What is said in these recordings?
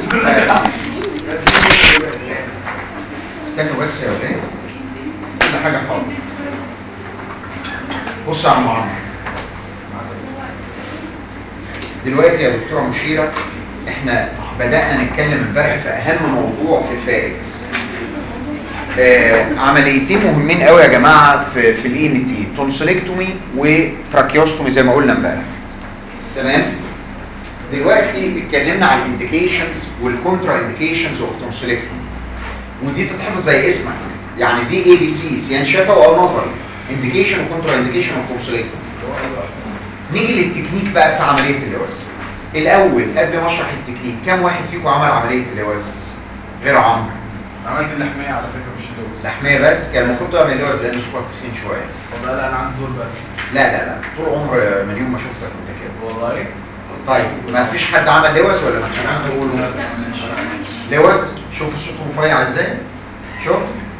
استنوا بس يا ولاد كل حاجه حاضر بص يا عم عمرو دلوقتي يا دكتوره مشيره احنا بدانا نتكلم امبارح في اهم موضوع في الفاركس آه عمليتين مهمين قوي يا جماعه في في الاي ان تي تونسيلكتومي وتراكيوستومي زي ما قلنا امبارح تمام دلوقتي اتكلمنا عن الانديكيشنز والكونترا انديكيشنز اوف تونسيلكتومي ودي تتحفظ زي اسمك يعني دي اي بي سي سيان شفوي او نظري انديكيشن وكونترا انديكيشن اوف تونسيلكتومي نيجي للتكنيك بقى بتاع عمليه اللوز الاول قبل ما اشرح التكنيك كم واحد فيكم عمل عمليه اللوز غير عمرو عملت اللحمية على فكرة مش اللوز لحميه بس كان المفروض تعمل اللوز لان شوفك تخين شويه والله لا انا عندي دور بقى لا لا لا طول عمر من يوم ما شفتك انت كده والله طيب ما فيش حد عمل لوز ولا مش عارف تقولوا لوز شوف صوته رفيع ازاي شوف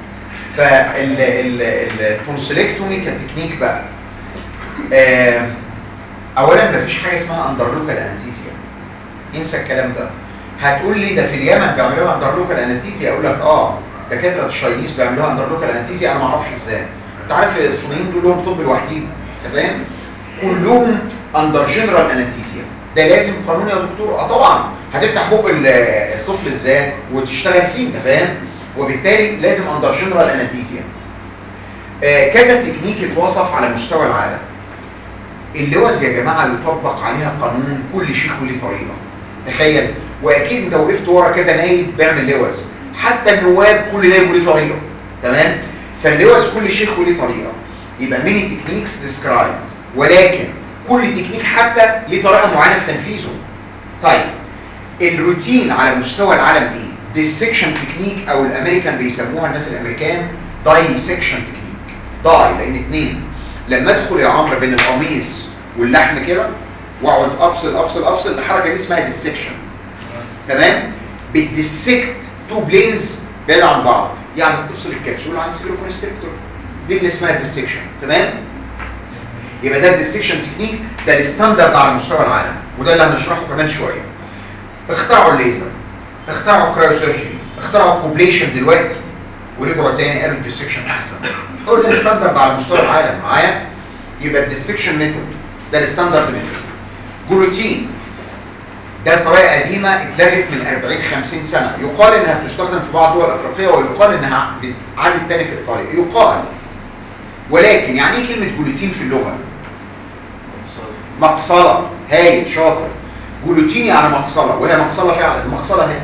فالتونسيلكتومي كتكنيك بقى آه اولا ما فيش حاجه اسمها اندرلوكال انستيزيا انسى الكلام ده هتقول لي ده في اليمن بيعملوها اندرلوكال انستيزيا اقول لك اه دكاتره الشاينيز بيعملوها اندرلوكال انستيزيا انا ما اعرفش ازاي انت عارف الصينيين دول لهم طب لوحدهم تمام كلهم اندر جنرال انستيزيا ده لازم قانون يا دكتور اه طبعا هتفتح بق ال- الطفل ازاي وتشتغل فيه انت فاهم وبالتالي لازم اندر جنرال انستيزيا آه كذا تكنيك اتوصف على مستوى العالم اللوز يا جماعه يطبق عليها قانون كل شيخ وليه طريقه تخيل واكيد انت وقفت ورا كذا نايب بيعمل لوز حتى النواب كل نايب وليه طريقه تمام فاللوز كل شيخ وليه طريقه يبقى ميني تكنيكس ديسكرايبد ولكن كل تكنيك حتى ليه طريقه معينه في تنفيذه طيب الروتين على مستوى العالم ايه ديسكشن تكنيك او الامريكان بيسموها الناس الامريكان دايسكشن تكنيك داي لان اتنين لما ادخل يا عمرو بين القميص واللحم كده واقعد افصل افصل افصل الحركه دي اسمها ديسكشن تمام بتديسكت تو بلينز بعيد عن بعض يعني بتفصل الكبسول عن السيلوكونستريكتور دي اللي اسمها ديسكشن تمام يبقى ده الديسكشن تكنيك ده الستاندرد على مستوى العالم وده اللي هنشرحه كمان شويه اخترعوا الليزر اخترعوا كرايوسيرجري اخترعوا كوبليشن دلوقتي ورجعوا تاني قالوا الديسكشن احسن هو ده الستاندرد على مستوى العالم معايا يبقى الديسكشن ميثود ده الستاندرد ميثود جلوتين ده طريقه قديمه اتلغت من 40 50 سنه يقال انها بتستخدم في بعض الدول الافريقيه ويقال انها عادت تاني في ايطاليا يقال ولكن يعني ايه كلمه جلوتين في اللغه مقصله هايل شاطر جلوتين يعني مقصله وهي مقصله فعلا المقصله اهي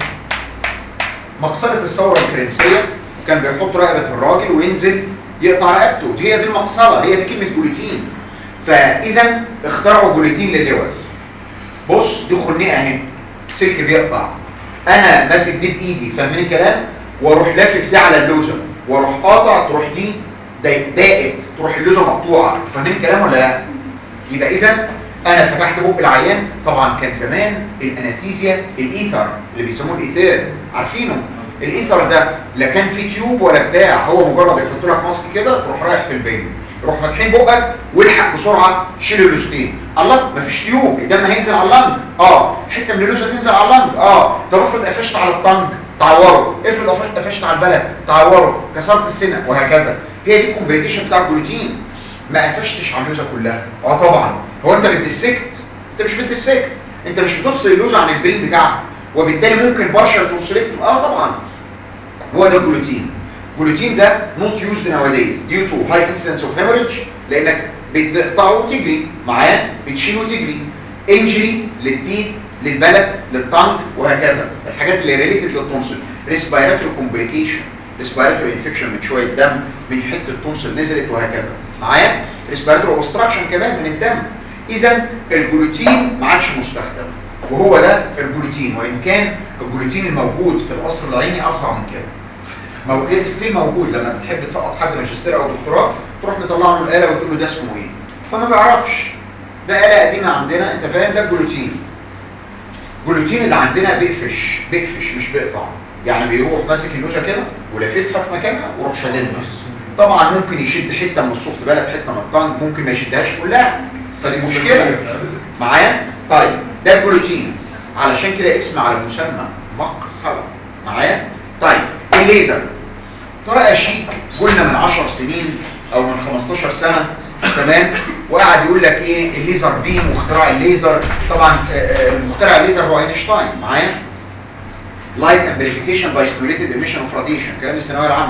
مقصله الثوره الفرنسيه كان بيحط رقبه الراجل وينزل يقطع رقبته دي هي دي المقصله هي دي كلمه جلوتين فاذا اخترعوا جلوتين لللوز بص دي خنقه اهي سلك بيقطع انا ماسك دي بايدي فاهمين الكلام واروح لافف دي على اللوزه واروح قاطع تروح دي ضاقت تروح اللوزه مقطوعه فاهمين الكلام ولا لا يبقى اذا انا فتحت بق العيان طبعا كان زمان الانستيزيا الايثر اللي بيسموه الايثير عارفينه الايثر ده لا كان فيه تيوب ولا بتاع هو مجرد يحط لك ماسك كده تروح رايح في البين يروح فاتحين بقك والحق بسرعه شيل اللوزتين الله مفيش تيوب الدم هينزل على اللنج اه حته من اللوزه تنزل على اللنج اه طب افرض قفشت على الطنج تعوره افرض قفشت على البلد تعوره كسرت السنه وهكذا هي دي الكومبليكيشن بتاع الجلوتين ما قفشتش على اللوزه كلها اه طبعا هو انت بتدسكت انت مش بتدسكت انت مش بتفصل اللوزه عن البرين بتاعها وبالتالي ممكن بارشل تونسلكت اه طبعا هو ده الجلوتين الجلوتين ده نوت يوزد nowadays due to high incidence of hemorrhage لانك بتقطعه وتجري معاه بتشيله وتجري انجري للتيت للبلد للطنج وهكذا الحاجات اللي ريليتد للتونسل ريسبيراتوري كومبليكيشن ريسبيراتوري انفكشن من شويه دم من حته التونسل نزلت وهكذا معايا ريسبيراتوري اوبستراكشن كمان من الدم اذا الجلوتين ما عادش مستخدم وهو ده الجلوتين وان كان الجلوتين الموجود في القصر العيني افظع من كده موجود ستيل موجود لما بتحب تسقط حد ماجستير او دكتوراه تروح مطلع له الاله وتقول له ده اسمه ايه فما بيعرفش ده اله قديمه عندنا انت فاهم ده جلوتين الجلوتين اللي عندنا بيقفش بيقفش مش بيقطع يعني بيروح ماسك اللوزه كده ولاففها في مكانها ويروح شاددها طبعا ممكن يشد حته من السوفت بلد حته من الطنج ممكن ما يشدهاش كلها فدي مشكله معايا طيب ده الجلوتين علشان كده اسم على مسمى مقصله معايا طيب الليزر طارق شيك قلنا من 10 سنين او من 15 سنه تمام وقعد يقول لك ايه الليزر بيم واختراع الليزر طبعا آه، آه، مخترع الليزر هو اينشتاين معايا لايت امبليفيكيشن باي ستيميوليتد ايميشن اوف راديشن كلام الثانويه العامه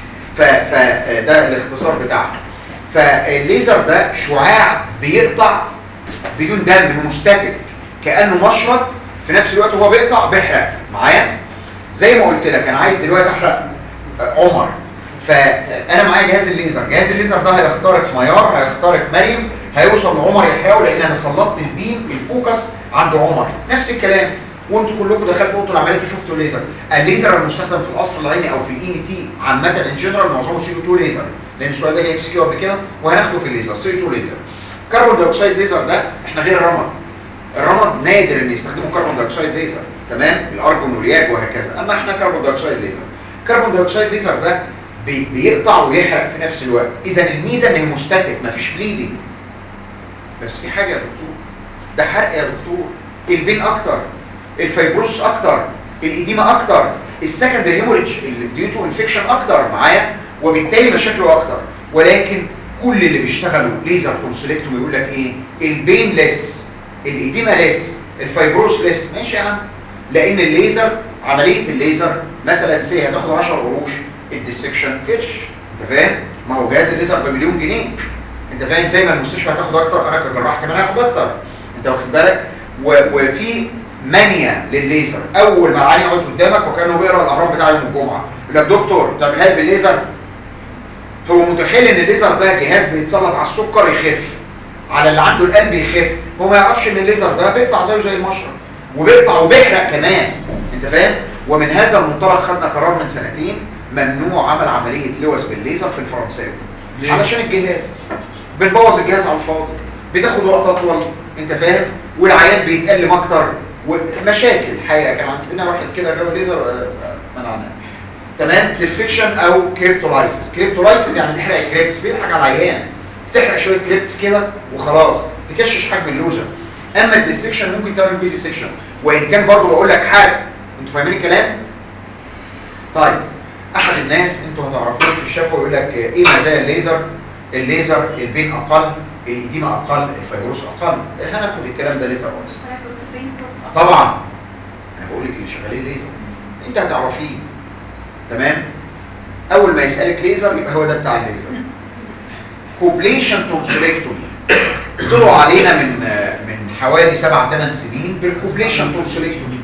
فده الاختصار بتاعها فالليزر ده شعاع بيقطع بدون دم مستتر كانه مشرط في نفس الوقت هو بيقطع بيحرق معايا زي ما قلت لك انا عايز دلوقتي احرق آه، عمر فانا معايا جهاز الليزر جهاز الليزر ده هيخترق ميار هيخترق مريم هيوصل لعمر يحيى لان انا سلطت البيم الفوكس عند عمر نفس الكلام وانتوا كلكم دخلتوا اوضه العمليات وشفتوا الليزر الليزر المستخدم في القصر العيني او في الاي تي عامه ان جنرال معظمه سي 2 ليزر لان السؤال ده جاي اكس كيو قبل كده وهناخده في الليزر سي 2 ليزر كربون دايوكسيد ليزر ده احنا غير الرمد الرمد نادر ان يستخدموا كربون دايوكسيد ليزر تمام الارجون والياج وهكذا اما احنا كربون دايوكسيد ليزر كربون دايوكسيد ليزر ده بي- بيقطع ويحرق في نفس الوقت اذا الميزه ان هي مستتك مفيش بليدنج بس في حاجه يا دكتور ده حرق يا دكتور البين اكتر الفيبروس اكتر الاديمه اكتر السكندري هيموريدج الديوتو انفكشن اكتر معايا وبالتالي مشاكله اكتر ولكن كل اللي بيشتغلوا ليزر تونسيلكتوم يقول لك ايه البين ليس الاديمه ليس الفيبروس ليس ماشي يا عم لان الليزر عمليه الليزر مثلا سي هتاخد 10 قروش الديسكشن فيش انت فاهم ما هو جهاز الليزر بمليون جنيه انت فاهم زي ما المستشفى هتاخد اكتر انا كجراح كمان هاخد اكتر انت واخد بالك و- وفي مانيا للليزر اول ما العيان يقعد قدامك وكانه بيقرا الاهرام بتاع يوم الجمعه يقول لك دكتور تعملها لي بالليزر هو متخيل ان الليزر ده جهاز بيتسلط على السكر يخف على اللي عنده القلب يخف هو ما يعرفش ان الليزر ده بيقطع زيه زي المشرط وبيقطع وبيحرق كمان انت فاهم ومن هذا المنطلق خدنا قرار من سنتين ممنوع عمل عمليه لوز بالليزر في الفرنساوي ليه؟ علشان الجهاز بنبوظ الجهاز على الفاضي بتاخد وقت اطول انت فاهم والعيان بيتألم اكتر ومشاكل الحقيقه كان عندنا واحد كده جاب ليزر آه، آه، منعناه تمام ديستكشن او كريبتولايسيس كريبتولايسيس يعني تحرق الكريبس بيضحك على العيان تحرق شويه كريبس كده وخلاص تكشش حجم اللوزه اما الديستكشن ممكن تعمل بيه ديستكشن وان كان برضه بقول لك حرق انتوا فاهمين الكلام طيب احد الناس انتوا هتعرفوه في الشفوي يقول لك ايه مزايا الليزر الليزر البين اقل الاديمه اقل الفيروس اقل هناخد الكلام ده ليتر اون طبعا انا بقول لك اللي شغالين ليزر انت هتعرفيه تمام اول ما يسالك ليزر يبقى هو ده بتاع الليزر كوبليشن تونسيلكتومي طلعوا علينا من من حوالي 7 8 سنين بالكوبليشن تونسيلكتومي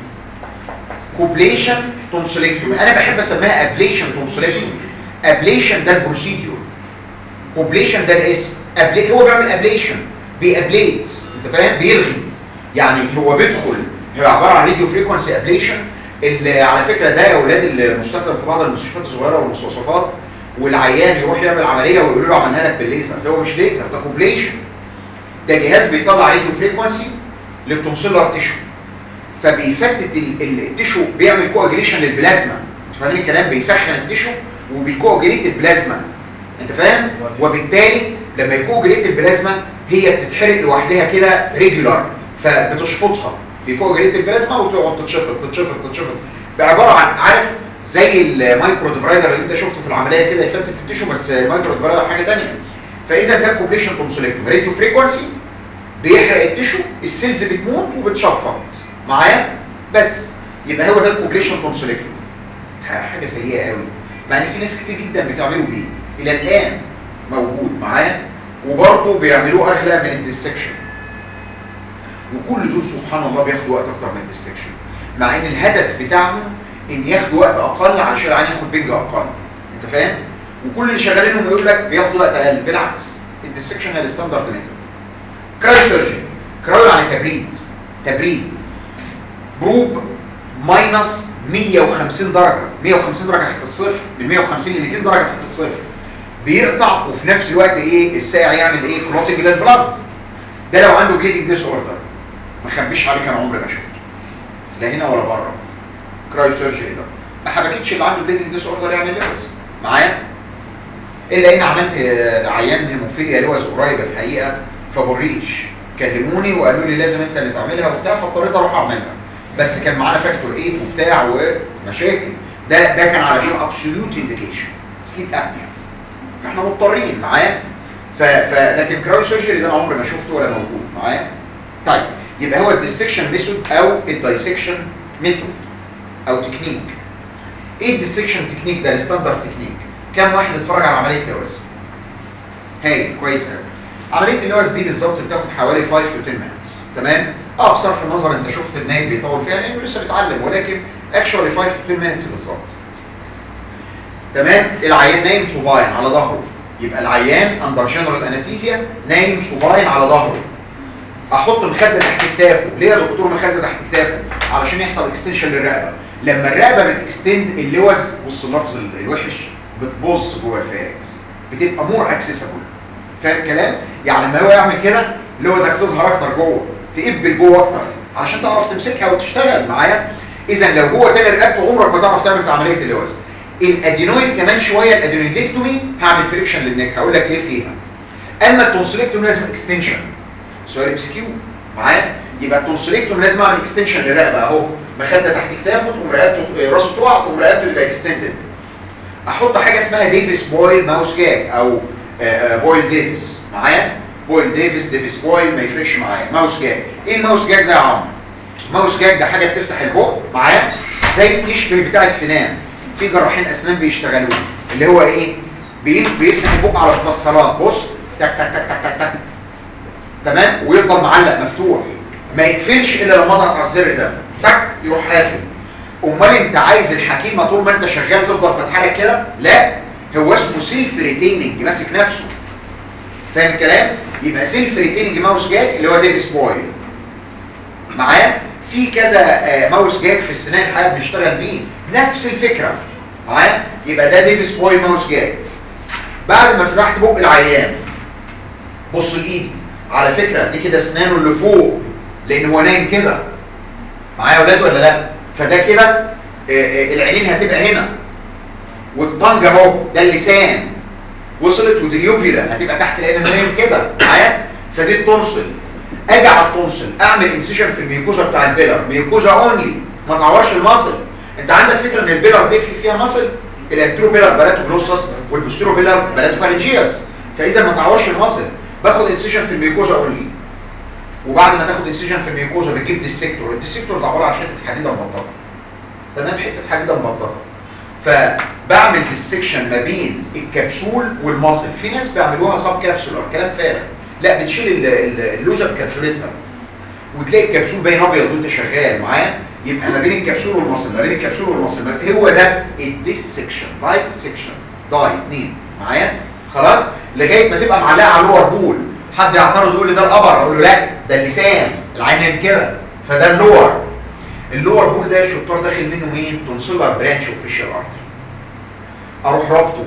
كوبليشن تونسيلكتومي انا بحب اسميها ابليشن تونسيلكتومي ابليشن ده البروسيديور كوبليشن ده الاسم أبلي... هو بيعمل ابليشن بيابليت انت فاهم بيلغي يعني هو بيدخل هو عباره عن راديو فريكونسي ابليشن اللي على فكره ده يا اولاد المستخدم في بعض المستشفيات الصغيره والمستوصفات والعيان يروح يعمل عمليه ويقولوا له عملناها لك بالليزر ده هو مش ليزر ده كوبليشن ده جهاز بيطلع راديو فريكونسي للتونسيلر تيشو فبيفتت ال- ال- التيشو بيعمل كواجريشن للبلازما انتوا فاهمين الكلام بيسخن التيشو وبيكواجريت البلازما انت فاهم وبالتالي لما يكواجريت البلازما هي بتتحرق لوحدها كده ريجولار فبتشفطها بيكواجريت البلازما وتقعد تتشفط تتشفط تتشفط بعباره عن عارف زي المايكرو ديبرايدر اللي انت شفته في العمليه كده يفتت التيشو بس المايكرو ديبرايدر حاجه ثانيه فاذا ده كوبليشن تومسوليكتوم راديو فريكونسي بيحرق التيشو السيلز بتموت وبتشفط معايا بس يبقى هو ده الكوبليشن تونسيلكتوم حاجه سيئه قوي مع ان في ناس كتير جدا بتعمله بيه الى الان موجود معايا وبرضه بيعملوه اغلى من الديسكشن وكل دول سبحان الله بياخدوا وقت اكتر من الديسكشن مع ان الهدف بتاعهم ان ياخدوا وقت اقل علشان العيان ياخد بنج اقل انت فاهم وكل اللي شغالينهم يقول لك بياخدوا وقت اقل بالعكس الديسكشن هي الستاندرد ميثود كرايو سيرجن كرايو يعني تبريد تبريد بروب ماينس 150 درجة 150 درجة تحت الصفر من 150 ل 200 درجة تحت الصفر بيقطع وفي نفس الوقت ايه الساعة يعمل ايه كلوتنج للبلاد ده لو عنده بليدنج ديس اوردر ما خبيش عليك انا عمري ما شفته لا هنا ولا بره كرايو سيرجري ده ما حبكتش اللي عنده بليدنج ديس اوردر يعمل لوز معايا الا ان عملت آه، عيان هيموفيليا لوز قريب الحقيقه فبوريش كلموني وقالوا لي لازم انت اللي تعملها وبتاع فاضطريت اروح اعملها بس كان معانا فاكتور 8 وبتاع ومشاكل ده ده كان علشان ابسوليوت انديكيشن سليب ابنيا فاحنا مضطرين معاه ف... ف... لكن كرايو سيرجري ده انا عمري ما شفته ولا موجود معاه طيب يبقى هو الديسكشن ميثود او الدايسكشن ميثود او تكنيك ايه الديسكشن تكنيك ده الستاندرد تكنيك كم واحد اتفرج على عمليه لوز هاي كويس قوي عمليه اللوز دي بالظبط بتاخد حوالي 5 to 10 minutes تمام اه بصرف النظر انت شفت النايم بيطول فيها لانه لسه بيتعلم ولكن اكشوالي 5 to 10 minutes بالظبط تمام العيان نايم صباين على ظهره يبقى العيان اندر جنرال انستيزيا نايم صباين على ظهره احط مخده تحت كتافه ليه يا دكتور مخده تحت كتافه علشان يحصل اكستنشن للرقبه لما الرقبه بتكستند اللوز بص اللفظ ال- الوحش بتبص جوه الفارس بتبقى مور اكسسبل فاهم الكلام يعني لما هو يعمل كده لوزك تظهر اكتر جوه تقبل جوه اكتر علشان تعرف تمسكها وتشتغل معايا اذا لو جوه تاني رقبته عمرك ما تعرف تعمل عمليه اللوز الادينويد كمان شويه الادينويدكتومي هعمل فريكشن للنك هقول لك ليه فيها اما التونسيلكتومي لازم اكستنشن سؤال ام كيو معايا يبقى التونسيلكتومي لازم اعمل اكستنشن للرقبه اهو مخده تحت كتافه تقوم رقبته راسه تقع تقوم رقبته تبقى اكستندد احط حاجه اسمها ديفيس بويل ماوس جاج او آه، آه، بويل ديفيس معايا بويل ديفيس ديفيس بويل ما يفرقش معايا ماوس جاج ايه الماوس جاج ده يا عم ماوس جاج ده حاجه بتفتح البق معايا زي يشبه بتاع السنان في جراحين اسنان بيشتغلوه اللي هو ايه بي- بيفتح البق على المفصلات بص تك تك تك تك تك تك تمام ويفضل معلق مفتوح ما يقفلش الا لما اضغط على الزر ده تك يروح قافل امال انت عايز الحكيمه طول ما انت شغال تفضل فاتحه لك كده لا هو اسمه سيلف ريتيننج ماسك نفسه فاهم الكلام يبقى سيلف ريتيننج ماوس جاك اللي هو ديفيس بويل معايا في كذا آه، ماوس جاك في السنان الحقيقه بنشتغل بيه نفس الفكره معايا يبقى ده ديفيس بويل ماوس جاك بعد ما فتحت بق العيان بص لايدي على فكره دي كده اسنانه اللي فوق لان هو نايم كده معايا يا اولاد ولا لا فده كده آه، آه، العينين هتبقى هنا والطنج اهو ده اللسان وصلت ودي اليوفيلا هتبقى تحت لان أنا نايم كده معايا فدي التونسل اجي على التونسل اعمل انسيشن في الميوكوزا بتاع البيلر ميوكوزا اونلي ما تعورش المصل انت عندك فكره ان البيلر دي في- فيها مصل الانترو بيلر بلاتو جلوسس والبوستيرو بيلر بلاتو فالنجياس فاذا ما تعورش المصل باخد انسيشن في الميوكوزا اونلي وبعد ما تاخد انسيجن في الميوكوزا بتجيب ديسكتور الديسكتور ده عباره عن حته حديده مبططه تمام حته حديده مبططه فبعمل ديسكشن ما بين الكبسول والمصل في ناس بيعملوها سب كابسولار كلام فارغ لا بتشيل ال- ال- اللوزه بكبسولتها وتلاقي الكبسول باين ابيض وانت شغال معاه يبقى ما بين الكبسول والمصل ما بين الكبسول والمصل ما- هو ده الديسكشن داي ديسكشن داي اتنين معايا خلاص لغايه ما تبقى معلقه على اللور بول حد يعترض يقول لي ده القبر اقول له لا ده اللسان العين نايم كده فده اللور اللور بول ده الشطار داخل منه مين تونسيلر برانش اوف فيشر ارتري اروح ربطه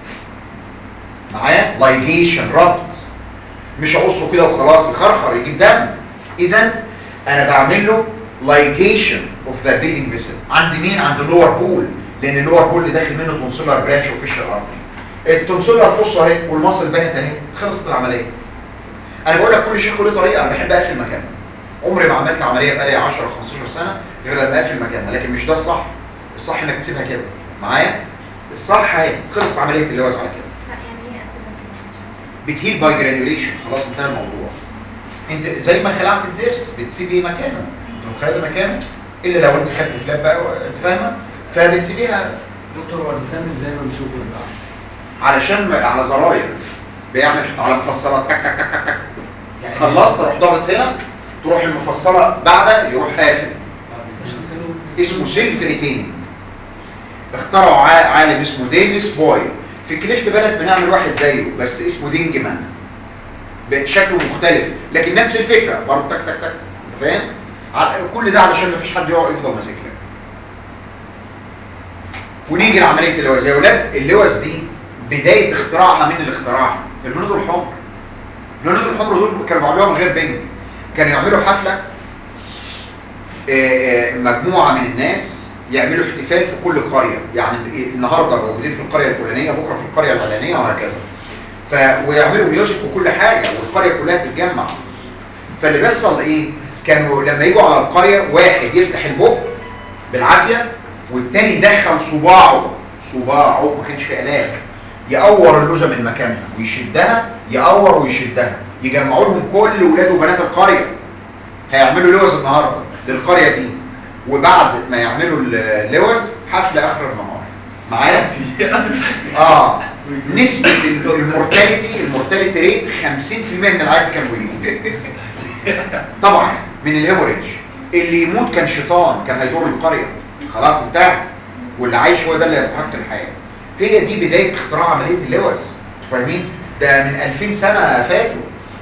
معايا لايجيشن ربط مش اقصه كده وخلاص يخرخر يجيب دم اذا انا بعمل له لايجيشن اوف ذا بليدنج فيسل عند مين عند اللور بول لان اللور بول اللي داخل منه تونسيلر برانش اوف فيشر ارتري التونسيلر بص اهي والمصل بانت اهي خلصت العمليه انا بقول لك كل شيء له طريقه انا بحب اقفل مكانه عمري ما عملت عمليه بقالي 10 15 سنه غير لما اقفل مكانها لكن مش ده الصح الصح انك تسيبها كده معايا الصح اهي خلصت عمليه اللوز على كده لا يعني ايه أسيبها بتهيل باي جرانيوليشن خلاص انتهى الموضوع انت زي ما خلعت الضرس بتسيبي مكانه انت متخيل مكانه الا لو انت خدت فلاب بقى انت فاهمه فبتسيبيها دكتور هو اللسان ازاي ممسوك بالبعض؟ علشان ما- على زراير بيعمل على مفصلات تك تك تك تك تك خلصت تروح ضاغط هنا تروح المفصله بعد يروح قافل اسمه سيلف ريتيننج اخترعوا ع- عالم اسمه ديفيس بويل في كليفت بلد بنعمل واحد زيه بس اسمه دينجمان شكله مختلف لكن نفس الفكره برضه تك تك تك انت فاهم ع- كل ده علشان ما فيش حد يقعد يفضل ماسك لك ونيجي لعمليه اللوز يا ولاد اللوز دي بدايه اختراعها مين اللي اخترعها الهنود الحمر الهنود الحمر دول كانوا بيعملوها من غير بنج كانوا يعملوا حفله آه، آه، مجموعة من الناس يعملوا احتفال في كل قرية يعني النهاردة موجودين في القرية الفلانية بكرة في القرية العلانية وهكذا ف... ويعملوا ميوزك وكل حاجة والقرية كلها تتجمع فاللي بيحصل ايه كانوا لما يجوا على القريه واحد يفتح البق بالعافيه والتاني يدخل صباعه صباعه ما كانش في اله يقور اللوزه من مكانها ويشدها يقور ويشدها يجمعوا لهم كل ولاد وبنات القريه هيعملوا لوز النهارده للقريه دي وبعد ما يعملوا اللوز حفله اخر النهار معايا اه نسبه المورتاليتي المورتاليتي ريت 50% من العيال كانوا بيموتوا طبعا من الهيموريدج اللي يموت كان شيطان كان هيدور القريه خلاص انتهى واللي عايش هو ده اللي يستحق الحياه هي دي بدايه اختراع عمليه اللوز انتوا فاهمين ده من 2000 سنه فاتوا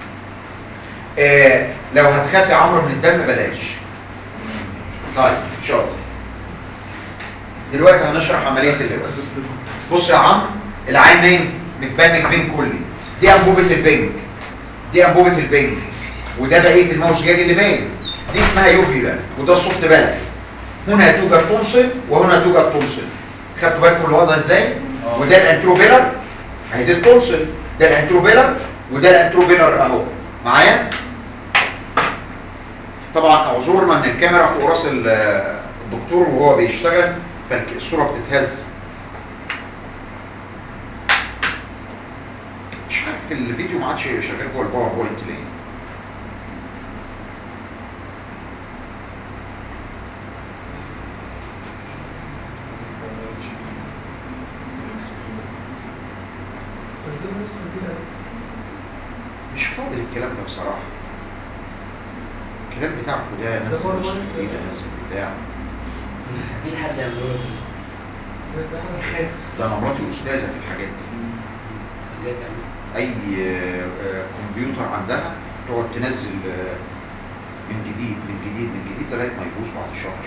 آه لو هتخاف يا عمرو من الدم بلاش طيب شاطر دلوقتي هنشرح عمليه اللوز بص يا عمرو العين نايم متبنج بين كلي دي انبوبه البنج دي انبوبه البنج وده بقيه الماوس جاج اللي باين دي اسمها يوفيلا وده الصوت بلد هنا توجد تونسل وهنا توجد تونسل خدتوا بالكم الوضع ازاي وده الانتروبيلر اهي دي التونسل ده الانتروبيلر وده الانتروبيلر اهو معايا طبعا اعذرنا ان الكاميرا فوق راس ال- الدكتور وهو بيشتغل فالصوره بتتهز مش عارف الفيديو ما عادش شغال جوه الباوربوينت ليه مش فاضي الكلام ده بصراحة الكلام بتاعكم ده ناس ده مش برضه- جديدة ناس بتاع في حد يعمله ده انا مراتي استاذة في الحاجات دي اي آه، آه، كمبيوتر عندها تقعد تنزل آه، من جديد من جديد من جديد لغايه ما يبوظ بعد شهر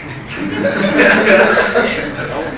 آه والله.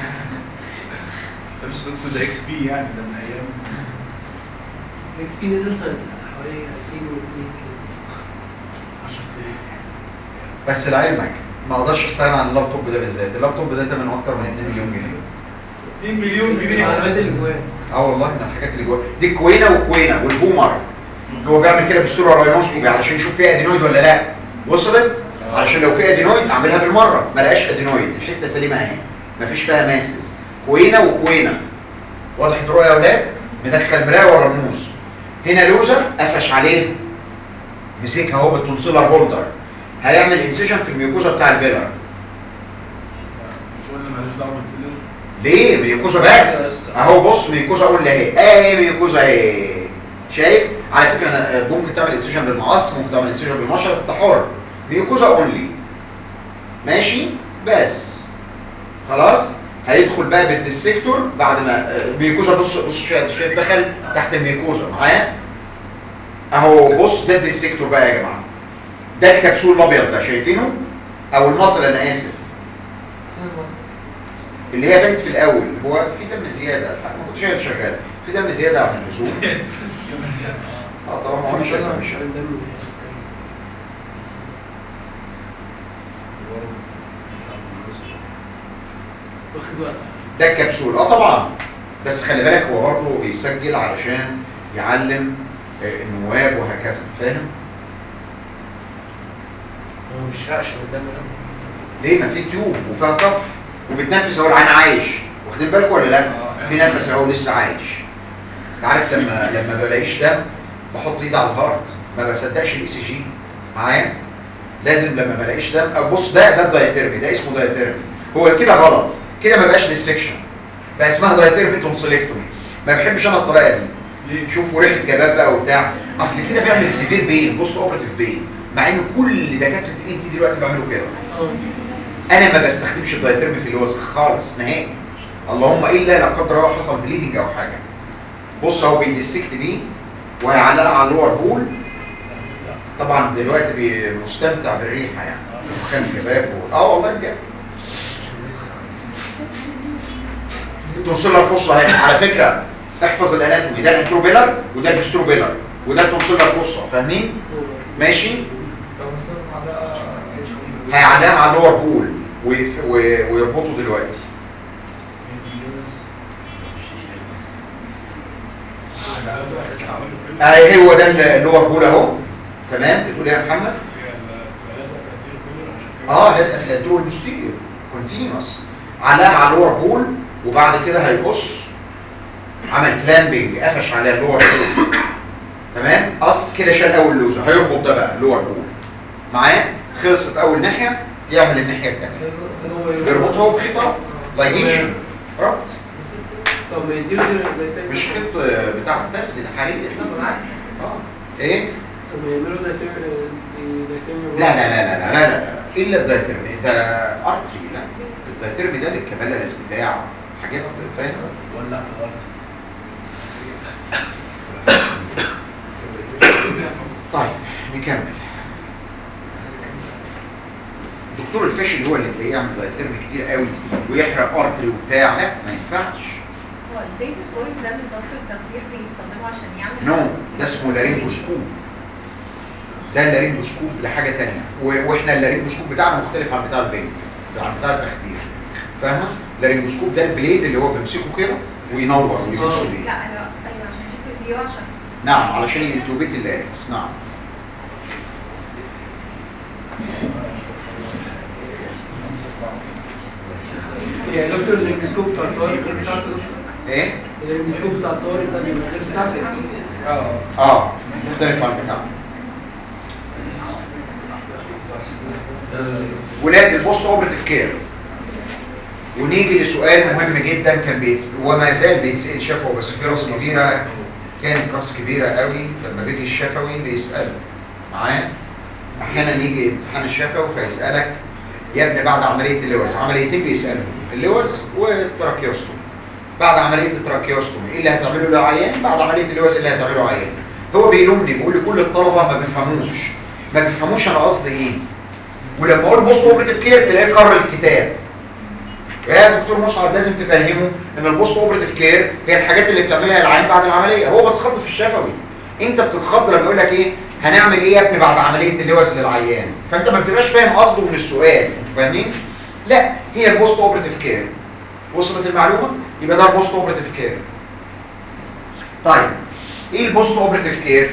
بس دكتور ده اكس بي يعني ده من ايام الاكس بي نزل سنة حوالي 2002 كده 10 سنين بس لعلمك ما اقدرش استغنى عن اللابتوب ده بالذات اللابتوب ده ثمنه اكتر من 2 مليون جنيه 2 مليون جنيه المعلومات اللي جواه اه والله من الحاجات اللي جوه دي كوينه وكوينه والبومر هو بيعمل كده بالصوره راينوسكوبي علشان يشوف فيها ادينويد ولا لا وصلت علشان لو في ادينويد اعملها بالمره ما لقاش ادينويد الحته سليمه اهي مفيش فيها ماسز كوينه وكوينه واضح الرؤيه يا اولاد مدخل مرايه ورا النوز هنا لوزر قفش عليه مسكها اهو بالتونسيلر هولدر هيعمل انسيشن في الميوكوزا بتاع الفيلر مش قلنا مالوش دعوه بالفيلر ليه ميوكوزا بس اهو بص ميوكوزا قول لي اهي اهي ميوكوزا اهي شايف على فكره انا آه، ممكن تعمل انسيشن بالمقص ممكن تعمل انسيشن بالمشرط انت حر ميوكوزا اونلي ماشي بس خلاص هيدخل بقى بالديسكتور بعد ما آه، ميوكوزا بص بص شايف شايف دخل تحت الميوكوزا معايا اهو بص ده الديسكتور بقى يا جماعه ده الكبسول الابيض ده شايفينه او المصل انا اسف اللي هي بنت في الاول هو في دم زياده الحقيقة. ما كنتش شايف شغال في دم زياده عن اللزوم اه طبعا ما هو مش شايف مش شايف. واخد وقت ده الكبسول اه طبعا بس خلي بالك هو برضه بيسجل علشان يعلم آه، النواب وهكذا فاهم هو ما بيشرقش من الدم ده ليه ما في تيوب وفيها طف وبتنفس اهو العين عايش واخدين بالكم ولا لا آه. في نفس اهو لسه عايش انت عارف لما لما بلاقيش دم بحط ايدي على الهارت ما بصدقش الاي سي جي معايا لازم لما بلاقيش دم او بص ده ده الدايتيرمي ده اسمه دايتيرمي هو كده غلط كده ما بقاش ديسكشن بقى اسمها دايتيرمي تونسيلكتومي ما بحبش انا الطريقه دي ليه؟ شوفوا ريحه كباب بقى وبتاع اصل كده بيعمل سيفير بين بص اوبرتيف بين مع ان كل دكاتره الان تي دلوقتي بيعملوا كده اه انا ما بستخدمش الدايترمي في الوسخ خالص نهائي اللهم الا لا قدر الله حصل بليدنج او حاجه بص اهو بيدسكت دي وهيعلقها على اللور بول طبعا دلوقتي بي- مستمتع بالريحه يعني وخان كباب و... اه والله بجد التونسيلر فصة اهي على فكره احفظ الاناتومي ده الانتروبيلر وده البستروبيلر وده التونسيلر فصة فاهمين ماشي هيعلقها على اللور بول ويف- و- ويربطه دلوقتي اهي هو ده اللور بول اهو تمام بتقول ايه يا محمد اه لازم الدول بوستيريور كونتينوس علقها على اللور بول وبعد كده هيقص عمل كلامبنج قفش على اللور بول تمام قص كده شال اول لوزه هيربط ده بقى اللور بول معاه خلصت اول ناحيه يعمل الناحيه الثانيه يربطها بخيطه لايجيشن ربط طب ما يديله مش خيط بتاع الدرس ده حريق اه ايه طب ما يعملوا ده تير لا لا لا لا لا لا لا الا الدايترم ده ارتري لا الدايترم ده للكبالرس بتاع حاجات فاهم ولا في الارض طيب نكمل الدكتور الفاشل هو اللي تلاقيه يعمل دايترم كتير قوي ويحرق ارتري وبتاع لا ما ينفعش هو البيبس بوينت ده اللي دكتور التخدير بيستخدمه عشان يعمل نو ده اسمه لارينجوسكوب ده اللارينجوسكوب ده حاجه ثانيه واحنا اللارينجوسكوب بتاعنا مختلف عن بتاع البيت عن بتاع التخدير فاهمه اللارينجوسكوب ده البليد اللي هو بيمسكه كده وينور ويبص بيه لا انا ايوه عشان يشوف الفيو عشان نعم علشان ينتوبيت اللارينكس نعم يا دكتور الميكروسكوب بتاع الطوارئ ايه الميكروسكوب بتاع الطوارئ ده بيبقى غير ثابت اه اه مختلف عن بتاعنا ولاد البوست اوبرتيف كير ونيجي لسؤال مهم جدا كان بيت وما زال بيتسال شفوي بس في راس كبيره كانت راس كبيره قوي لما بيجي الشفوي بيسال معايا احيانا يجي امتحان الشفوي فيسالك يا ابني بعد عمليه اللوز عمليتين بيسالوا اللوز والتراكيوستومي بعد عمليه التراكيوستومي ايه اللي هتعمله للعيان بعد عمليه اللوز إيه اللي هتعمله عيان هو بيلومني بيقول لكل الطلبه ما بيفهموش ما بيفهموش انا قصدي ايه ولما اقول بوست اوبرتيف كير تلاقيه قرر الكتاب يا دكتور مسعد لازم تفهمه ان البوست اوبرتيف كير هي الحاجات اللي بتعملها العيان بعد العمليه هو بيتخض في الشفوي انت بتتخض لما يقول لك ايه هنعمل ايه يا ابني بعد عمليه اللوز للعيان فانت ما بتبقاش فاهم قصده من السؤال انتوا فاهمين لا هي البوست اوبرتيف كير وصلت المعلومه يبقى ده البوست اوبرتيف كير طيب ايه البوست اوبرتيف كير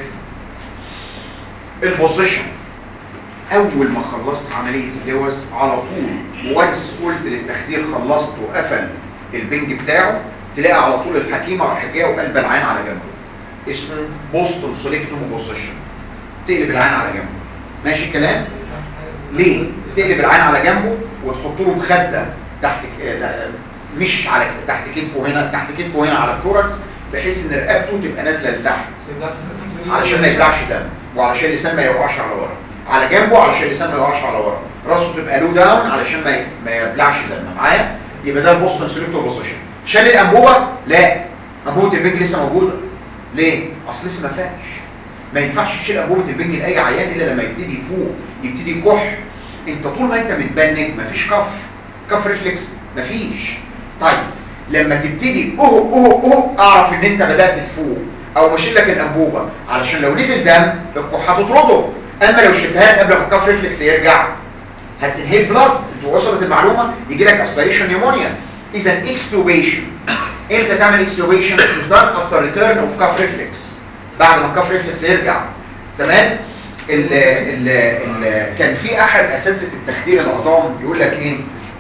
البوزيشن اول ما خلصت عمليه اللوز على طول وانس قلت للتخدير خلصت وقفل البنج بتاعه تلاقي على طول الحكيمه راح جايه وقلب العين على جنبه اسمه بوستون سوليكتوم بوزيشن تقلب العين على جنبه ماشي الكلام ليه تقلب العين على جنبه وتحط له مخده تحت ك- آه، لا، مش على تحت كتفه هنا تحت كتفه هنا على الثوركس بحيث ان رقبته تبقى نازله لتحت علشان ما يبلعش دم وعلشان اللسان ما يوقعش على ورا على جنبه علشان اللسان ما يوقعش على ورا راسه تبقى لو داون علشان ما ي- ما يبلعش دم معايا يبقى ده البوستن سيلكتور بوزيشن شال الانبوبه لا انبوبه البنج لسه موجوده ليه اصل لسه ما فاقش ما ينفعش تشيل انبوبه البنج لاي عيان الا لما يبتدي يفوق يبتدي يكح انت طول ما انت متبنج مفيش كف كف ريفلكس مفيش طيب لما تبتدي اوه اوه اوه اعرف ان انت بدات تفوق او بشيل لك الانبوبه علشان لو نزل دم الكحه هتطرده اما لو شلتها لك قبل ما الكف ريفلكس يرجع هتنهي بلاد انتوا وصلت المعلومه يجي لك اسبيريشن نيمونيا اذا اكستوبيشن امتى تعمل اكستوبيشن از دان افتر ريتيرن اوف كاف ريفلكس بعد ما الكاف ريفلكس يرجع تمام ال ال ال كان في احد اساتذه التخدير العظام يقول لك ايه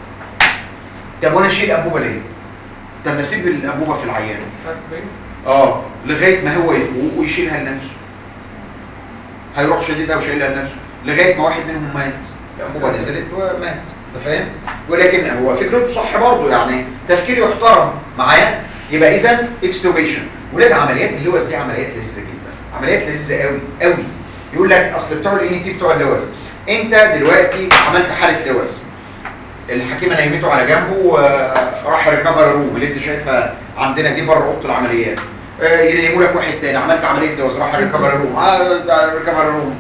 طب وانا اشيل انبوبه ليه طب ما اسيب الانبوبه في العيان اه لغايه ما هو يفوق ويشيلها لنفسه هيروح شديدها وشايلها لنفسه لغايه ما واحد منهم مات الانبوبه نزلت ومات انت فاهم ولكن هو فكرته صح برضه يعني تفكير يحترم معايا يبقى اذا اكستوبيشن ولاد عمليات اللوز دي عمليات لذيذه جدا عمليات لذيذه قوي قوي يقول لك اصل بتوع الان تي بتوع اللوز انت دلوقتي عملت حاله لوز الحكيمه نيمته على جنبه وراح ريكفر روم اللي انت شايفها عندنا دي بره اوضه العمليات آه، ينيموا لك واحد تاني عملت عمليه لوز راح ريكفر روم اه ده ريكفر روم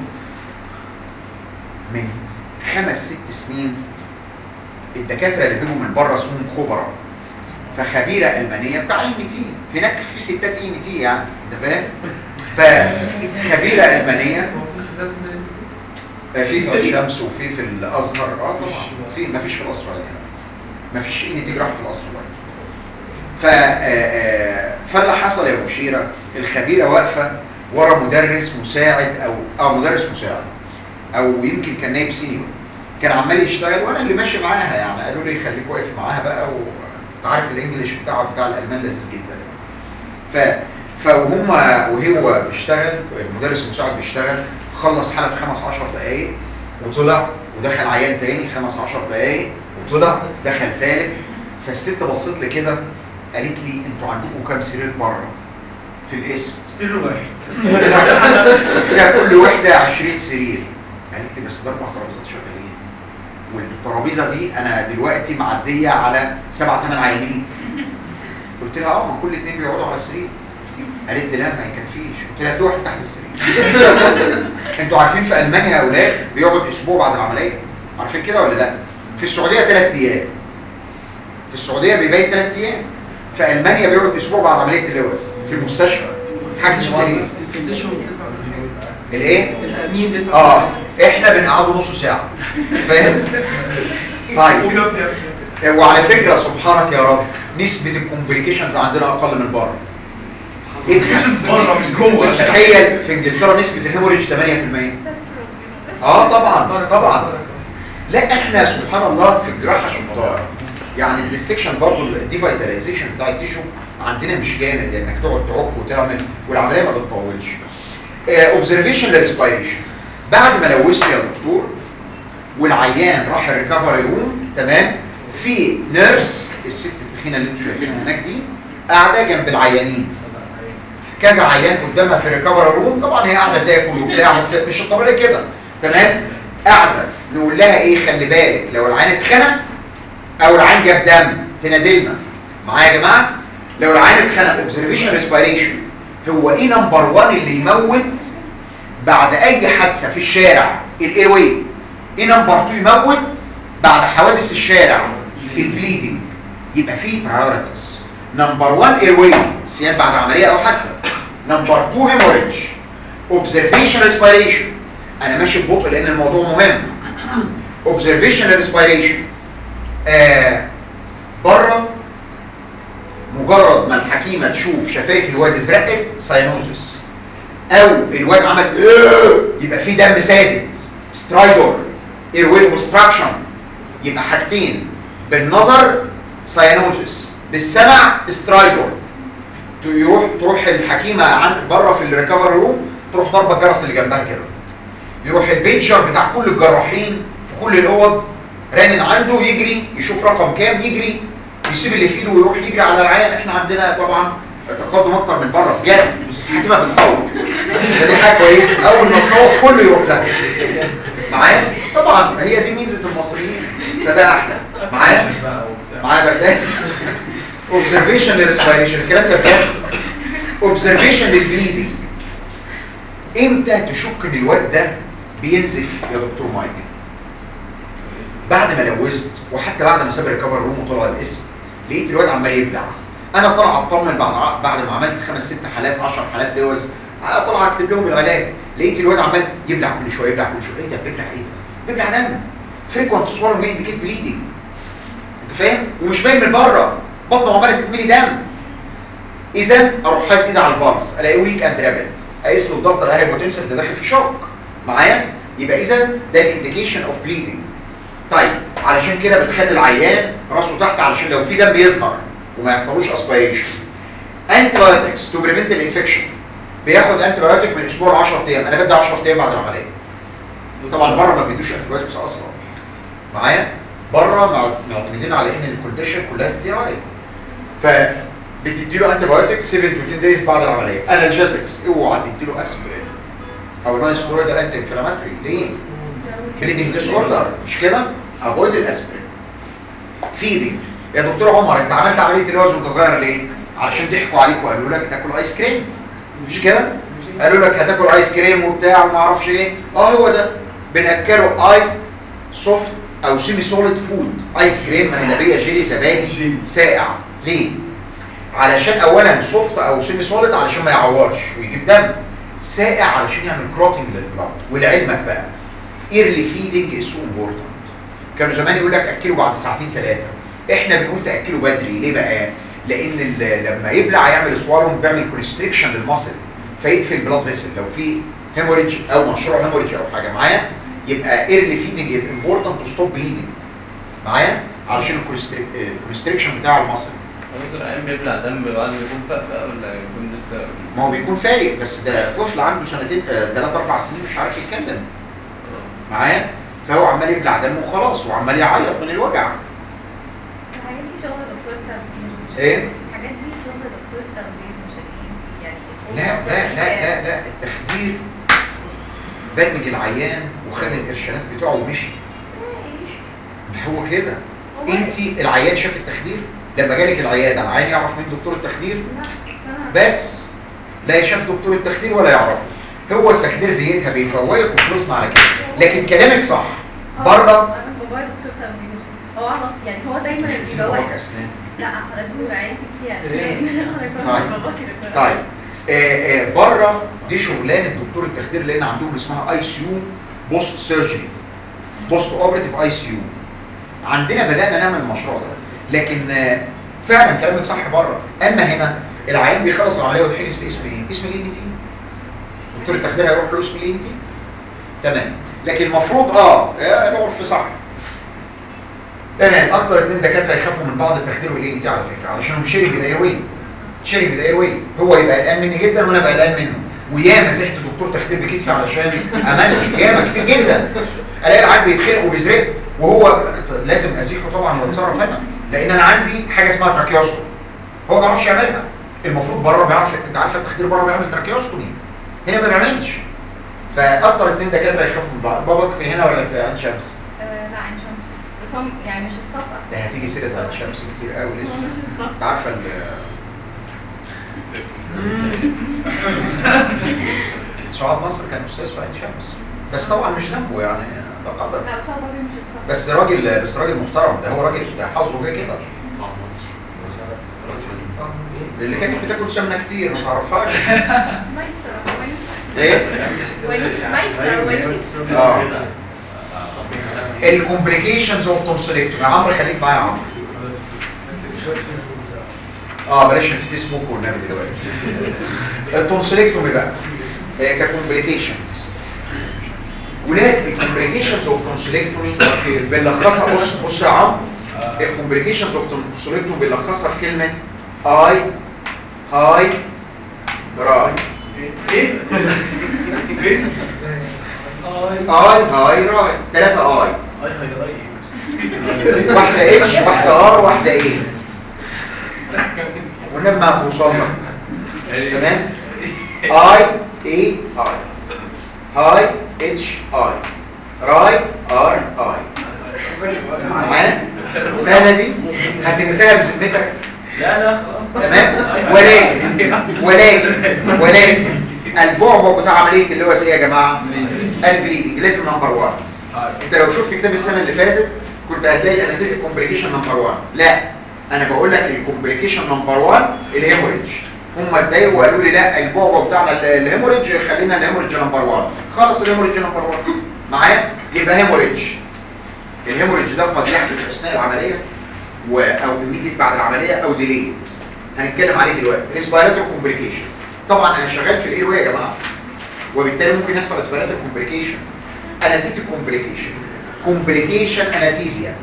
من خمس ست سنين الدكاتره اللي بيجوا من بره اسمهم خبراء فخبيره المانيه بتاع ام تي هناك في ستات ام تي يعني انت فاهم فخبيره المانيه في في الشمس وفي في الازهر اه طبعا في ما فيش في الازهر يعني ما فيش اي تجراح في الازهر يعني. ف آه، آه، فاللي حصل يا مشيره الخبيره واقفه ورا مدرس مساعد او اه مدرس مساعد او يمكن كان نايب سينيور كان عمال يشتغل وانا اللي ماشي معاها يعني قالوا لي خليك واقف معاها بقى وانت عارف الانجليش بتاعه بتاع الالمان لذيذ جدا ف فوهم وهو بيشتغل المدرس المساعد بيشتغل خلص حاله في خمس 10 دقائق وطلع ودخل عيان تاني خمس 10 دقائق وطلع دخل ثالث فالست بصت لي كده قالت لي انتوا عندكم كام سرير بره في الاسم سر واحد قلت لها كل وحده 20 سرير قالت لي بس ده اربع ترابيزات شغالين والترابيزه دي انا دلوقتي معديه على سبع ثمان عيانين قلت لها اه ما كل اثنين بيقعدوا على سرير قالت لي لا ما يكفيش قلت لها في واحد تحت السرير انتوا عارفين في المانيا يا اولاد بيقعد اسبوع بعد العمليه عارفين كده ولا لا في السعوديه ثلاث ايام في السعوديه بيبيت ثلاث ايام في المانيا بيقعد اسبوع بعد عمليه اللوز في المستشفى حجز السرير الفيزيشن الايه الامين بيدفع اه احنا بنقعده نص ساعه فاهم طيب وعلى فكره سبحانك يا رب نسبه الكومبليكيشنز عندنا اقل من بره بره مش جوه تخيل في انجلترا نسبه الهيموريج 8% اه طبعا طبعا لا احنا سبحان الله في الجراحه شطار يعني الديسكشن برضه الديفايتاليزيشن بتاع التيشو عندنا مش جامد لانك تقعد تعك وتعمل والعمليه ما بتطولش اوبزرفيشن للريسبيريشن بعد ما لوثت يا دكتور والعيان راح الريكفري روم تمام في نيرس الست التخينه اللي انتوا شايفينها هناك دي قاعده جنب العيانين كذا عيان قدامها في ريكفري روم طبعا هي قاعده تاكل وبتاع بس مش الطبيعي كده تمام قاعده نقول لها ايه خلي بالك لو العيان اتخنق او العيان جاب دم تنادلنا معايا يا جماعه لو العيان اتخنق اوبزرفيشن ريسبيريشن هو ايه نمبر 1 اللي يموت بعد اي حادثه في الشارع الايروي ايه نمبر 2 يموت بعد حوادث الشارع البليدنج يبقى فيه برايورتيز نمبر 1 ايروي صيام بعد عمليه او حادثه نمبر 2 هيموريدج اوبزرفيشن ريسبيريشن انا ماشي ببطء لان الموضوع مهم اوبزرفيشن ريسبيريشن آه بره مجرد ما الحكيمه تشوف شفايف الواد ازرقت ساينوزس او الواد عمل إيه يبقى في دم سادد سترايدور ايروي اوبستراكشن يبقى حاجتين بالنظر ساينوزس بالسمع سترايدور يروح تروح الحكيمه عند بره في الريكفري روم تروح ضربه الجرس اللي جنبها كده يروح البيتشر بتاع كل الجراحين في كل الاوض رانن عنده يجري يشوف رقم كام يجري يسيب اللي في ايده ويروح يجري على العيان احنا عندنا طبعا تقدم اكتر من بره بجد الحكيمه بتصوت فدي حاجه كويسه اول ما تصوت كله يروح لها معايا طبعا هي دي ميزه المصريين فده احلى معايا معايا بقى اوبزرفيشن للريسبيريشن الكلام ده بجد اوبزرفيشن للبليدنج امتى تشك ان الواد ده بينزف يا دكتور مايكل بعد ما لوزت وحتى بعد ما ساب الريكفر روم وطلع الاسم لقيت الواد عمال يبلع انا طالع اطمن بعد ع- بعد ما عملت خمس ست حالات 10 حالات لوز أنا طالع اكتب لهم العلاج لقيت الواد عمال يبلع كل شويه يبلع كل شويه ايه ده بيبلع ايه ده بيبلع دم فريكوانت سوالو مين بيكيت بليدنج انت فاهم ومش باين من بره بطنه عماله تتملي دم اذا اروح حاطط ايدي على البلس الاقي ويك اند رابد اقيس له الضغط الاقي هايبوتنسف ده داخل في شوك معايا يبقى اذا ده الانديكيشن اوف بليدنج طيب علشان كده بتخلي العيان راسه تحت علشان لو في دم يظهر وما يحصلوش اسبيريشن انتي بايوتكس تو بريفنت الانفكشن بياخد انتي بايوتيك من اسبوع ل 10 ايام انا بدي 10 ايام بعد العمليه طبعا بره ما بيدوش انتي بايوتكس اصلا معايا بره مع- معتمدين على ان الكونديشن كلها ستيرايد فبتدي له انتي بايوتيك 7 to 10 دايز بعد العمليه انالجيزكس اوعى تدي له اسبرين او نون ستيرويد انتي انفلاماتوري ليه؟ بليدنج ديس اوردر مش كده؟ افويد الاسبرين فيدنج يا دكتور عمر انت عملت عمليه الوزن وانت صغير ليه؟ علشان ضحكوا عليك وقالوا لك تاكل ايس كريم مش كده؟ قالوا لك هتاكل ايس كريم وبتاع وما اعرفش ايه اه هو ده بناكله ايس سوفت او سيمي سوليد فود ايس كريم مهلبيه جيلي زبادي ساقع ليه؟ علشان اولا سوفت او سيمي سوليد علشان ما يعورش ويجيب دم ساقع علشان يعمل كروتنج للبلاد ولعلمك بقى ايرلي فيدنج از سو امبورتنت كانوا زمان يقول لك اكله بعد ساعتين ثلاثه احنا بنقول تاكله بدري ليه بقى لان ال- لما يبلع يعمل سوالون بيعمل كونستريكشن للمصل فيقفل البلاد فيسل لو في هيموريدج او مشروع هيموريدج او حاجه معايا يبقى ايرلي فيدنج از امبورتنت تو ستوب بليدنج معايا علشان الكونستريكشن بتاع المصل دكتور عين بيبلع دم بعد ما يكون فقفقة ولا يكون لسه ما هو بيكون فايق بس ده طفل عنده سنتين ثلاث اربع سنين مش عارف يتكلم معايا فهو عمال يبلع دم وخلاص وعمال يعيط من الوجع الحاجات دي شغل دكتور تغذية ايه الحاجات دي شغل دكتور تغذية مش الإنتي يعني لا لا لا لا لا التخدير دمج العيان وخد القرشانات بتوعه ومشي هو كده انت العيان شاف التخدير لما جالك العياده العيان يعرف مين دكتور التخدير بس لا يشاف دكتور التخدير ولا يعرفه هو التخدير ديتها بيفوقك وخلصنا على كده لكن كلامك صح بره انا بابايا دكتور تغذية هو عرف يعني هو دايما بيبقى هو واقف كأسنان لا حضرتك بتبقى عينتك فيها أسنان. طيب. باباكي دكتور. طيب آه آه بره دي شغلانه دكتور التخدير لان عندهم اسمها اي سي يو بوست سيرجري بوست اوبريتيف اي سي يو عندنا بدانا نعمل المشروع ده لكن آه فعلا كلامك صح بره اما هنا العيان بيخلص العمليه ويتحجز باسم ايه؟ اسم الاي تي دكتور التخدير هيروح له اسم الاي تي تمام لكن المفروض اه آه، العرف صح تمام اكتر اتنين دكاتره يخافوا من بعض التخدير والاي تي على فكره علشان هم شركه الايروي شركه الايروي هو يبقى قلقان مني جدا وانا بقى قلقان منه وياما زحت دكتور تخدير بكتفي علشان امانه ياما كتير جدا الاقي العيال بيتخنق وبيزرق وهو لازم ازيحه طبعا واتصرف انا لان انا عندي حاجه اسمها تراكيوستومي هو ما بيعرفش يعملها المفروض بره بيعرف انت عارف التخدير بره بيعمل تراكيوستومي هنا ما بيعملش فاكتر اتنين دكاتره يخافوا من بعض باباك في هنا ولا في عين شمس؟ آه، لا عين شمس بس هم يعني مش ستاف ده اصلا هتيجي سيريز عين شمس كتير قوي هو لسه مش ستاف انت عارفه ال سعاد نصر كان استاذ في عين شمس بس طبعا مش ذنبه يعني ده قدر لا بس هو برضه مش ستاف بس راجل بس راجل محترم ده هو راجل ده حظه جه كده اللي كانت بتاكل سمنه كتير ما تعرفهاش مايسترو ايه مايسترو مايسترو اه الكومبليكيشنز اوف تونسيلكتومي يا عمرو خليك معايا يا عمرو اه بلاش نفتي سموك والنبي دلوقتي التونسيلكتومي بقى آه، ككومبليكيشنز ولاد الكومبليكيشنز اوف تونسيلكتومي بنلخصها بص بص يا عمرو الكومبليكيشنز اوف تونسيلكتومي بنلخصها في كلمه اي هاي راي ايه؟ ايه؟ اي هاي راي ثلاثة اي اي هاي هاي واحدة اتش واحدة ار واحدة ايه ولما هتوصل لك تمام اي اي اي هاي اتش اي راي ار اي معايا سهلة دي هتنساها بذمتك لا لا خلاص تمام ولكن ولكن ولكن البعبع بتاع عملية اللي هو ايه يا جماعة البليدنج لازم نمبر 1 انت لو شفت كتاب السنة اللي فاتت كنت هتلاقي انستيك كومبليكيشن نمبر 1 لا انا بقول لك الكومبليكيشن نمبر 1 الهيموريدج هم اتضايقوا وقالوا لي لا البعبع بتاعنا ال- الهيموريدج خلينا الهيموريدج نمبر 1 خلص الهيموريدج نمبر 1 معايا يبقى هيموريدج الهيموريدج ده قد يحدث اثناء العمليه و... او immediate بعد العمليه او ديلي هنتكلم عليه دلوقتي ريسبيراتوري كومبليكيشن طبعا انا شغال في الاير يا جماعه وبالتالي ممكن يحصل ريسبيراتوري كومبليكيشن اناتيتيك كومبليكيشن كومبليكيشن اناتيزيا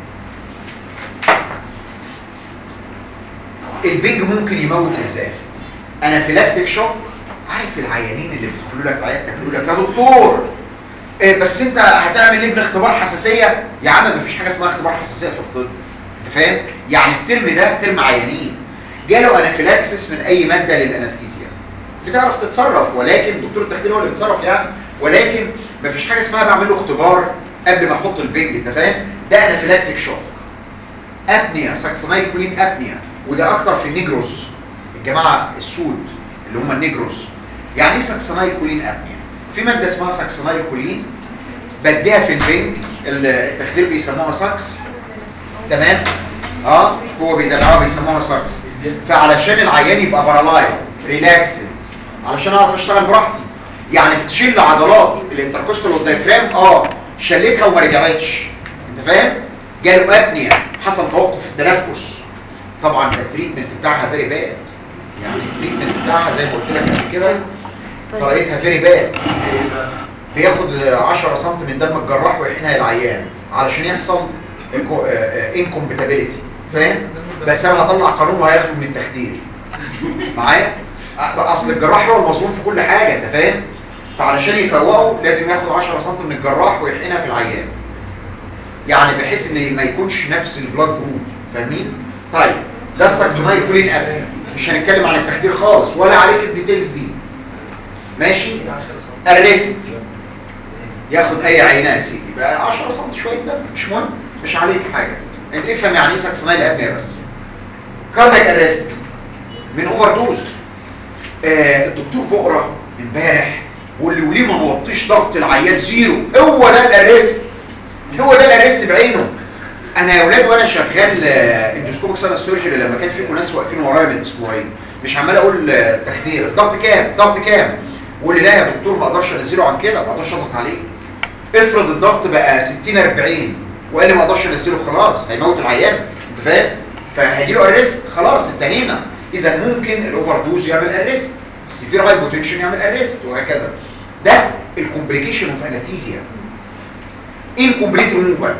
البنج ممكن يموت ازاي انافيلاكتيك شوك عارف العيانين اللي بيدخلوا لك عيادتك يقولوا لك يا دكتور إيه بس انت هتعمل ابن اختبار حساسيه يا عم مفيش حاجه اسمها اختبار حساسيه في الطب انت فاهم يعني الترم ده ترم عيانين جاله انافيلاكسس من اي ماده للانستيزيا بتعرف تتصرف ولكن دكتور التخدير هو اللي بيتصرف يعني ولكن مفيش حاجه اسمها بعمل له اختبار قبل ما احط البنج انت فاهم ده انافيلاكتيك شوك ابنيا ساكسونايكولين ابنيا وده اكتر في النيجروس الجماعه السود اللي هم النيجروس يعني ايه ساكسونايكولين ابنيا في ماده اسمها ساكسونايكولين بديها في البنج التخدير بيسموها ساكس تمام اه هو بيدلعوها بيسموها ساكس فعلشان العيان يبقى بارالايز ريلاكسد علشان اعرف اشتغل براحتي يعني بتشيل عضلات الانتركوستال والدايفرام اه شلتها وما رجعتش انت فاهم جاله ابنيا حصل توقف في التنفس طبعا ده التريتمنت بتاعها فيري باد يعني التريتمنت بتاعها زي ما قلت لك قبل كده طريقتها فيري باد بياخد 10 سم من دم الجراح ويحقنها للعيان علشان يحصل انكومباتيبيليتي فاهم بس انا هطلع قانون وهياخده من التخدير معايا أ- اصل الجراح هو المظلوم في كل حاجه انت فاهم فعلشان يفوقه لازم ياخد 10 سم من الجراح ويحقنها في العيان يعني بحيث ان ما يكونش نفس البلاد جروب فاهمين طيب ده الساكسونايل كولين ابل مش هنتكلم عن التخدير خالص ولا عليك الديتيلز دي ماشي الريست ياخد اي عينه يا سيدي بقى 10 سم شويه دم مش مهم مش عليك حاجه انت افهم يعني ايه ساكسونايل ابنيه بس كاردياك ارست من اوفر دوز آه الدكتور بقرة امبارح واللي وليه ما نوطيش ضغط العيان زيرو هو ده الارست هو ده الارست بعينه انا يا اولاد وانا شغال اندوسكوبك سنه سيرجري لما كان في ناس واقفين ورايا من اسبوعين مش عمال اقول آه، تخدير الضغط كام الضغط كام يقول لي لا يا دكتور ما اقدرش انزله عن كده ما اقدرش اضغط عليه افرض الضغط بقى 60 40 وقال لي ما اقدرش انزله خلاص هيموت العيان انت فاهم فهيجي له ارست خلاص انتهينا اذا ممكن الاوفر دوز يعمل ارست السيفير هايبوتنشن يعمل ارست وهكذا ده الكومبليكيشن اوف انستيزيا انكمبليت ريموفال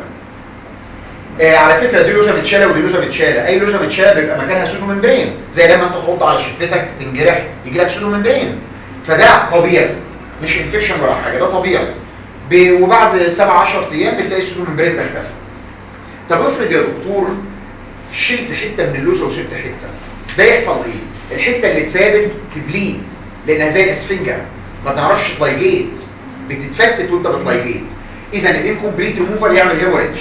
آه على فكره دي لوزه متشاله ودي لوزه متشاله اي لوزه متشاله بيبقى مكانها سودو ممبرين زي لما انت تحط على شفتك تنجرح يجي لك سودو ممبرين فده طبيعي مش انفكشن ولا حاجه ده طبيعي ب- وبعد 7 10 ايام بتلاقي السودو ممبرين ده اختفى طب افرض يا دكتور شلت حته من اللوزه وسبت حته ده يحصل ايه الحته اللي اتثابت تبليد لانها زي الاسفنجه ما تعرفش تلايجيت بتتفتت وانت بتلايجيت اذا الانكمبليت ريموفال يعمل هيموريدج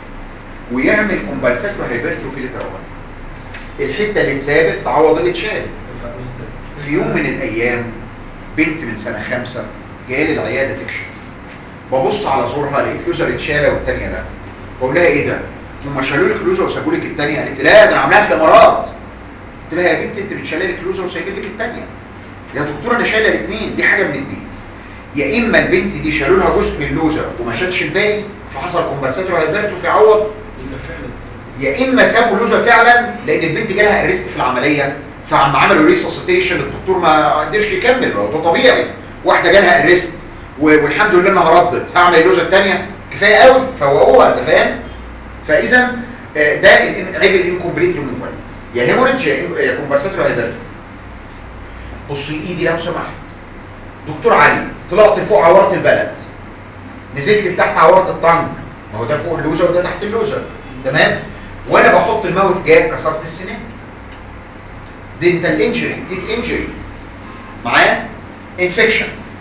ويعمل كومبنساتور هايبرتروفي لتروما الحته اللي اتثابت تعوض اللي اتشال في يوم من الايام بنت من سنه خمسة جايه لي العياده تكشف ببص على زورها لقيت لوزه اتشاله والتانيه لا بقول لها ايه ده هم شالوا لك لوزه وسابوا لك الثانيه قالت لي لا ده انا عاملاها في الامارات قلت لها يا بنت انت بتشالي لك لوزه وسايبين لك الثانيه يا دكتور انا شايله الاثنين دي حاجه من الاثنين يا اما البنت دي شالوا لها جزء من اللوزه وما شالش الباقي فحصل كومبنساتور هايبرتو في عوض اللي فعلا يا اما سابوا لوزه فعلا لان البنت جالها ارست في العمليه فعم عملوا ريسوسيتيشن الدكتور ما قدرش يكمل هو ده طبيعي واحده جالها ارست والحمد لله انها ردت هعمل اللوزه الثانيه كفايه قوي فوقوها انت فاهم فاذا آه، ده ال- عيب الانكمبليت ريموفال يا هيموريدج يا إن- يا كومبنساتور هايبرتو بصي ايدي لو سمحت دكتور علي طلعت لفوق عورة البلد نزلت لتحت عورة الطنج ما هو ده فوق اللوزة وده تحت اللوزة تمام وانا بحط الماوث جاب كسرت السنان دينتال انجري ديت انجري معايا انفكشن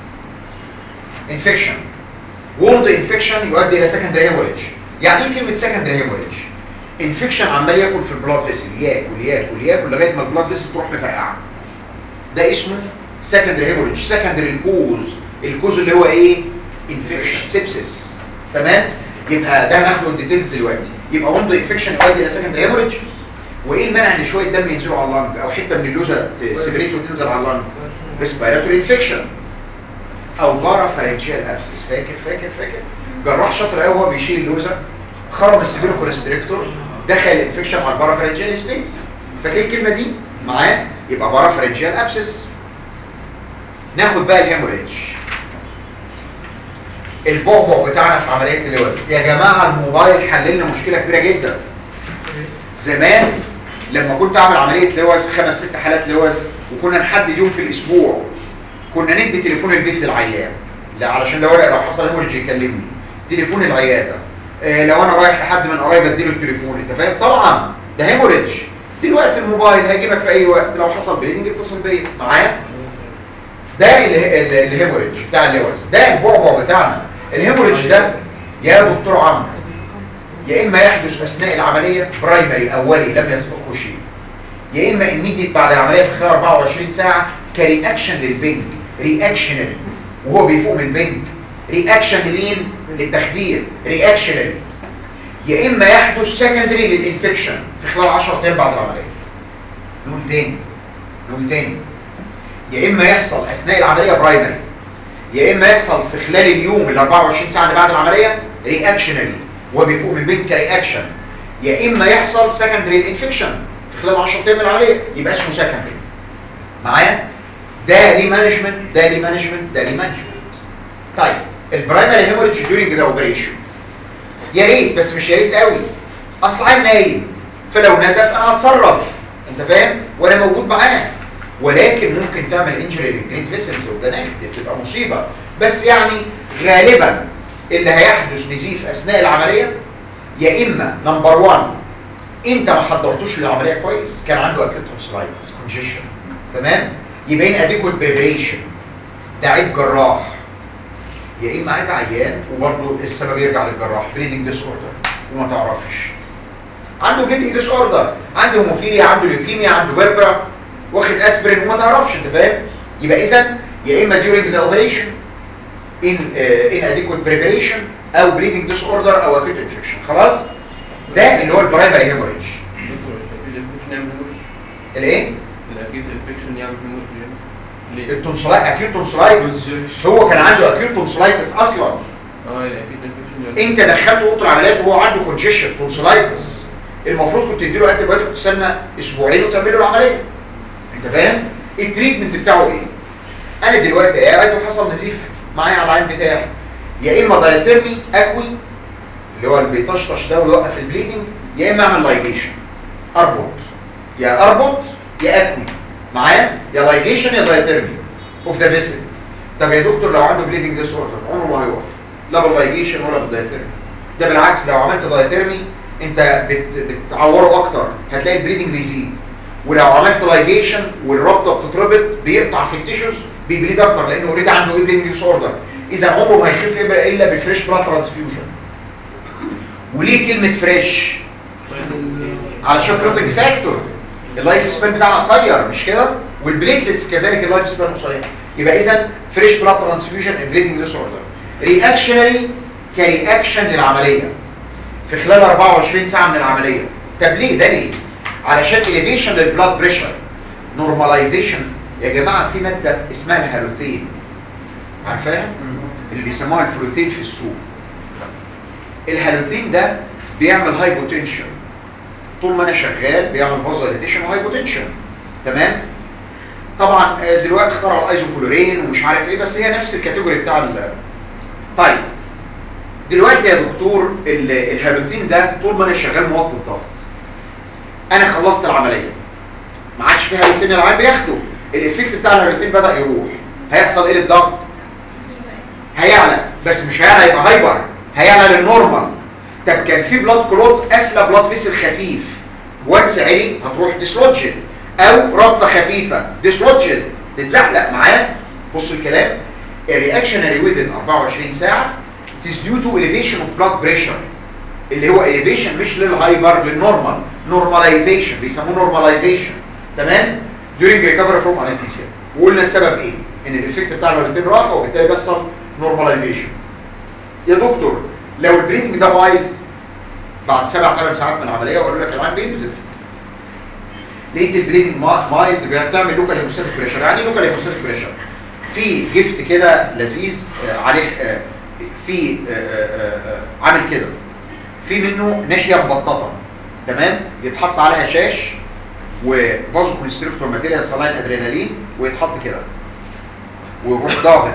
انفكشن ووند انفكشن يؤدي الى سكندري هيموريدج يعني ايه كلمه سكندري هيموريدج انفكشن عمال ياكل في البلاد فيسل ياكل ياكل ياكل لغايه ما البلاد فيسل تروح مفرقعه ده اسمه سكندري هيموريدج سكندري الكوز الكوز اللي هو ايه انفكشن سيبسيس تمام يبقى ده هناخده الديتيلز دلوقتي يبقى وند انفكشن يؤدي الى سكندري هيموريدج وايه المانع ان شويه دم ينزلوا على اللنج او حته من اللوزه تسبريت وتنزل على اللنج ريسبيراتوري انفكشن او بارا فارنجيال ابسس فاكر فاكر فاكر جراح شاطر قوي هو بيشيل اللوزه خرم السبيرو كونستريكتور دخل الانفكشن على البارا فارنجيال سبيس فاكر الكلمه دي معاه يبقى بارا فارنجيال ابسس ناخد بقى الهيموريدج البعبع بتاعنا في عمليه اللوز يا جماعه الموبايل حل لنا مشكله كبيره جدا زمان لما كنت اعمل عمليه لوز خمس ست حالات لوز وكنا نحدد يوم في الاسبوع كنا ندي تليفون البيت للعيان لا علشان لو لو حصل هيموريدج يكلمني تليفون العياده آه لو انا رايح لحد من قرايبي اديله التليفون انت فاهم طبعا ده هيموريدج دلوقتي الموبايل هيجيبك في اي وقت لو حصل بليدنج اتصل بيا معايا ده ال- ال- الهيموريدج بتاع اللوز ده البعبع بتاعنا الهيموريدج ده يا دكتور عمرو يا اما يحدث اثناء العمليه برايمري اولي لم يسبقه شيء يا اما immediate بعد العمليه في خلال 24 ساعه كرياكشن للبنج رياكشنري وهو بيفوق من البنج رياكشن لمين للتخدير رياكشنري يا اما يحدث سكندري للانفكشن في خلال 10 ايام بعد العمليه نقول تاني نقول تاني يا اما يحصل اثناء العمليه برايمري يا اما يحصل في خلال اليوم ال 24 ساعه اللي بعد العمليه رياكشنري وهو بيفوق من البنج كرياكشن يا اما يحصل سكندري انفكشن في خلال 10 ايام من العمليه يبقى اسمه سكندري معايا ده ليه مانجمنت ده ليه مانجمنت ده ليه مانجمنت طيب البرايمري هيموريدج ديورنج ذا اوبريشن يا ريت بس مش يا ريت قوي اصل عين نايم فلو نزف انا هتصرف انت فاهم وانا موجود معاه ولكن ممكن تعمل انجري للجريد فيسلز والجنان دي بتبقى مصيبه بس يعني غالبا اللي هيحدث نزيف اثناء العمليه يا اما نمبر 1 انت ما حضرتوش للعمليه كويس كان عنده اكيوت تونسلايتس كونجيشن تمام يبقى هنا اديكوت بريبريشن ده عيب جراح يا اما عيب عيان وبرضه السبب يرجع للجراح بليدنج ديس اوردر وما تعرفش عنده بليدنج ديس اوردر عنده هيموفيليا عنده ليوكيميا عنده بيربرا واخد اسبرين وما تعرفش انت فاهم يبقى اذا يا اما during the operation in uh, inadequate preparation او bleeding disorder او acute infection خلاص ده اللي هو البرايمري هيموريدج دكتور الاكيد انفكشن يعمل هيموريج الايه الاكيد انفكشن يعمل هيموريج ليه؟ التونسلايت اكيوت تونسلايتس هو كان عنده اكيوت تونسلايتس اصلا اه الاكيد انفكشن انت دخلته اوضه العمليات وهو عنده كونجيشن تونسلايتس المفروض كنت تديله انتي بايوتيك تستنى اسبوعين وتعمل له العمليه انت فاهم التريتمنت بتاعه ايه انا دلوقتي قاعد وحصل نزيف معايا على العين بتاعي يا اما دايثيرمي اكوي اللي هو اللي بيطشطش ده ويوقف البليدنج يا اما اعمل لايجيشن اربط يا اربط يا اكوي معايا يا لايجيشن يا دايثيرمي اوف ذا فيسل طب يا دكتور لو عنده بليدنج ديس اوردر عمره ما هيقف لا باللايجيشن ولا بالدايثيرمي ده بالعكس لو عملت دايثيرمي انت بت بتعوره اكتر هتلاقي البليدنج بيزيد ولو عملت لايجيشن والرابطه بتتربط بيقطع في التيشوز بيبليد اكتر لانه اوريدي عنده ايه بليدنج ديس اوردر اذا عمره ما هيخف يبقى الا بالفريش بلاد ترانسفيوجن وليه كلمه فريش علشان بروتين فاكتور اللايف سبان بتاعها قصير مش كده والبليتلتس كذلك اللايف سبان قصير يبقى اذا فريش بلاد ترانسفيوجن بليدنج ديس اوردر رياكشنري كرياكشن للعمليه في خلال 24 ساعه من العمليه طب ليه ده ليه علشان elevation للبلاد بريشر نورماليزيشن يا جماعه في ماده اسمها الهالوثين عارفاها اللي بيسموها الفلوتين في السوق الهالوثين ده بيعمل هايبوتنشن طول ما انا شغال بيعمل فازوليتيشن وهايبوتنشن تمام طبعا آه، دلوقتي اخترعوا الايزوفلورين ومش عارف ايه بس هي نفس الكاتيجوري بتاع ال طيب دلوقتي يا دكتور ال- الهالوثين ده طول ما انا شغال موطي الضغط انا خلصت العمليه ما عادش فيها هالوثين العين بياخده الايفكت بتاع الهالوثين بدا يروح هيحصل ايه للضغط هيعلى بس مش هيعلى يبقى هايبر هيعلى للنورمال طب كان في بلاد كلوت قافله بلاد فيسل خفيف وانس عالي هتروح ديسلوجد او رابطه خفيفه ديسلوجد تتزحلق معاه بص الكلام الرياكشنري within 24 ساعه it is due to elevation of blood pressure اللي هو elevation مش للهايبر للنورمال normalization بيسموه normalization تمام during recovery from anesthesia وقلنا السبب ايه ان الايفكت بتاع الهالوتين راح وبالتالي بيحصل normalization يا دكتور لو البريدنج ده وايلد بعد سبع ثمان ساعات من العمليه وقالوا لك العين بينزل لقيت البريدنج مايلد بتعمل لوكال هيموستاتيك بريشر يعني ايه لوكال هيموستاتيك بريشر في جفت كده لذيذ آه، عليه آه، في آه، آه، آه، عامل كده في منه ناحيه مبططه تمام يتحط عليها شاش وفازو كونستريكتور ماتيريال صلاين ادرينالين ويتحط كده ويروح ضاغط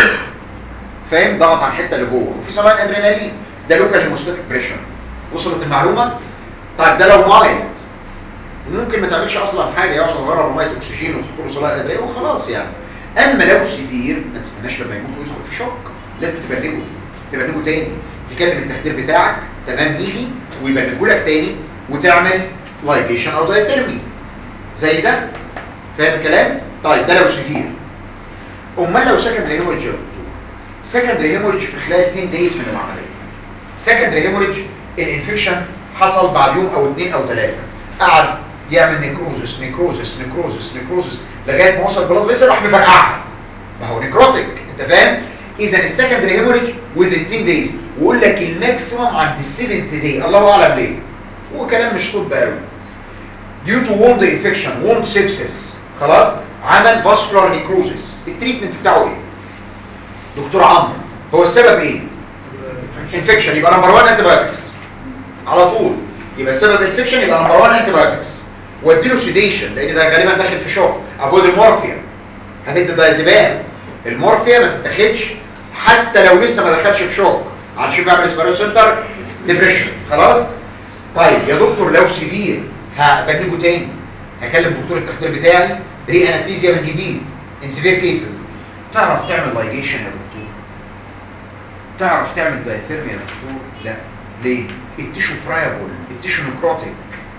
فاهم ضغط على الحته اللي جوه وفي صلاين ادرينالين ده لوكال هيموستاتيك بريشر وصلت المعلومه طيب ده لو مايلد ممكن ما تعملش اصلا حاجه يقعد يغرب ميه اكسجين وتحط له صلاين ادرينالين وخلاص يعني اما لو سيفير ما تستناش لما يموت ويدخل في شوك لازم تبلغه تبلغه تاني تكلم التخدير بتاعك تمام يجي ويبلغه لك تاني وتعمل لايجيشن او دايترمي زي ده فاهم الكلام طيب ده لو سيفير امال لو سكندري هيموريدج يا دكتور سكندري هيموريدج في خلال 10 دايز من العمليه سكندري هيموريدج الانفكشن حصل بعد يوم او اثنين او ثلاثه قعد يعمل نيكروزس نيكروزس نيكروزس نيكروزس لغايه ما وصل بلاد فيسل راح مفرقعها ما هو نيكروتيك انت فاهم اذا السكندري هيموريدج وذ 10 دايز ويقول لك الماكسيمم عند السيفنث داي الله اعلم ليه هو كلام مش طب قوي due to wound infection wound sepsis خلاص عمل vascular necrosis التريتمنت بتاعه ايه دكتور عمرو هو السبب ايه انفكشن يبقى نمبر 1 انتي بايوتكس على طول يبقى السبب انفكشن يبقى نمبر 1 انتي بايوتكس واديله سيديشن لان ده غالبا داخل في شوك افويد المورفيا هتدي دايزيبام المورفيا ما تتاخدش حتى لو لسه ما دخلش في شوك علشان بيعمل اسبريو سنتر ديبريشن خلاص طيب يا دكتور لو سيفير هبنجه تاني هكلم دكتور التخدير بتاعي ري انستيزيا من جديد ان سيفير كيسز تعرف تعمل لايجيشن يا دكتور تعرف تعمل دايثيرمي يا دكتور لا ليه التيشو فرايبل التيشو نكروتيك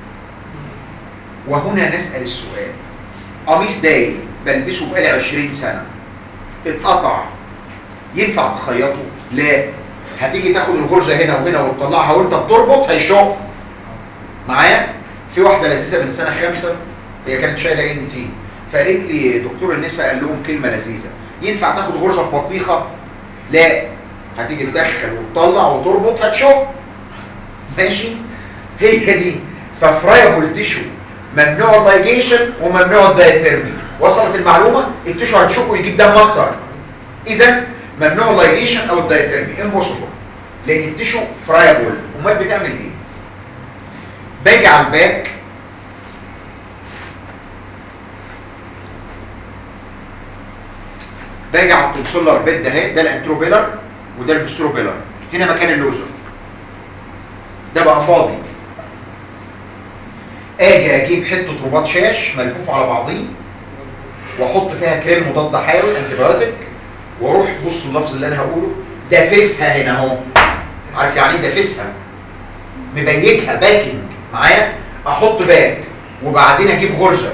وهنا نسأل السؤال قميص داي بلبسه بقالي 20 سنة اتقطع ينفع تخيطه لا هتيجي تاخد الغرزة هنا وهنا وتطلعها وانت بتربط هيشق معايا في واحدة لذيذة من سنة خمسة هي كانت شايلة ان تي فقالت لي دكتور النساء قال لهم كلمة لذيذة ينفع تاخد غرزة في بطيخة لا هتيجي تدخل وتطلع وتربط هتشق ماشي هي دي ففرايبل تيشو ممنوع اللايجيشن وممنوع الدايثيرمي وصلت المعلومة التيشو هتشق ويجيب دم اكتر اذا ممنوع اللايجيشن او الدايثيرمي امبوسيبل لان التيشو فرايبل امال بتعمل ايه باجي على الباك باجي على التنسولر بيد اهي ده الانتروبيلر وده البستروبيلر هنا مكان اللوزر ده بقى فاضي اجي اجيب حته رباط شاش ملفوف على بعضيه واحط فيها كريم مضاد حيوي انتيبيوتيك واروح بص اللفظ اللي انا هقوله دافسها هنا اهو عارف يعني ايه دافسها مبيكها باكينج معايا احط باك وبعدين اجيب غرزه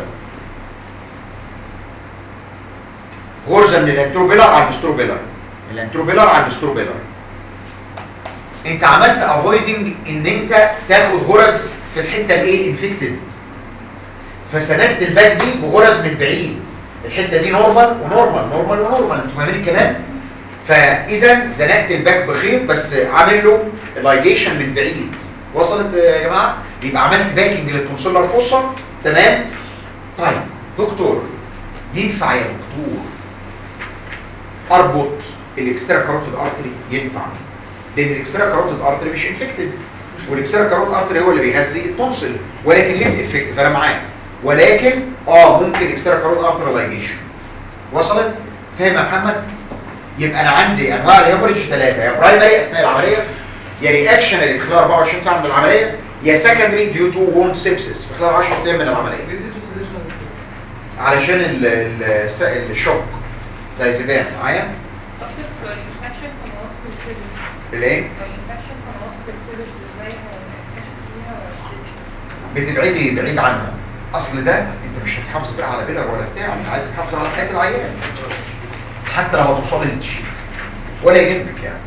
غرزه من الانتروبيلر على البستروبيلر الانتروبيلر على البستروبيلر انت عملت افويدنج ان انت تاخد غرز في الحته الايه انفكتد فسندت الباك دي بغرز من بعيد الحته دي نورمال ونورمال نورمال ونورمال انتوا فاهمين الكلام فاذا زنقت الباك بخيط بس عامل له لايجيشن من بعيد وصلت يا جماعه يبقى عملت باكينج للتونسولار فوسا تمام طيب دكتور ينفع يا دكتور اربط الاكسترا كاروتيد ارتري ينفع لان الاكسترا كاروتيد ارتري مش انفكتد والاكسترا كاروتيد ارتري هو اللي بيغذي التونسل ولكن ليس افكت فانا معاك ولكن اه ممكن اكسترا كاروتيد ارتري لايجيشن وصلت فاهم يا محمد يبقى انا عندي انواع الهيموريج ثلاثه يا برايمري اثناء العمليه يا رياكشن اللي في خلال 24 ساعه من العمليه يا سكندري ديو تو ووند سيبسس في خلال 10 ايام من العمليه علشان ال ال الس- الشوك دايزيبان معايا دكتور الانفكشن في مناطق الفيلش الايه الانفكشن في مناطق الفيلش ازاي هنكتشف فيها ولا بتبعدي بعيد عنها اصل ده انت مش هتحافظ بقى على بيلر ولا بتاع انت عايز تحافظ على حياه العيان حتى لو هتوصلي للتشيل ولا يهمك يعني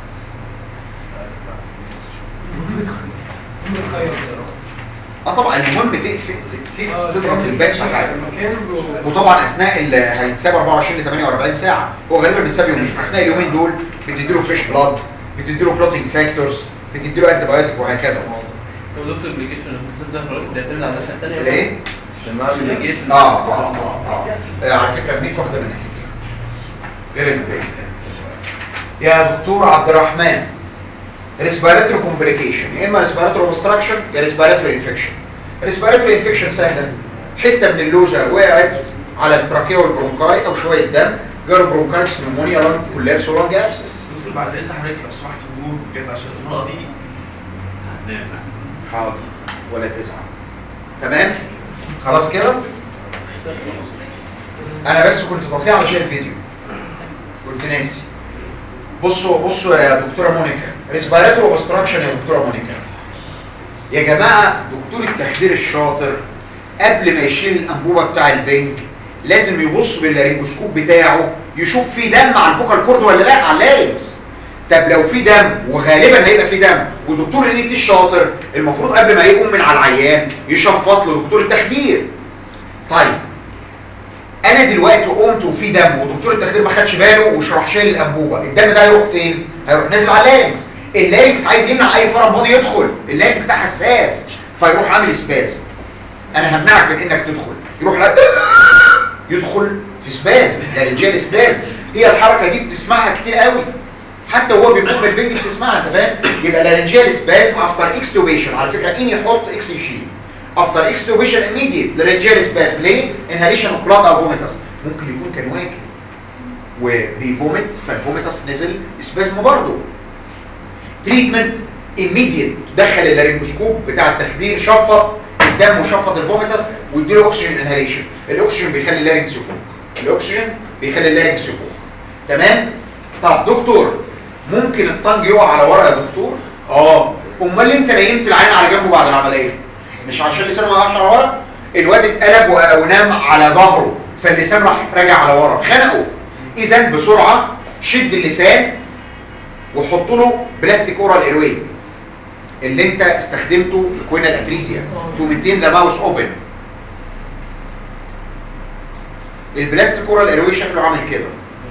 اه طبعا المهم تقفل ت- تضغط الباك شغال وطبعا اثناء اللي هيتساب 24 ل 48 ساعه هو غالبا بيتساب يومين اثناء اليومين دول بتديله فريش بلاد بتديله كلوتنج فاكتورز بتديله انتي بايوتيك وهكذا هو دكتور ابلكيشن القصه ده خلاص بيعتمد على الناحيه الثانيه الايه؟ عشان مع ابلكيشن اه اه اه اه على فكره بنيك واخده من ناحيتين غير البريك يا دكتور عبد الرحمن ريسبيراتوري كومبليكيشن يا اما ريسبيراتوري اوبستراكشن يا ريسبيراتوري انفكشن ريسبيراتوري انفكشن سهله حته من اللوزه وقعت على التراكيه والبرونكاي او شويه دم جاله برونكايتس نمونيا لانج كولابس ولانج ابسس دكتور بعد اذن حضرتك لو سمحت النور كده عشان النقطه دي هنام حاضر ولا تزعل تمام خلاص كده انا بس كنت بطيع علشان الفيديو كنت ناسي بصوا بصوا يا دكتوره مونيكا ريسبيراتور اوبستراكشن يا دكتوره مونيكا يا جماعه دكتور التخدير الشاطر قبل ما يشيل الانبوبه بتاع البنج لازم يبص باللارينجوسكوب بتاعه يشوف في دم على الفوكال كورد ولا لا على اللارينكس طب لو في دم وغالبا هيبقى في دم ودكتور النيت الشاطر المفروض قبل ما يقوم من على العيان يشفط له دكتور التخدير طيب انا دلوقتي قمت وفي دم ودكتور التخدير ما خدش باله وشرح شايل الانبوبه الدم ده هيروح فين هيروح نازل على اللارنكس اللارنكس عايز يمنع اي فرم فاضي يدخل اللارنكس ده حساس فيروح عامل سبازم انا همنعك من انك تدخل يروح لا يدخل في سبازم لارنجيال سبازم هي الحركه دي بتسمعها كتير قوي حتى وهو بيقوم من البنج بتسمعها انت فاهم يبقى لارنجيال سبازم افتر اكستوبيشن على فكره ان يحط اكس يشيل افتر اكستوبيشن immediate لارنجيال سبازم ليه انهاليشن اوف بلاد او فوميتاس ممكن يكون كان واكل وبيفومت فالفوميتاس نزل سبازم برضه تريتمنت immediate دخل اللارنجوسكوب بتاع التخدير شفط الدم وشفط الفوميتاس واديله اكسجين انهاليشن الاكسجين بيخلي اللارنكس يفوق الاكسجين بيخلي اللارنكس يفوق تمام طب دكتور ممكن الطنج يقع على ورا يا دكتور اه امال انت نيمت العين على جنبه بعد العمليه مش عشان لسانه ما يقعش على ورا الواد اتقلب و- ونام على ظهره فاللسان راح راجع على ورا خنقه اذا بسرعه شد اللسان وحط له بلاستيك اورال ايروي اللي انت استخدمته في كوينا الاتريزيا تو مينتين ذا ماوس اوبن البلاستيك اورال ايروي شكله عامل كده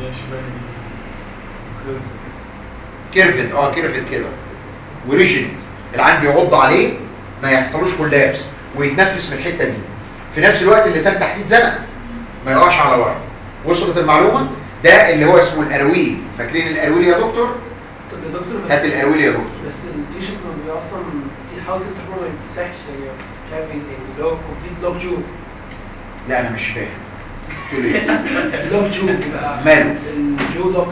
كيرفد اه كيرفد كده وريجيد العين بيعض عليه ما يحصلوش كولابس ويتنفس من الحته دي في نفس الوقت اللسان تحت زنق ما يقعش على ورا وصلت المعلومه ده اللي هو اسمه الارويل فاكرين الارويل يا دكتور طب يا دكتور هات بس الارويل يا دكتور بس البيشنت لما بيبقى اصلا دي حاول تفتح له ما يفتحش يعني مش عارف ايه تاني اللي هو كومبليت لوك جو لا انا مش فاهم تقول ايه لوك جو بيبقى ماله؟ الجو لوك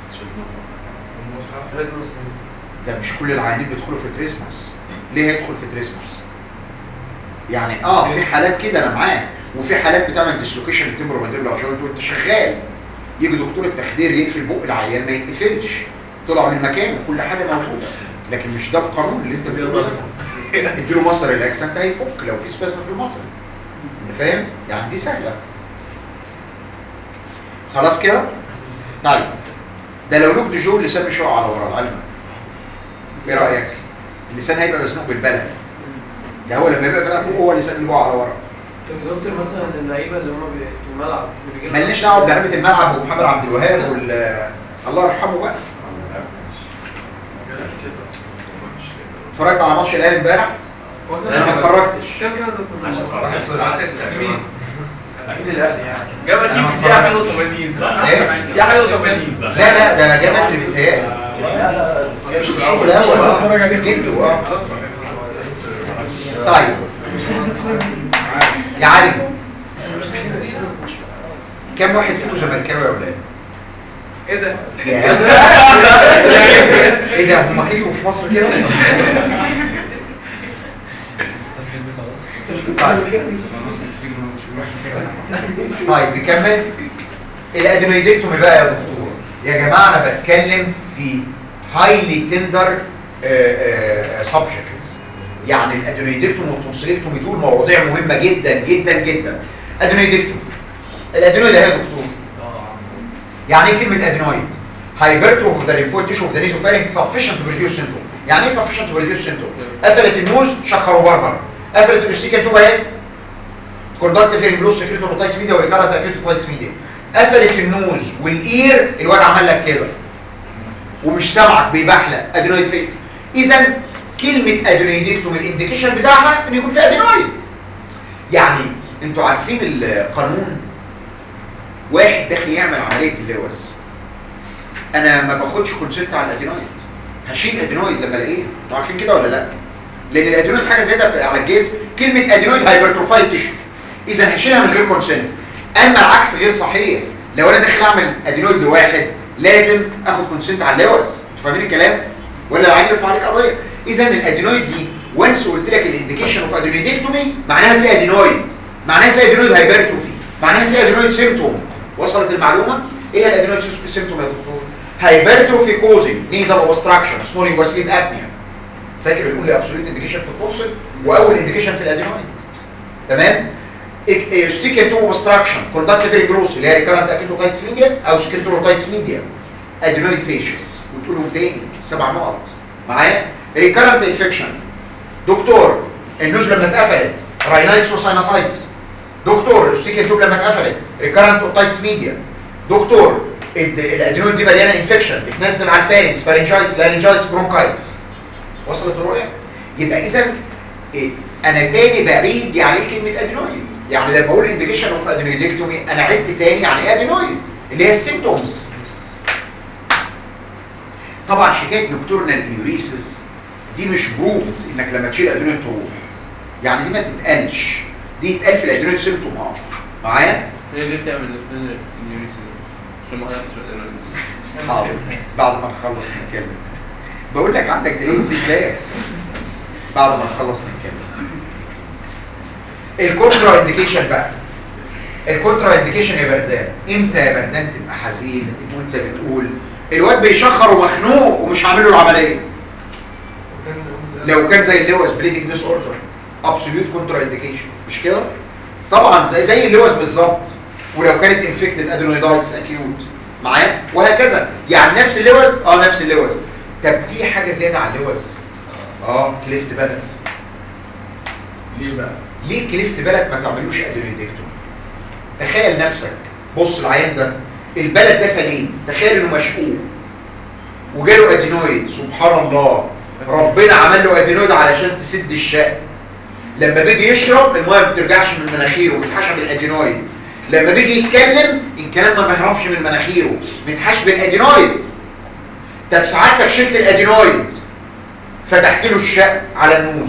ده مش كل العيانين بيدخلوا في تريسماس ليه هيدخل في تريسماس يعني اه في حالات كده انا معاك وفي حالات بتعمل ديسلوكيشن التمبرومانديبولار جوينت وانت شغال يجي دكتور التخدير يقفل بق العيان ما يتقفلش طلع من مكانه كل حاجه موجوده لكن مش ده القانون اللي انت بتقوله ده اديله مصر الاكسنت هيفك لو في سبازم في المصر انت فاهم يعني دي سهله خلاص كده طيب ده لو لوك دي جو اللسان مش هيقع على ورا العلم ايه رايك اللسان هيبقى مزنوق بالبلد ده هو لما يبقى فاتح بقه هو اللسان اللي بيقع على ورا طب يا دكتور مثلا اللعيبه اللي هم بي- في الملعب اللي بيجي لهم- مالناش دعوه بلعبه الملعب ومحمد عبد الوهاب وال الله يرحمه بقى اتفرجت على ماتش الاهلي امبارح انا ما اتفرجتش كام كام يا دكتور؟ واحد صفر. مين؟ اكيد الاهلي يعني جاب اكيد دي حاجه 80 صح؟ ايه؟ دي حاجه 80 لا لا ده جاب اللي بيتهيألي لا لا الشغل الاول اه جده اه طيب يا علي كم واحد فيكم زملكاوي يا ولاد؟ ايه ده؟ ايه ده هم كتبوا في مصر كده؟ طيب طيب نكمل الادينويدكتومي بقى يا دكتور يا جماعه انا بتكلم في هايلي تندر سبجكتس يعني الادينويدكتومي والتونسيلكتومي دول مواضيع مهمه جدا جدا جدا ادينويدكتومي الادينويد اهي يا دكتور يعني ايه كلمه ادينويد هايبرترو اوف ذا ليمفويد تيشو اوف ذا نيزوفارينج سفيشنت تو ريديوس سيمبتوم يعني ايه سفيشنت تو ريديوس سيمبتوم قفلت النوز شخروا بربر قفلت الاستيكا توب اهي كوندكتيف هيرنج لوس سكريتو روتايس ميديا وريكارنت اكيوت توتايس ميديا قفلت النوز والاير الواد عمل لك كده ومش سامعك بيبحلق ادينويد فين اذا كلمه ادينويدكتوم الانديكيشن بتاعها ان يكون في ادينويد يعني انتوا عارفين القانون واحد داخل يعمل عمليه اللوز انا ما باخدش كونسنت على الادينويد هشيل ادينويد لما الاقيه انتوا عارفين كده ولا لا لان الادينويد حاجه زياده على الجسم كلمه ادينويد هايبرتروفايد تيشو اذا هشيلها من غير كونسنت اما العكس غير صحيح لو انا داخل اعمل ادينويد لواحد لازم اخد كونسنت على اللوز انتوا فاهمين الكلام ولا العين يرفع عليك قضيه اذا الادينويد دي وانس قلت لك الانديكيشن اوف ادينويدكتومي معناها في ادينويد معناها في ادينويد هايبرتروفي معناها في ادينويد سيمتوم وصلت المعلومه ايه الادينويد سيمتوم يا دكتور هايبرتروفي كوزنج نيزل اوبستراكشن سنورينج وسليب ابنيا فاكر بنقول ابسوليت انديكيشن في التونسل واول انديكيشن في الادينويد تمام ستيكن تو اوبستراكشن كوندكتيف جروس اللي هي ريكارنت اكيتوتايتس ميديا او سكريتوروتايتس ميديا ادينويد فيشس وتقولهم تاني سبع نقط معايا ريكارنت انفكشن دكتور النوز لما اتقفلت راينايتس وساينوسايتس دكتور الستيكن توب لما اتقفلت ريكارنت اوتايتس ميديا دكتور ال- الادينويد دي مليانه انفكشن بتنزل على الفارنكس فارنجايتس لارنجايتس برونكايتس وصلت الرؤيه يبقى اذا إيه؟ انا تاني بعيد يعني ايه كلمه ادينويد يعني لما اقول انديكيشن اوف ادينويدكتومي انا عدت تاني يعني ايه ادينويد اللي هي السيمتومز طبعا حكايه نكتورنال انيوريسيس دي مش بروفد انك لما تشيل ادينويد تروح يعني دي ما تتقالش دي يتقال في الادينويد سيمتوم اه معايا هي اللي بتعمل الانيوريزم عشان ما حدش يسأل حاضر بعد ما نخلص نتكلم بقول لك عندك دليل في الله بعد ما نخلص نتكلم الكونترا انديكيشن بقى الكونترا انديكيشن يا بردان امتى يا بردان تبقى حزين وانت بتقول الواد بيشخر ومخنوق ومش عامل له العمليه لو كان زي اللوز بليدنج ديس اوردر ابسوليوت كونترا انديكيشن مش كده طبعا زي زي اللوز بالظبط ولو كانت انفكتد ادينويدايتس اكيوت معايا وهكذا يعني نفس اللوز اه نفس اللوز طب في حاجه زياده عن اللوز اه كليفت بلد ليه بقى؟ ليه كليفت بلد ما تعملوش ادينويدكتوم تخيل نفسك بص العيان ده البلد ده سليم تخيل انه مشقوق وجاله ادينويد سبحان الله ربنا عمل له ادينويد علشان تسد الشق لما بيجي يشرب الميه ما بترجعش من مناخيره بتحشى بالادينويد لما بيجي يتكلم الكلام ما بيهربش من مناخيره بيتحش بالادينويد طب ساعتك شلت الادينويد فتحت له الشق على النوز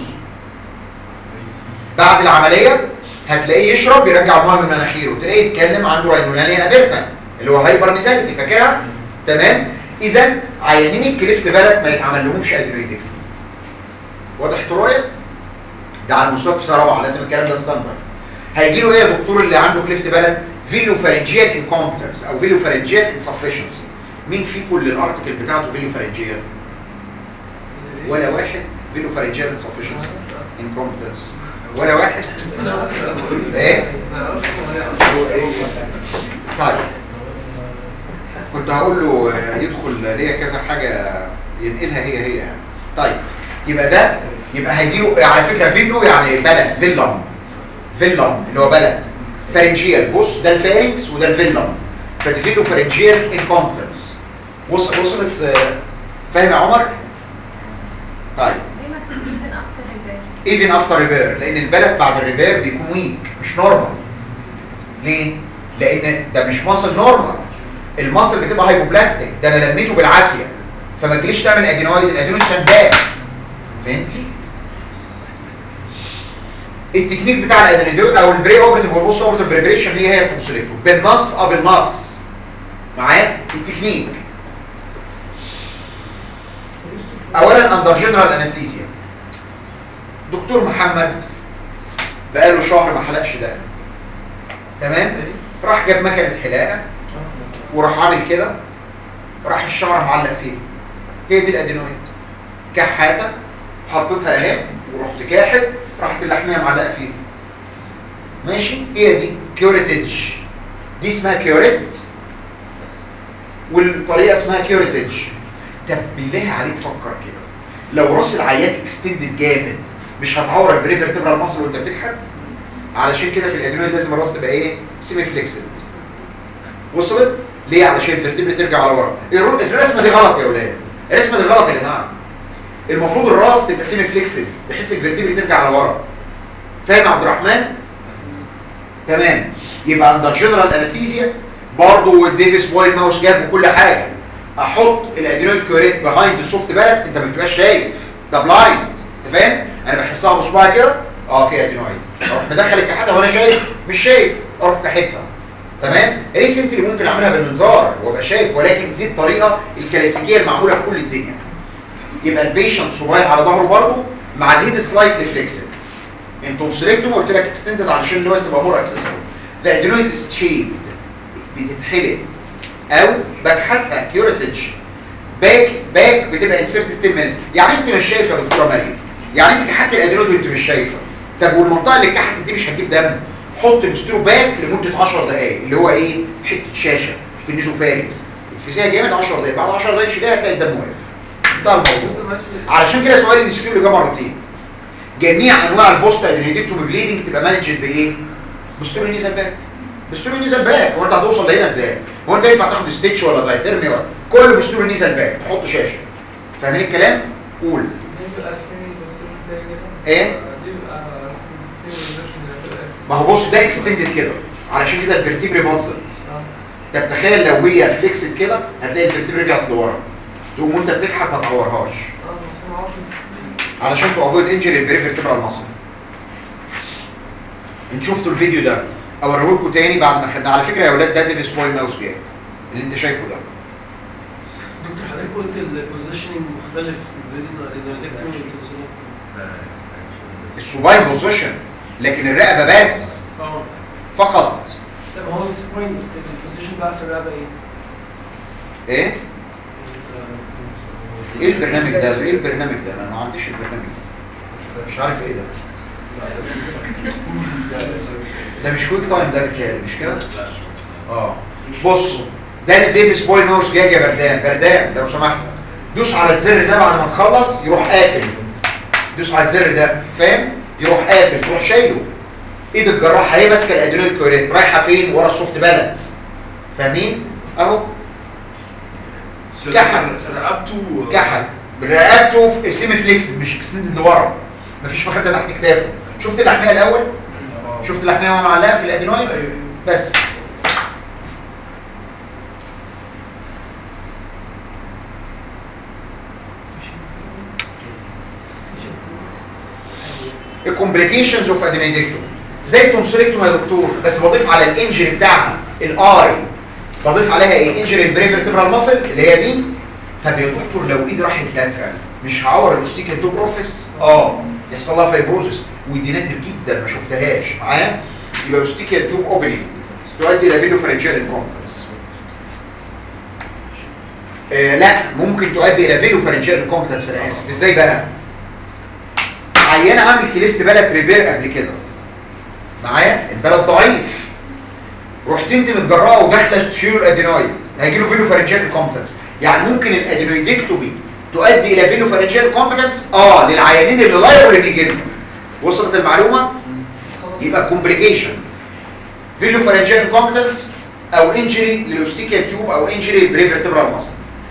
بعد العملية هتلاقيه يشرب يرجع الميه من مناخيره تلاقيه يتكلم عنده راينولانيا ابيرتا اللي هو هايبر نيزاليتي فاكرها تمام اذا عيانين الكليفت بلد ما يتعمل لهمش ادريدكتومي واضح ترويا ده على مستوى في رابعه لازم الكلام ده ستاندرد هيجي له ايه يا دكتور اللي عنده كليفت بلد فيلو فارنجيال انكومبتنس او فيلو فارنجيال انسفشنسي مين فيكم اللي الارتكل بتاعته فيلو فارنجيال ولا واحد فيلو فارنجيال انسفشنسي انكومبتنس ولا واحد ايه طيب كنت هقول له يدخل ليا كذا حاجة ينقلها هي هي يعني طيب يبقى ده يبقى هيجيله على فكرة فيلو يعني بلد فيلم فيلم اللي هو بلد فارنجيال بص ده الفارنكس وده الفيلم فتفيلو فارنجيال انكومبتنس وص- وصلت آه، فاهم يا عمر؟ طيب ليه ما بتجيب من اكتر البال ايفن افتر ريبير لان البلد بعد الريبير بيكون ويك مش نورمال ليه لان ده مش ماسل نورمال الماسل بتبقى هايبوبلاستيك ده انا لميته بالعافيه فما تجيليش تعمل ادينويد الادينويد شداد فهمتي التكنيك بتاع الادينويد او البري اوبرتيف والبوست اوبرتيف بريبريشن هي هي تنسلته بالنص او بالنص معايا التكنيك اولا اندر جنرال انستيزيا دكتور محمد بقاله شهر ما حلقش دقن تمام راح جاب مكنه حلاقه وراح عامل كده راح الشعر معلق فيه هي دي الادينويد كحاته حطيتها اهي ورحت كاحت راحت اللحميه معلقه فيه ماشي هي دي كيوريتج دي اسمها كيوريت والطريقه اسمها كيوريتج طب بالله عليك فكر كده لو راس العيان اكستندد جامد مش هتعور البريفرتبرال ماسل وانت بتكحت علشان كده في الادرينال لازم الراس تبقى ايه سيمي فليكسد وصلت ليه علشان الفرتبرا ترجع لورا الرو- الرسمه دي غلط يا اولاد الرسمه دي غلط يا جماعه المفروض الراس تبقى سيمي فليكسد بحيث الفرتبرا ترجع لورا فاهم يا عبد الرحمن تمام يبقى عند جنرال انستيزيا برضه الديفيس بويل ماوس جاب وكل حاجه احط الادرينال كوريت بيهايند السوفت بلد انت ما بتبقاش شايف ده بلايند انت فاهم انا بحسها بصباعي كده اه في ادرينويد اروح مدخل الكحته وانا شايف مش شايف اروح كحتها تمام ريسنت اللي ممكن اعملها بالمنظار وابقى شايف ولكن دي الطريقه الكلاسيكيه المعموله في كل الدنيا يبقى البيشنت صباعي على ظهره برضه مع الهيد سلايتلي فليكسد انتوا سلكتوا قلت لك اكستندد علشان اللوز تبقى مور اكسسبل ذا ادينويد شيبد بتتحلق او بكحتها كيوريتج باك باك بتبقى انسرتد 10 مينتس يعني انت مش شايفه يا دكتوره مريم يعني انت كحت الادينويد وانت مش شايفه طب والمنطقه اللي كحت دي مش هتجيب دم حط مسترو باك لمده 10 دقائق اللي هو ايه حته شاشه في النيزوفارينكس اتفسيها جامد 10 دقائق بعد 10 دقائق شيلها هتلاقي الدم واقف ده الموضوع علشان كده سؤال الانسكيو اللي جه مرتين جميع انواع البوست ادرينيتوم بليدنج تبقى مانجد بايه بستوري نيزل باك بستوري نيزل باك هو انت هتوصل لهنا ازاي هو انت ينفع تاخد ستيتش ولا دايترمي ولا كله بستوري نيزل باك تحط شاشه فاهمين الكلام قول ايه ما هو بص ده اكستندد كده علشان كده الفرتيبري باظت طب تخيل لو هي فليكسد كده هتلاقي الفرتيبري رجعت لورا تقوم وانت بتكحت ما تعورهاش علشان تأفويد انجري البريفرتبرال ماسل انت شفتوا الفيديو ده اوريه لكم تاني بعد ما خدنا على فكره يا اولاد ده ديفيس بوي ماوس جاي اللي انت شايفه ده دكتور حضرتك قلت البوزيشننج مختلف بين الانالكترون والتنسيلات السوباين بوزيشن لكن الرقبه بس اه فقط طب هو السبوين بس البوزيشن بقى في الرقبه ايه؟ ايه ايه البرنامج ده ايه البرنامج ده انا ما عنديش البرنامج ده مش عارف ايه ده ده مش كويك تايم ده بتهيألي مش كده اه بص ده الديفيس بوي نورس جاي يا بردان بردان لو سمحت دوس على الزر ده بعد ما تخلص يروح قافل دوس على الزر ده فاهم يروح قافل تروح شايله ايد الجراح اهي ماسكه الادرينال كوريت رايحه فين ورا السوفت بلد فاهمين اهو كحل. رقبته كحل رقبته في سيمي فليكس مش اكستند لورا مفيش مخده تحت كتافه شفت اللحميه الاول شفت اللحميه وهي معلقه في الادينويد بس الكومبليكيشنز اوف ادينيدكتوم زي التونسيلكتوم يا دكتور بس بضيف على الانجري بتاعها الاي بضيف عليها ايه انجري البريفرتبرال ماسل اللي هي دي طب يا دكتور لو ايدي راحت لاترال مش هعور الاوستيكال دوب اوفيس اه يحصل لها فايبروزس ودي نادر جدا ما شفتهاش معايا يبقى اوستيكال دوب اوبننج تؤدي الى بيلو فرنجيال انكومبتنس آه لا ممكن تؤدي الى بيلو فرنجيال انكومبتنس انا اسف ازاي بقى عيان عامل كليفت بلد ريبير قبل كده معايا البلد ضعيف رحت انت متجراه وداخله تشيل الادينويد هيجي له بيلو فرنجيال كومبتنس يعني ممكن الادينويدكتومي تؤدي الى بيلو فرنجيال كومبتنس اه للعيانين اللي لايبل اللي يجي وصلت المعلومه يبقى كومبليكيشن بيلو فرنجيال كومبتنس او انجري للاوستيكال تيوب او انجري بريفرتبرال ماسل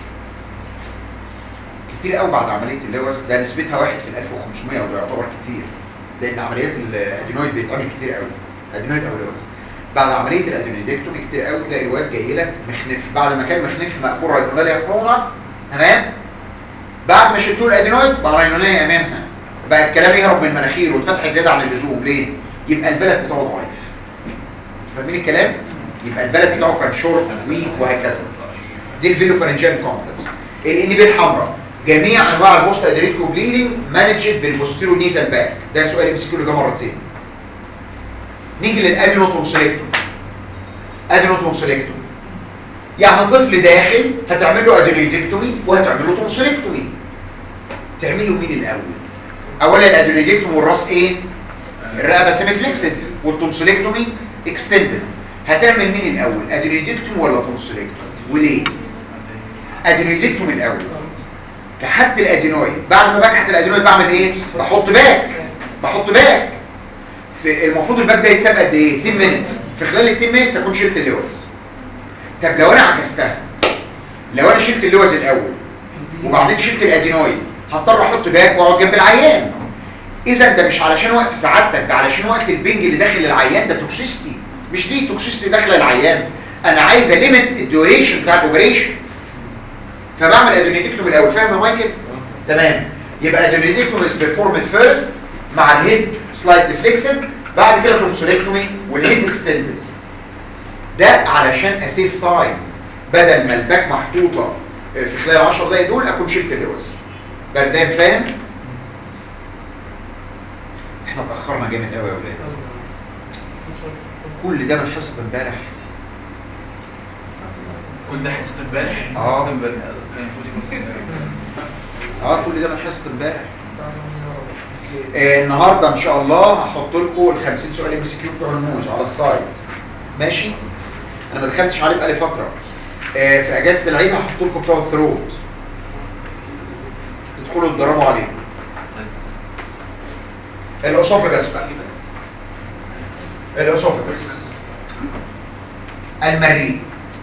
كتير قوي بعد عمليه اللوز ده نسبتها واحد في ال 1500 وده يعتبر كتير لان عمليات الادينويد بيتعمل كتير قوي ادينويد او لوز بعد عمليه الادينويدكتومي كتير قوي تلاقي الواد جاي لك مخنف بعد ما كان مخنف مقفول راينوناليا كرونا تمام بعد ما شلتوه الادينويد بقى راينوناليا امامها بقى الكلام يهرب من مناخيره والفتح زياده عن اللزوم ليه يبقى البلد بتاعه ضعيف فاهمين الكلام يبقى البلد بتاعه كان شورت ويك وهكذا دي الفيلو فرنجيال كومبتنس الانيبيل الحمراء جميع انواع البوست ادريتكو بليدنج مانجد بالبوستيرو نيزل باك ده سؤال ام سي كيو ده مرتين نيجي للادينوتونسيلكتوم ادينوتونسيلكتوم يعني طفل داخل هتعمل له ادينويدكتومي وهتعمل له تونسيلكتومي تعمل له مين الاول اولا الادينويدكتومي والراس ايه الرقبه سيمي فليكسد والتونسيلكتومي اكستندد هتعمل مين الاول ادينويدكتومي ولا تونسيلكتومي وليه ادينويدكتومي الاول كحت الادينويد بعد ما بكحت الادينويد بعمل ايه بحط باك بحط باك في المفروض الباك ده يتساب قد ايه 10 مينتس في خلال ال 10 مينتس اكون شلت اللوز طب لو انا عكستها لو انا شلت اللوز الاول وبعدين شلت الادينويد هضطر احط باك واقعد جنب العيان اذا ده مش علشان وقت سعادتك ده علشان وقت البنج اللي داخل العيان ده توكسيستي مش دي توكسيستي داخله العيان انا عايز ليميت الديوريشن بتاع الاوبريشن فبعمل ادونيتكتوم الاول فاهم يا مايكل تمام يبقى ادونيتكتوم از بيرفورمد فيرست مع الهيد سلايتلي فليكسد بعد كده تونسوليكتومي والهيد اكستندد ده علشان اسيف تايم بدل ما الباك محطوطه في خلال 10 دقايق دول اكون شلت اللوز بردان فاهم احنا اتاخرنا جامد قوي يا ولاد كل ده من حصه امبارح كنا حصة امبارح اه اه كل ده من حصه امبارح آه النهارده ان شاء الله هحط لكم ال 50 سؤال ام سي كيو بتوع النوز على السايت ماشي انا ما دخلتش عليه بقالي فتره آه في اجازه العيد هحط لكم بتوع الثروت تدخلوا تدربوا عليه الاسوفجس بقى الاسوفجس المريء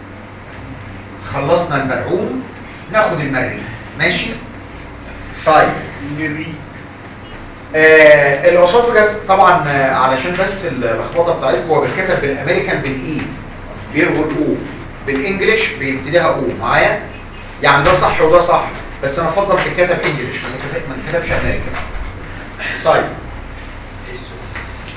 خلصنا المرعوم ناخد المريء ماشي طيب نري آه الاسوفجس طبعا آه علشان بس اللخبطه بتاعتكم هو بيتكتب بالامريكان بالاي بيرغوا الاو بالانجلش بيبتديها او معايا يعني ده صح وده صح بس انا افضل تتكتب انجلش ما تتكتب- ما تتكتبش امريكان طيب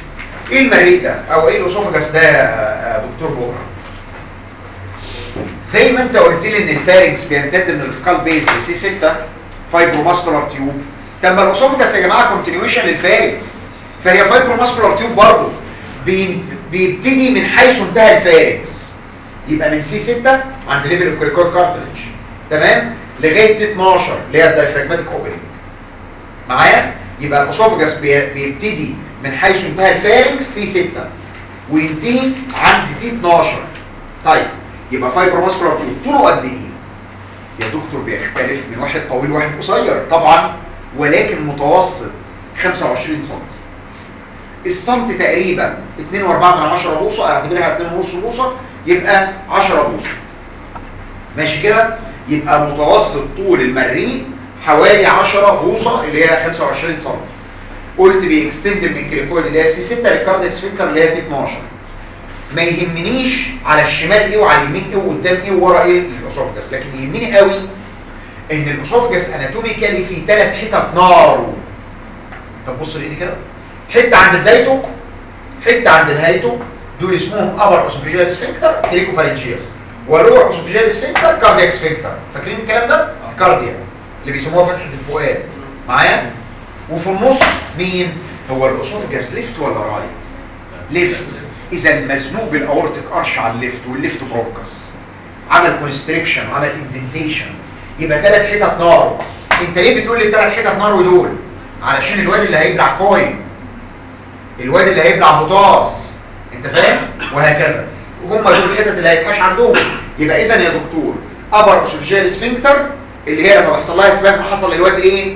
ايه المريء ده او ايه الاسوفجس ده يا دكتور بكره زي ما انت قلت لي ان الفارنكس بيمتد من السكال بيز لسي 6 فايبروماسكولار تيوب طب ما الاسوفجس يا جماعه كونتينيويشن للفارنكس فهي فايبروماسكولار تيوب برضه بي- بيبتدي من حيث انتهى الفارنكس يبقى من سي 6 عند ليفل الكوريكول كارتلج تمام لغايه تي 12 اللي هي الدايفراجماتيك اوبننج معايا يبقى الاسوفجس بي- بيبتدي من حيث انتهى الفارنكس سي 6 وينتهي عند تي 12 طيب يبقى فايبروماسكولار تيوب طوله قد ايه يا دكتور بيختلف من واحد طويل وواحد قصير طبعا ولكن متوسط 25 سم السنت تقريبا 2.4 من 10 بوصه اعتبرها 2.5 بوصه يبقى 10 بوصه ماشي كده يبقى متوسط طول المريء حوالي 10 بوصه اللي هي 25 سم قلت بيكستند من كريكول اللي هي سي 6 للكارديك سفنكتر اللي هي تي 12 ما يهمنيش على الشمال ايه وعلى اليمين ايه وقدام ايه وورا ايه الاسوفجس لكن يهمني قوي ان الاسوفجس اناتوميكالي فيه ثلاث حتت نار طب بص لايدي كده حته عند بدايته حته عند نهايته دول اسمهم ابر اسوفيجيال سفنكتر كريكوفارنجيوس ولور اسوفيجيال سفنكتر كاردياك سفنكتر فاكرين الكلام ده كارديا اللي بيسموها فتحه الفؤاد معايا وفي النص مين هو الاسوفجس ليفت ولا رايت ليفت اذا مزنوق بالاورتيك ارش على الليفت والليفت برونكس عمل كونستريكشن عمل اندنتيشن يبقى ثلاث حتت نار انت ليه بتقول لي ثلاث حتت نار ودول علشان الواد اللي هيبلع كوين الواد اللي هيبلع بطاس انت فاهم وهكذا وهم دول الحتت اللي هيتحاش عندهم يبقى اذا يا دكتور ابر اسوفيجيال سفنكتر اللي هي لما بيحصل لها اسبازم حصل للواد ايه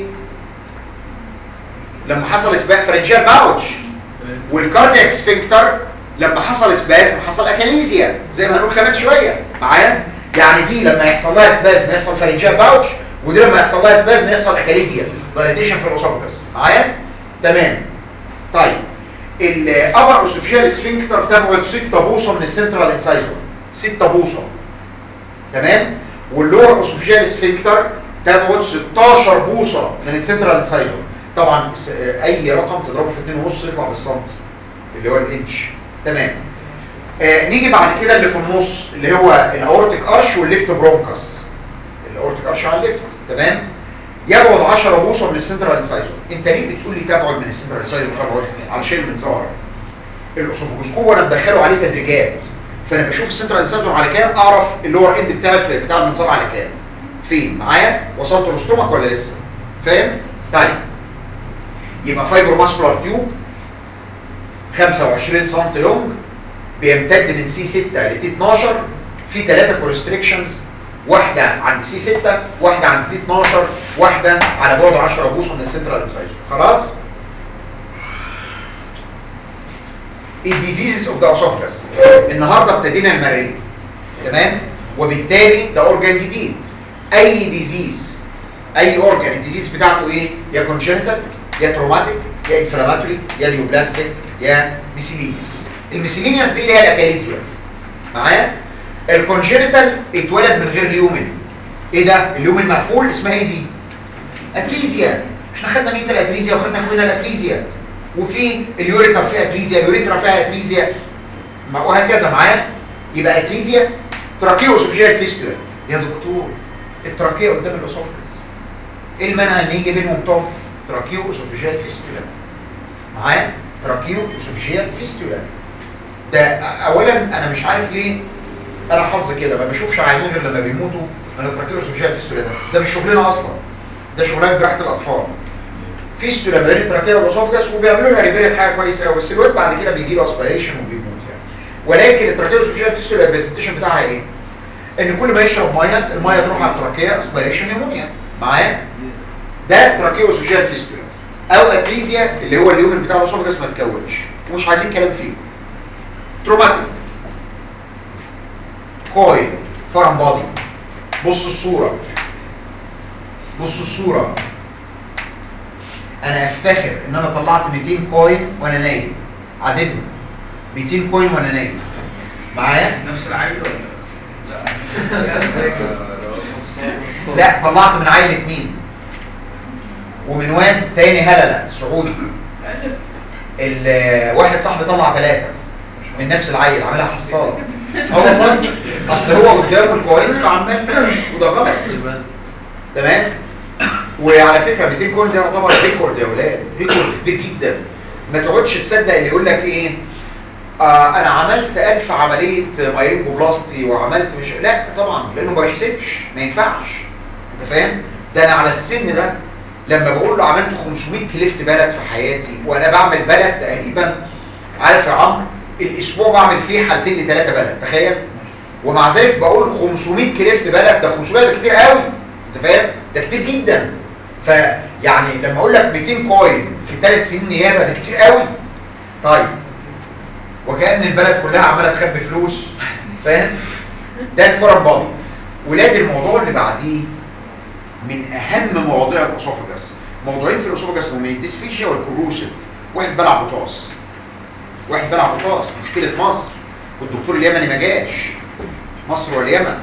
لما حصل اسبازم فرنجيال باوتش والكاردياك سفنكتر لما حصل سبازم حصل اكاليزيا زي ما هنقول كمان شويه معايا يعني دي لما يحصل لها سبازم يحصل فرنجيال باوتش ودي لما يحصل لها سبازم يحصل اكاليزيا دايليتيشن في الاسوفجس معايا تمام طيب الابر اسوفيجيال سفنكتر تبعد 6 بوصه من السنترال انسايزور 6 بوصه تمام واللور اسوفيجيال سفنكتر تبعد 16 بوصه من السنترال انسايزور طبعا س- اي رقم تضربه في 2.5 يطلع بالسنتي اللي هو الانش تمام آه نيجي بعد كده اللي في النص اللي هو الاورتيك ارش والليفت برونكس الاورتيك ارش على الليفت تمام يبعد 10 بوصه من السنترال انسايزور انت ليه بتقول لي تبعد من السنترال انسايزور تبعد علشان المنظار الاسوفوجوسكوب وانا بدخله عليه تدريجات فانا بشوف السنترال انسايزور على كام اعرف اللور اند بتاع بتاع المنظار على كام فين معايا وصلت الاستومك ولا لسه فاهم طيب يبقى فايبر ماسكولار تيوب 25 سم لونج بيمتد من سي 6 ل تي 12 في ثلاثه كونستريكشنز واحده عند سي 6 واحده عند تي 12 واحده على بعد 10 بوصه من السنترال انسايزور خلاص الديزيزز اوف ذا اسوفجس النهارده ابتدينا المريء تمام وبالتالي ده اورجان جديد اي ديزيز اي اورجان الديزيز بتاعته ايه يا كونجنتال يا تروماتيك يا انفلاماتوري يا نيوبلاستيك يا ميسيلينيوس الميسيلينيوس دي اللي هي الاكاليزيا معايا الكونجنتال اتولد من غير ليومن ايه ده اليومن مقفول اسمها ايه دي اتريزيا احنا خدنا ميتا الاتريزيا وخدنا كوينا الاتريزيا وفي اليوريتر فيها اتريزيا اليوريترا فيها اتريزيا ما- وهكذا معايا يبقى اتريزيا تراكيو اسوفيجيال فيستولا يا دكتور التراكيه قدام الاسوفجس ايه المانع ان يجي بينهم طف تراكيو اسوفيجيال فيستولا معايا تراكيو اسوفيجيال فيستولا ده اولا انا مش عارف ليه انا حظ كده ما بشوفش عيانين غير لما بيموتوا من التراكيو اسوفيجيال فيستولا ده ده مش شغلنا اصلا ده شغلانه جراحه الاطفال فيستولا ما بين التراكيه والاسوفجس وبيعملوا لها ريبير حاجه كويسه قوي بس الواد بعد كده بيجي له اسبيريشن وبيموت يعني ولكن التراكيه اسوفيجيال فيستولا البرزنتيشن بتاعها ايه؟ ان كل ما يشرب ميه الميه تروح على التراكيه اسبيريشن نيمونيا معايا ده تراكيه اسوفيجيال فيستولا او اتريزيا اللي هو اليومن بتاع الاسوفجس ما اتكونش ومش عايزين كلام فيه تروماتيك كويل فرم بادي بص الصوره بص الصوره انا افتخر ان انا طلعت 200 كوين وانا نايم عددهم 200 كوين وانا نايم معايا نفس العيل ولا لا طلعت من عيل اتنين ومن واد تاني هللة سعودي ال- واحد صاحبي طلع ثلاثة من نفس العيل عملها حصالة اه والله اصل هو قدامه الكويس فعمال وده غلط تمام وعلى فكره 200 كوين ده يعتبر ريكورد يا ولاد ريكورد كبير جدا ما تقعدش تصدق اللي يقول لك ايه آه انا عملت 1000 عمليه مايرينجوبلاستي وعملت مش لا طبعا لانه ما بيحسبش ما ينفعش انت فاهم ده انا على السن ده لما بقول له عملت 500 كليفت بلد في حياتي وانا بعمل بلد تقريبا عارف يا عمرو الاسبوع بعمل فيه حالتين لثلاثه بلد تخيل ومع ذلك بقول 500 كليفت بلد ده 500 ده كتير قوي انت فاهم ده كتير جدا فيعني لما اقول لك 200 كوين في ثلاث سنين نيابه ده كتير قوي طيب وكأن البلد كلها عماله تخبي فلوس فاهم ده الفرن بادي ولاد الموضوع اللي بعديه من اهم مواضيع الاسوفاجس موضوعين في الاسوفاجس هم الديسفيشيا والكروسيف واحد بلع بطاس واحد بلع بطاس مشكله مصر والدكتور اليمني ما جاش مصر واليمن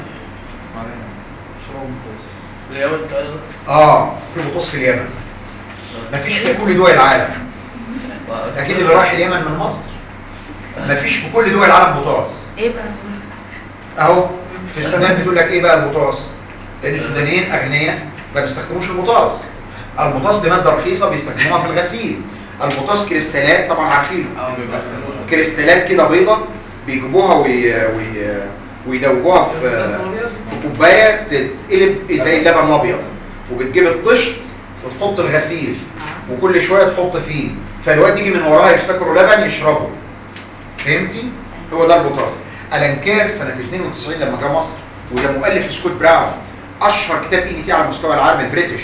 اليوم انت اه في بطاس في اليمن مفيش في كل دول العالم اكيد اللي رايح اليمن من مصر مفيش في كل دول العالم بطاس ايه بقى اهو في السودان بتقول لك ايه بقى البطاس لان السودانيين اغنياء ما بيستخدموش البطاص البطاص دي ماده رخيصه بيستخدموها في الغسيل البطاص كريستالات طبعا عارفينه كريستالات كده بيضه بيجيبوها وي... وي... ويدوبوها في في كوبايه تتقلب زي اللبن الابيض وبتجيب الطشت وتحط الغسيل وكل شويه تحط فيه فالواد يجي من وراها يفتكروا لبن يشربه فهمتي هو ده البطاص الان كير سنه 92 لما جه مصر وده مؤلف سكوت براون اشهر كتاب اي تي على مستوى العالم البريتش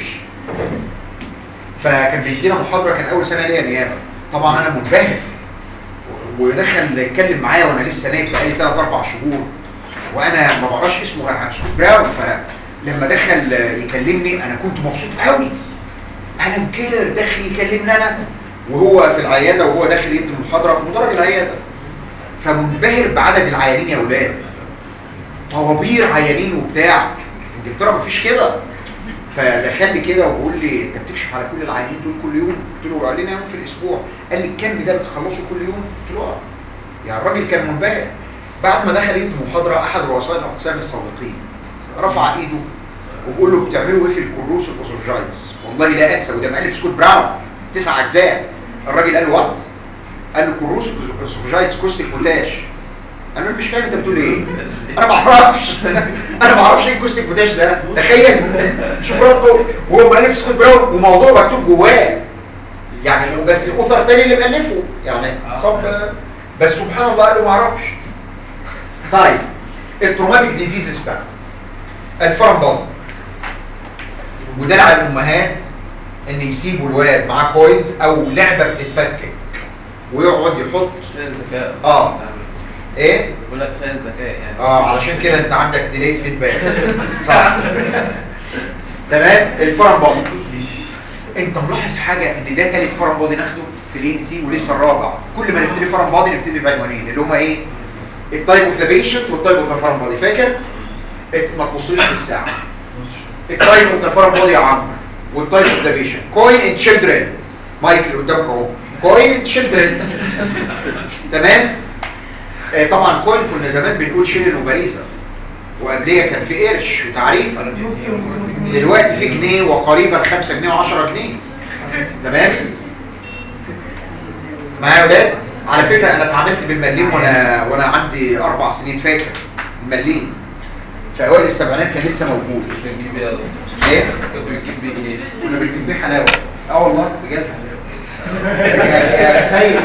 فكان بيدينا محاضره كان اول سنه ليا نيابه طبعا انا منبهر ودخل يتكلم معايا وانا لسه نايم بقالي 3 4 شهور وانا ما بقراش اسمه غير عن سكوت براون فلما دخل يكلمني انا كنت مبسوط قوي انا كير داخل يكلمني انا وهو في العياده وهو داخل يدي المحاضره في مدرج العياده فمنبهر بعدد العيانين يا ولاد طوابير عيانين وبتاع في انجلترا مفيش كده فدخلني كده وبقول لي انت بتكشف على كل العيانين دول كل يوم قلت له علينا يوم في الاسبوع قال لي الكم ده بتخلصه كل يوم قلت له اه يعني الراجل كان منبهر بعد ما دخل يدي محاضره احد رؤساء الاقسام السابقين رفع ايده وبقول له بتعملوا ايه في الكروس الاوسوجايتس والله لا انسى وده مؤلف سكوت براون تسع اجزاء الراجل قال له وات قال له كروس الاوسوجايتس كوستيك بوتاش انا مش فاهم انت بتقول ايه انا ما اعرفش انا ما اعرفش ايه كوستيك بوتاش ده تخيل شوف رده وهو مؤلف سكوت براون وموضوع مكتوب جواه يعني بس اوثر تاني اللي مؤلفه يعني صب بس سبحان الله قال له ما اعرفش طيب التروماتيك ديزيزز بقى الفرمبل ودلع الامهات ان يسيبوا الواد معاه كوينز او لعبه بتتفكك ويقعد يحط فين الذكاء آه. ايه بقول لك فين الذكاء يعني اه علشان كده انت عندك ديليت فيدباك صح تمام الفرن بودي انت ملاحظ حاجه ان ده تالت فرن بودي ناخده في الاي تي ولسه الرابع كل ما نبتدي فرن بودي نبتدي بعنوانين اللي هما ايه التايب اوف ذا بيشنت والتايب اوف ذا فرن بودي فاكر ات- ما تبصليش في الساعه التايب اوف ذا فرن بودي يا عم والتايب اوف ذا بيشنت كوين ان تشيلدرن مايكل قدامك اهو كوين ان تشيلدرن تمام آه، طبعا كوين كنا زمان بنقول شيل وبريزه وقبليه كان في قرش وتعريف دلوقتي في جنيه وقريبا 5 جنيه و10 جنيه تمام معايا يا ولاد على فكره انا اتعاملت بالمليم وانا وانا عندي اربع سنين فاكر المليم في اوائل السبعينات كان لسه موجود بتجيب ايه اصلا؟ ايه كنت بتجيب بيه ايه؟ كنا بنجيب بيه حلاوه اه والله بجد يا يا سيد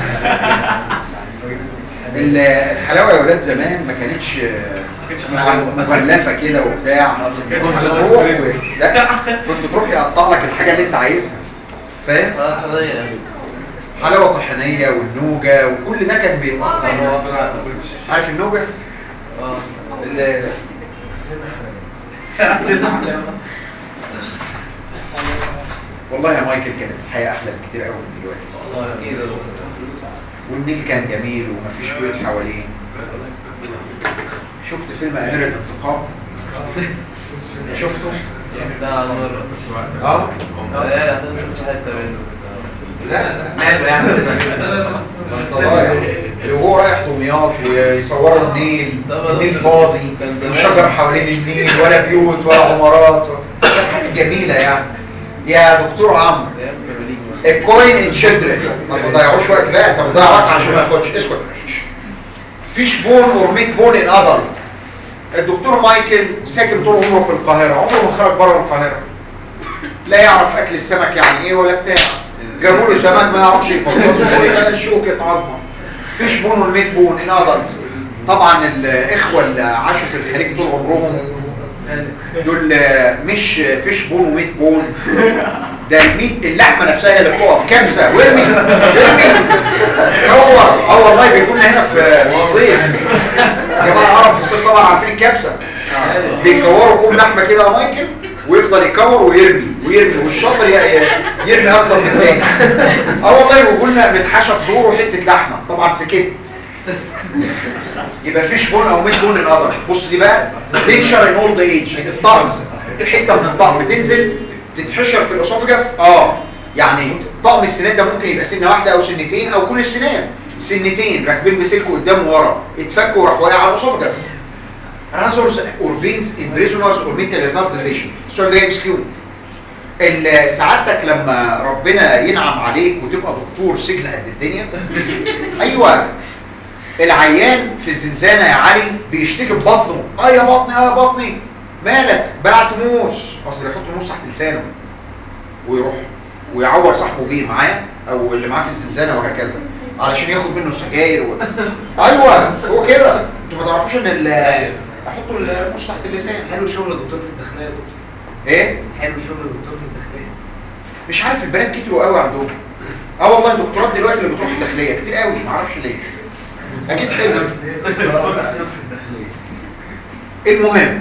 ال- الحلاوه يا ولاد زمان ما كانتش مغلفه كده وبتاع كنت تروح و... لا كنت تروح يقطع لك الحاجه اللي انت عايزها فاهم اه حضرية حلاوه طحينيه والنوجه وكل ده كان بيتقطع عارف النوجه اه ال- والله يا مايكل كانت الحياه احلى بكتير قوي من دلوقتي اه اكيد والنيل كان جميل ومفيش بيوت حواليه شفت فيلم امير الانتقام شفته ده على مرة اه ايه هتنشوف حتة منه لا لا ماله يعني انت ضايع اللي هو رايح دمياط دمياط ويصوروا النيل طبعا. النيل فاضي كان زمان. وشجر حوالين النيل ولا بيوت ولا عمارات كانت حاجه جميله يعني يا دكتور عمرو ايام مماليك الكوين ان شيلدرن ما تضيعوش وقت بقى انت بتضيع وقت عشان ما ياخدش اسكت فيش بون اور ميت بون ان ادلت الدكتور مايكل ساكن طول عمره في القاهره عمره ما خرج بره القاهره لا يعرف اكل السمك يعني ايه ولا بتاع جابوا له سمك ما يعرفش يفصله يبقى شوكه عظمه فيش بون اور ميت بون ان ادلت طبعا الاخوه اللي عاشوا في الخليج طول عمرهم دول مش فيش بون وميت بون ده الميت اللحمه نفسها هي اللي بتقف كبسه وارمي ارمي كور اه والله بيكون هنا في في الصيف يا جماعه العرب في الصيف طبعا عارفين الكبسه بيكوروا كوم لحمه كده يا مايكل ويفضل يكور ويرمي ويرمي والشاطر ي- ي- يرمي اكتر من التاني اه والله وقلنا متحشى في زوره حته لحمه طبعا سكت يبقى فيش بون او مش بون القدر بص دي بقى تنشر ان اولد ايج الطعم حته من الطعم بتنزل تتحشر في الاسوفجاس اه يعني طقم السنان ده ممكن يبقى سنه واحده او سنتين او كل السنان سنتين راكبين بسلك قدام وورا اتفكوا وراح واقع على الاسوفجاس رازورز اور فينز ان بريزونرز اور ميتال رينارديشن السؤال ده مسكيو ال- سعادتك لما ربنا ينعم عليك وتبقى دكتور سجن قد الدنيا ايوه العيان في الزنزانة يا علي بيشتكي ببطنه اه يا بطني اه يا بطني مالك بلعت موس اصل يحط موس تحت لسانه ويروح ويعور صاحبه بيه معاه او اللي معاه في الزنزانة وهكذا علشان ياخد منه السجاير و... ايوه هو كده انتوا ما تعرفوش ان ال احطوا الموس تحت اللسان حلو شغل الدكتور في الداخليه يا دكتور ايه حلو شغل الدكتور في الداخليه مش عارف البنات كتروا قوي عندهم اه والله الدكتورات دلوقتي اللي بتروح الداخليه كتير قوي ما اعرفش ليه اكيد حلو المهم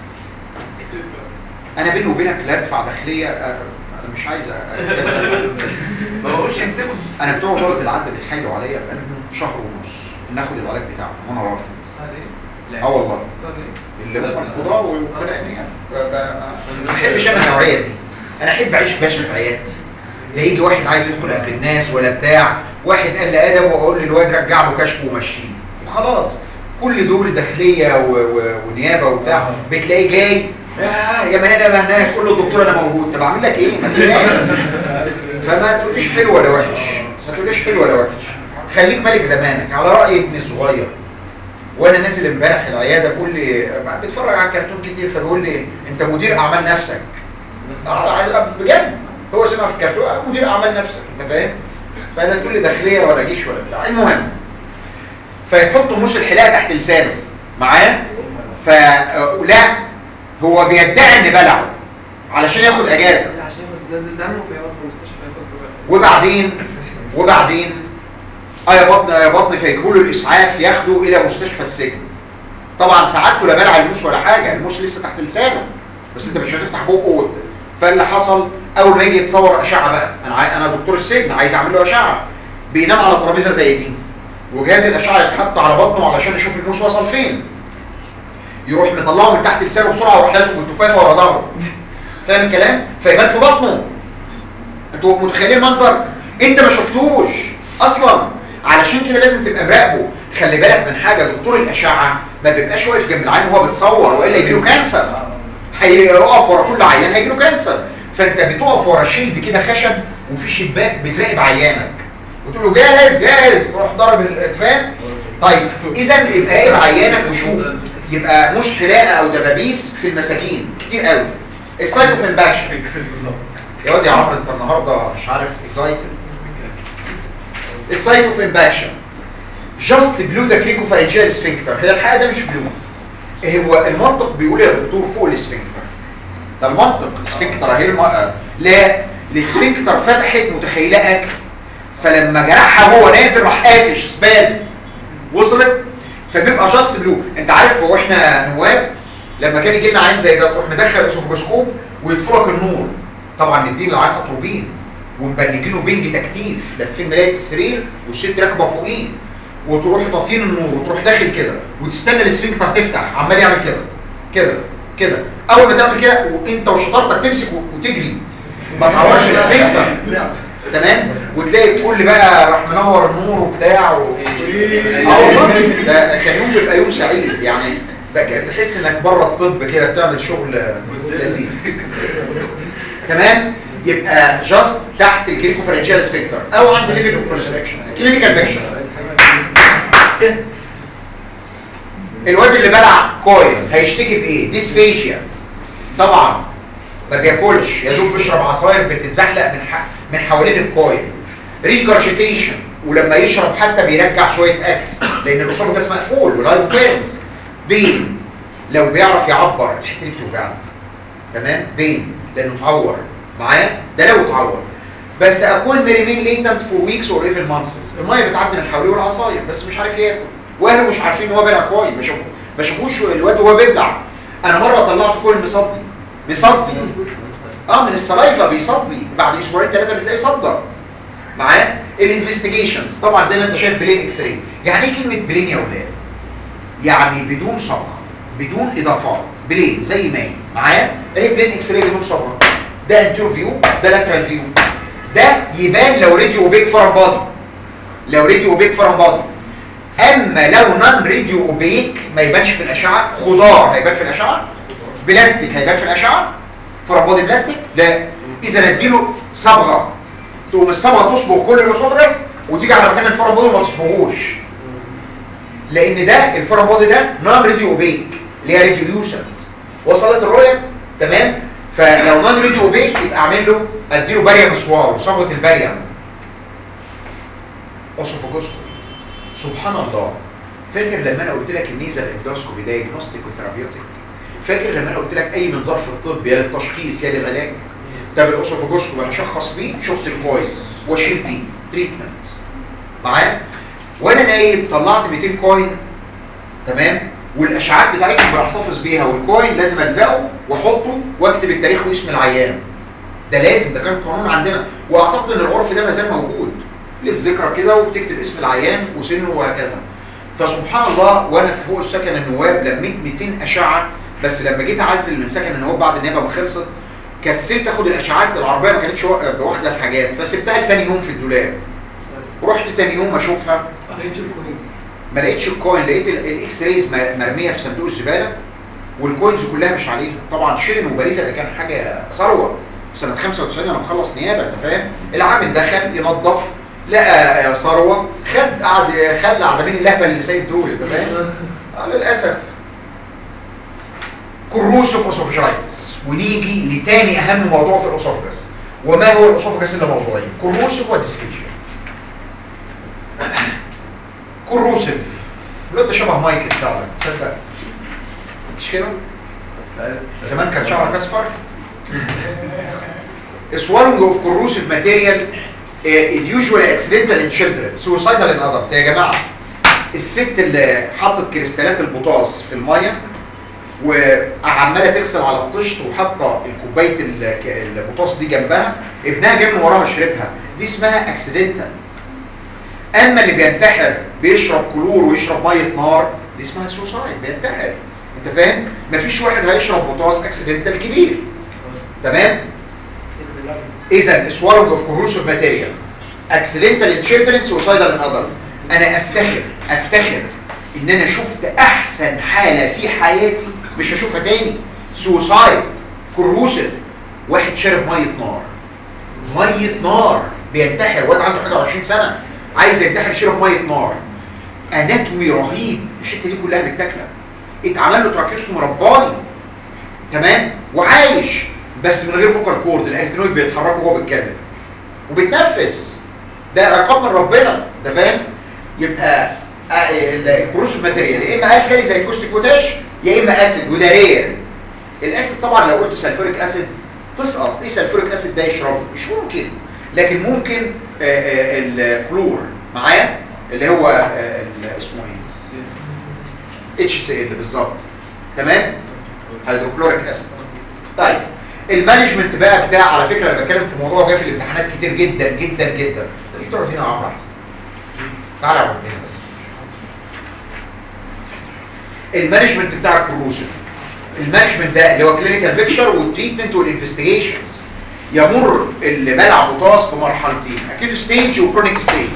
انا بيني وبينك لا ادفع داخليه آه، انا مش عايز أ- ما بقولش يكسبوا انا بتوع وزاره العدل بيتحايلوا عليا بقالهم شهر ونص ناخد العلاج بتاعهم وانا رافض اه والله اللي هم القضاء والوكلاء يعني ف- ف- ما بحبش انا النوعيه دي انا احب اعيش باشا في حياتي لا يجي واحد عايز يدخل قبل الناس ولا بتاع واحد قال لي ادب واقول للواد رجع له كشفه ومشيه وخلاص كل دول داخليه و... و... ونيابه وبتاع بتلاقيه جاي آه يا مان يا مان تقول له الدكتور انا موجود طب اعمل لك ايه ما تقولش فما تقوليش حلو ولا وحش ما تقوليش حلو ولا وحش خليك ملك زمانك على راي ابني الصغير وانا نازل امبارح العياده بقول لي بتفرج على كرتون كتير فبيقول لي انت مدير اعمال نفسك آه، بجد هو سمع في الكرتون آه، مدير اعمال نفسك انت فاهم فانا تقول لي داخليه ولا جيش ولا بتاع المهم فيحط موس الحلاقه تحت لسانه معاه فلا هو بيدعي ان بلعه علشان ياخد اجازه عشان ياخد نازل دمه فيقعد في المستشفى ياخد دكتور وبعدين وبعدين اه يا بطن يا بطن فيجيبوا له الاسعاف ياخده الى مستشفى السجن طبعا سعادته لا بلع الموس ولا حاجه الموس لسه تحت لسانه بس انت مش هتفتح بقه وت- فاللي حصل اول ما يجي يتصور اشعه بقى انا عاي... انا دكتور السجن عايز اعمل له اشعه بينام على ترابيزه زي دي وجهاز الاشعه يتحط على بطنه علشان يشوف الموس وصل فين يروح مطلعه من تحت لسانه بسرعه ويروح لازقه بالتفاحه ورا ظهره فاهم الكلام فيبان في بطنه انتوا متخيلين المنظر انت ما شفتوش اصلا علشان كده لازم تبقى مراقبه خلي بالك من حاجه دكتور الاشعه ما بيبقاش واقف جنب العين وهو بتصور والا يجيله كانسر هيقف ورا كل عيان هيجيله كانسر فانت بتقف ورا شيلد كده خشب وفي شباك بتراقب عيانك وتقول له جاهز جاهز تروح ضرب الاتفاق طيب اذا يبقى راقب عيانك وشوف يبقى مش حلاقه او دبابيس في المساجين كتير قوي السايتوفين باكشن يا واد يا عمرو انت النهارده مش عارف اكزايتد السايت اوف امباكشن جاست بلو ذا كريكو فارنجيال سفنكتر هي الحقيقه ده مش بلو هو المنطق بيقول يا دكتور فوق السفنكتر ده المنطق سفنكتر اهي الم... آه، لا السفنكتر فتحت متخيله اكل فلما جرحها هو نازل راح قافش سبازم وصلت فبيبقى جاست بلو انت عارف هو احنا نواب لما كان يجي لنا عين زي ده تروح مدخل اسوفوجوسكوب ويطفلك النور طبعا نديه للعين اطروبين ومبلجينه بنج تكتيف لافين ملايه السرير والست راكبه فوقيه وتروح طافين النور وتروح داخل كده وتستنى السفنكتر تفتح عمال يعمل كده كده كده اول ما تعمل كده وانت وشطارتك تمسك و- وتجري ما تعورش السفنكتر تمام وتلاقي الكل بقى راح منور النور وبتاع و... اه والله ده كان يوم بيبقى يوم سعيد يعني بقى تحس انك بره الطب كده بتعمل شغل لذيذ تمام يبقى جاست تحت الكلينيكو فرنشال سبيكتر او عند ليفل اوف كونستراكشن كلينيكال بيكشر الواد اللي بلع كويل هيشتكي بايه ديسفيجيا طبعا ما بياكلش يا دوب بيشرب عصاير بتتزحلق من ح... من حوالين الكويل ريجرجيتيشن ولما يشرب حتى بيرجع شويه اكل لان الاسوفجاس مقفول والهايبوثيرمس بين لو بيعرف يعبر الحته دي بتوجعنا تمام بين لانه اتعور معايا ده لو اتعور بس اكون مريمين ليتنت فور ويكس اور ايفن مانثس الميه بتعدي من حواليه والعصاير بس مش عارف ياكل واهله مش عارفين ان هو بيلع كويس ما شافوه ما شافوش الواد وهو بيبلع انا مره طلعت كل مصدي مصدي اه من السلايفا بيصدي بعد اسبوعين ثلاثه بتلاقي صدى معايا الانفستيجيشنز طبعا زي ما انت شايف بلين اكس راي يعني ايه كلمه بلين يا اولاد يعني بدون صبغه بدون اضافات بلين زي ما هي معايا ايه بلين اكس راي بدون صبغه ده انتيرو فيو ده لاترال فيو ده يبان لو راديو اوبيك فرن بادي لو راديو اوبيك فرن بادي اما لو نون راديو اوبيك ما يبانش في الاشعه خضار هيبان في الاشعه بلاستيك هيبان في الاشعه فرن بادي بلاستيك لا اذا نديله صبغه تقوم الصبغه تصبغ كل الاسودرس وتيجي على مكان الفرن بادي وما تصبغوش لان ده الفرن بادي ده نون راديو اوبيك اللي هي ريديوليوشن وصلت الرؤيه تمام فلو نون راديو اوبيك يبقى اعمل له اديله باريوم مسوار صبغه الباريوم اوسوفوجوسكوبي سبحان الله فاكر لما انا قلت لك النيزل اندوسكوبي دايجنوستيك وثيرابيوتيك فاكر لما انا قلت لك اي منظار في الطب يا للتشخيص يا للعلاج طب الاوسوفوجوسكوبي انا اشخص بيه شفت الكويس واشيل بيه تريتمنت معايا وانا نايم طلعت 200 كوين تمام والاشعاعات بتاعتهم بحتفظ بيها والكوين لازم الزقه واحطه واكتب التاريخ واسم العيان ده لازم ده كان قانون عندنا واعتقد ان العرف ده ما زال موجود للذكرى كده وبتكتب اسم العيان وسنه وهكذا فسبحان الله وانا في فوق السكن النواب لميت 200 اشعه بس لما جيت اعزل من سكن النواب بعد النيابه ما خلصت كسلت اخد الاشعاعات العربيه ما كانتش واخده الحاجات فسبتها لتاني يوم في الدولاب رحت تاني يوم اشوفها ما لقيتش الكوينز ما لقيتش الكوين لقيت ال- الاكس رايز م- مرميه في صندوق الزباله والكوينز كلها مش عليها طبعا شيرين وباريزا ده كان حاجه ثروه سنه 95 لما خلص نيابه انت فاهم العامل دخل ينظف لقى ثروه خد قعد خلى عدمين اللهبه اللي سايب دول انت فاهم آه للاسف كروسوف اوسوفجايتس ونيجي لتاني اهم موضوع في الاوسوفجس وما هو الاوسوفجس الا موضوعين كروسوف وديسفيجيا كروسيف الواد ده شبه مايكل فعلا تصدق مش كده زمان كان شعرك اصفر swallowing of corrosive material uh, is usually accidental in children suicidal in adults يا جماعه الست اللي حطت كريستالات البوتاص في الميه وعماله تغسل على الطشت وحاطه الكوبايه ال- البوتاص دي جنبها ابنها جاي من وراها شربها دي اسمها اكسيدنتال اما اللي بينتحر بيشرب كلور ويشرب ميه نار دي اسمها سوسايد بينتحر انت فاهم مفيش واحد هيشرب بوتاص اكسيدنتال كبير تمام اذا swallowing of corrosive material accidental in children suicidal in adults انا افتخر افتخر ان انا شفت احسن حالة في حياتي مش هشوفها تاني سوسايد كروسيف واحد شارب مية نار مية نار بينتحر واد عنده 21 سنة عايز ينتحر شرب مية نار اناتومي رهيب الحتة دي كلها متاكله اتعمل له تراكيوستومي رباني تمام وعايش بس من غير فوكال كورد الانتينويد بيتحركوا وهو بيتكلم وبيتنفس ده عقاب من ربنا ده فاهم يبقى آه، ال- الكروس ماتيريال يا اما الكالي زي الكوستيك بوتاش يا اما اسيد وده رير الاسيد طبعا لو قلت سلفوريك اسيد تسقط ايه سلفوريك اسيد ده يشربه مش ممكن لكن ممكن آه، آه، الكلور معايا اللي هو آه، ال- اسمه ايه اتش سي ال بالظبط تمام هيدروكلوريك اسيد طيب المانجمنت بقى بتاع على فكره انا بتكلم في موضوع جاي في الامتحانات كتير جدا جدا جدا تيجي تقعد هنا يا عمرو احسن تعالى اقعد هنا بس المانجمنت بتاع الكروسيف المانجمنت ده اللي هو كلينيكال بيكتشر والتريتمنت والانفستيجيشنز يمر اللي بلع بطاس بمرحلتين اكيد ستيج وكرونيك ستيج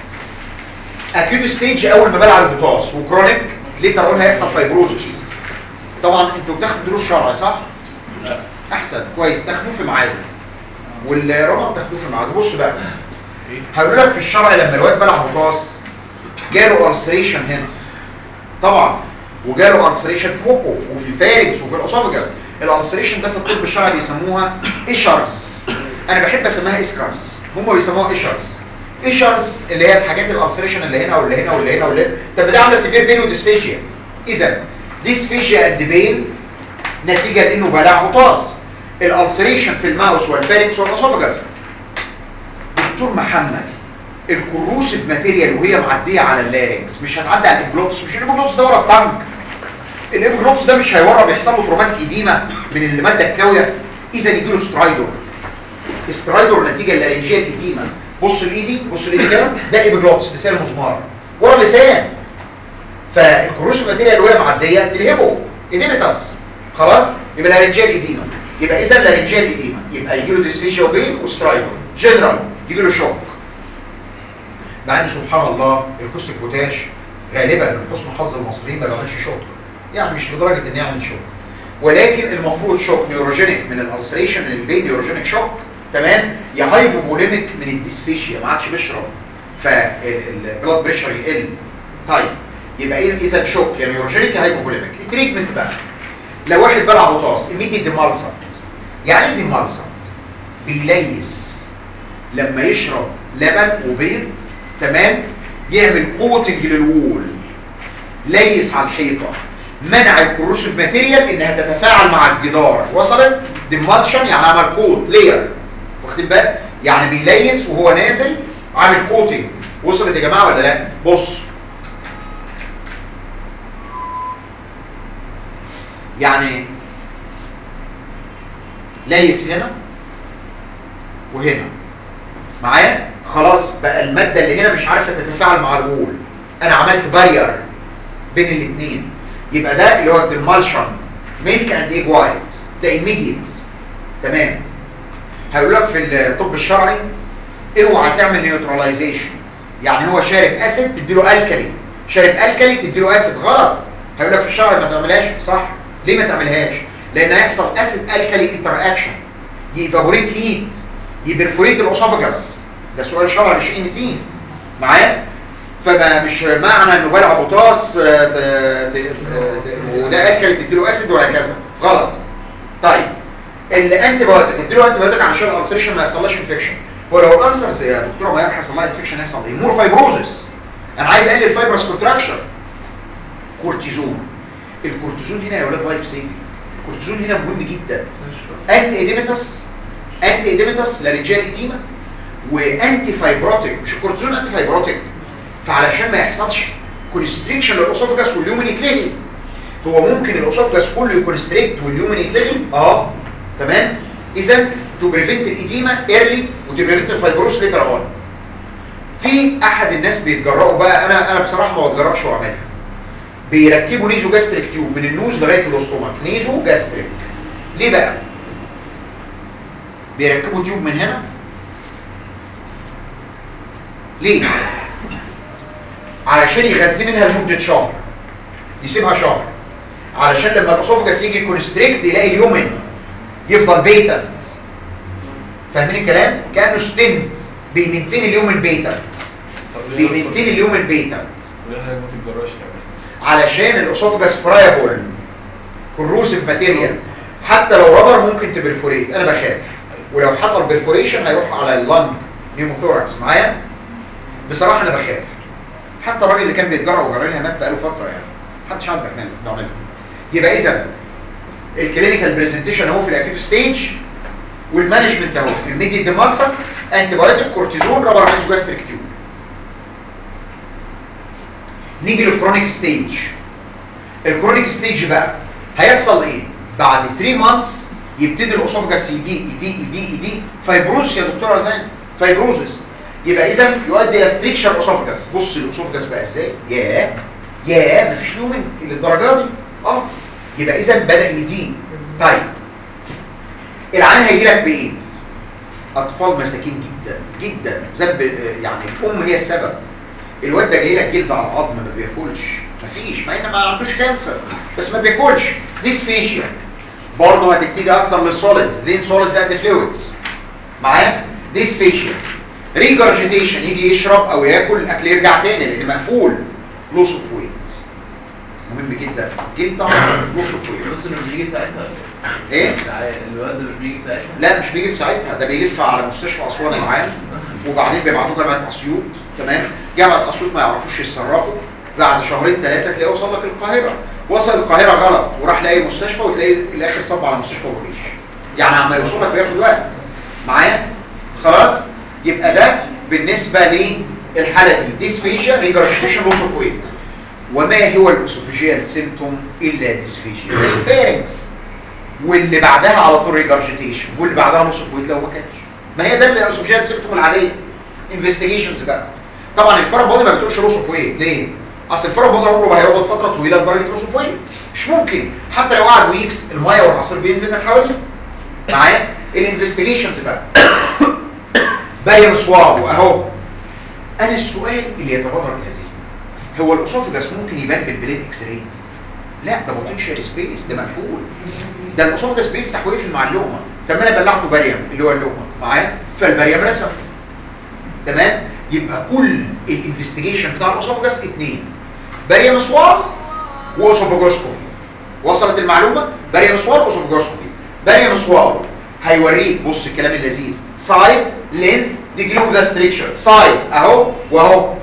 اكيد ستيج اول ما بلع البطاس وكرونيك ليه تقول هيحصل فايبروزس طبعا انتوا بتاخدوا دروس شرعي صح لا احسن كويس تاخدوه في ميعاده والرابع تاخدوه في ميعاده بص بقى ايه هقول لك في الشرع لما الواد بلع بطاس جاله ألسريشن هنا طبعا وجاله ألسريشن في بقه وفي الفارنكس وفي الأسوفجاس الألسريشن ده في الطب الشرعي بيسموها إيشرز أنا بحب أسميها إسكارز هم بيسموها إيشرز إيشرز اللي هي الحاجات الألسريشن اللي هنا واللي هنا واللي هنا واللي هنا طب ده عامله سيفير بين وديسفيجيا إذا ديسفيجيا قد بين نتيجة لأنه بلع بطاس الألسريشن في الماوس والفارنكس والأسوفجاس دكتور محمد الكروسيف ماتيريال وهي معديه على اللارنكس مش هتعدي على الابجلوتس مش الابجلوتس ده ورا الطنج الابجلوتس ده مش هيورا بيحصل له تروماتيك اديمه من الماده الكاويه اذا يجي له سترايدور سترايدور نتيجه لارنجيه اديمه بص لايدي بص لايدي كده ده الابجلوتس لسان المزمار ورا اللسان فالكروسيف ماتيريال وهي معديه تلهبه اديمتاس خلاص يبقى لارنجيه اديمه يبقى اذا لارنجيه اديمه يبقى يجي له ديسفيشيا وبين وسترايدور جنرال يجي له شوك مع ان سبحان الله الكوستيك بوتاش غالبا من حسن حظ المصريين ما بيعملش شوك يعني مش لدرجه ان يعمل شوك ولكن المفروض شوك نيوروجينيك من الالسريشن من البين نيوروجينيك شوك تمام يا هايبوبوليميك من الديسفيشيا ما عادش بيشرب فالبلاد بريشر يقل طيب يبقى ايه اذا شوك يا نيوروجينيك يا هايبوبوليميك التريتمنت بقى لو واحد بلع بطاس ايميديت ديمالسنت يعني ايه ديمالسنت بيليس لما يشرب لبن وبيض تمام يعمل كوتنج للوول ليس على الحيطه منع الكروسيف ماتيريال انها تتفاعل مع الجدار وصلت ديمالشن يعني عمل كوت لير واخدين بالك يعني بيليس وهو نازل عامل كوتنج وصلت يا جماعه ولا لا بص يعني ليس هنا وهنا معايا خلاص بقى المادة اللي هنا مش عارفة تتفاعل مع الوول انا عملت بارير بين الاثنين يبقى ده اللي هو الديمالشن ميلك اند ايج وايت ده ايميديت تمام هيقول لك في الطب الشرعي اوعى تعمل نيوتراليزيشن يعني هو شارب اسيد تديله الكلي شارب الكلي تديله اسيد غلط هيقول لك في الشرع ما تعملهاش صح ليه ما تعملهاش لان هيحصل اسيد الكلي انتر اكشن يفابوريت هيت يبرفوريت الاسوفاجاس ده سؤال شرعي مش ان تي معايا فما مش معنى انه بلع بطاس آه، ت- ت- ت- وده اكل تديله اسيد وهكذا غلط طيب الانتي بايوتيك تديله انتي بايوتيك عشان الالسريشن ما يحصلش انفكشن هو لو الالسرز يا دكتور ما يحصل لها انفكشن يحصل ايه مور فايبروزس انا عايز اقلل الفايبرس كونتراكشن كورتيزون الكورتيزون هنا يا ولاد لايف سيفنج الكورتيزون هنا مهم جدا انتي ايديمتس انتي ايديمتس لارنجال ايديما وانتي فايبروتيك مش الكورتيزون انتي فايبروتيك فعلشان ما يحصلش كونستريكشن للاسوفجاس واليومن يتلغي هو ممكن الاسوفجاس كله يكونستريكت واليومن يتلغي اه تمام اذا تو بريفنت الايديما ايرلي وتو بريفنت الفايبروس ليتر اون في احد الناس بيتجرأوا بقى انا انا بصراحه ما بتجرأش واعملها بيركبوا نيزو جاستريك تيوب من النوز لغايه الاستومك نيزو جاستريك ليه بقى بيركبوا تيوب من هنا ليه علشان يغذي منها لمده شهر يسيبها شهر علشان لما الاسوفجاس يجي كونستريكت يلاقي اليومن يفضل بيتنت فاهمين الكلام كانه ستنت بيمنتين اليومن بيتنت بيمنتين اليومن بيتنت وليه حضرتك ما تتجرأش تعملها؟ علشان الاسوفجاس فرايبل كروسيف ماتيريال حتى لو رابر ممكن تبرفوريت انا بخاف ولو حصل برفوريشن هيروح على اللنج نيموثوركس معايا بصراحه انا بخاف حتى الراجل اللي كان بيتجرأ وجرى لها مات بقاله فتره يعني محدش عارف يعملها بيعملها يبقى اذا الكلينيكال برزنتيشن اهو في الاكيوت ستيج والمانجمنت اهو الميديت ديمالسن انتي بايوتيك كورتيزون رابر ايزوجاستريك تيوب نيجي للكرونيك ستيج الكرونيك ستيج بقى هيحصل ايه بعد 3 مانثs يبتدي الاسوفجاس يدي يدي يدي يدي فايبروز يا دكتوره زين فايبروزس يبقى اذا يؤدي الى ستريكشر اسوفجاس بص الاسوفجاس بقى ازاي ياه ياه مفيش لومن للدرجه دي اه يبقى اذا بدا يدي طيب العين هيجي لك بايه اطفال مساكين جدا جدا ذنب يعني الام هي السبب الواد ده جاي لك جلد على العظم ما بياكلش مفيش مع ان ما عندوش كانسر بس ما بياكلش ديسفيشيا برضه هتبتدي اكتر للسوليدز لين سوليدز اند فلويدز معايا ديسفيشيا ريجرجيتيشن يجي يشرب او ياكل الاكل يرجع تاني لان مقفول لوس اوف ويت مهم جدا جدا لوس اوف ويت الفلوس اللي بيجي ساعتها ايه الع- الواد مش بيجي ساعتها لا مش بيجي في ساعتها ده بيلف على مستشفى اسوان العام وبعدين بيبعتوه جامعه اسيوط تمام جامعه اسيوط ما يعرفوش يتصرفوا بعد شهرين ثلاثه تلاقيه وصل لك القاهره وصل القاهره غلط وراح لاقي مستشفى وتلاقي الاخر صب على مستشفى ومفيش يعني عما يوصل لك بياخد وقت معايا خلاص يبقى ده بالنسبه للحاله دي ديسفيجيا ريجرشيشن لوس اوف ويت وما هو الاسوفيجيال سيمتوم الا ديسفيجيا الفارنكس واللي بعدها على طول ريجرجيتيشن واللي بعدها نص ويت لو ما كانش ما هي ده الاسوشيال سيمتوم العاديه انفستيجيشنز بقى طبعا الفرق بودي ما بتقولش لوس اوف ويت ليه اصل الفرق بودي عمره ما هيقعد فتره طويله لدرجه لوس اوف ويت مش ممكن حتى لو قعد ويكس الميه والعصير بينزل من حواليه معايا الانفستيجيشنز بقى باين صوابه اهو انا السؤال اللي يتبادر الى ذهني هو الاسوفجاس ممكن يبان بالبليد اكس راي لا ده بوتنشال سبيس ده مقفول ده الاسوفجاس بيفتح ويقفل مع اللومه طب ما انا بلعته باريم اللي هو اللومه معايا فالباريم رسم تمام يبقى كل الانفستيجيشن بتاع الاسوفجاس اتنين باريم سوار واسوفجوسكوبي وصلت المعلومه باريم سوار واسوفجوسكوبي باريم سوار هيوريك بص الكلام اللذيذ سايد لينث ديجري اوف ذا ستريكشر سايد اهو واهو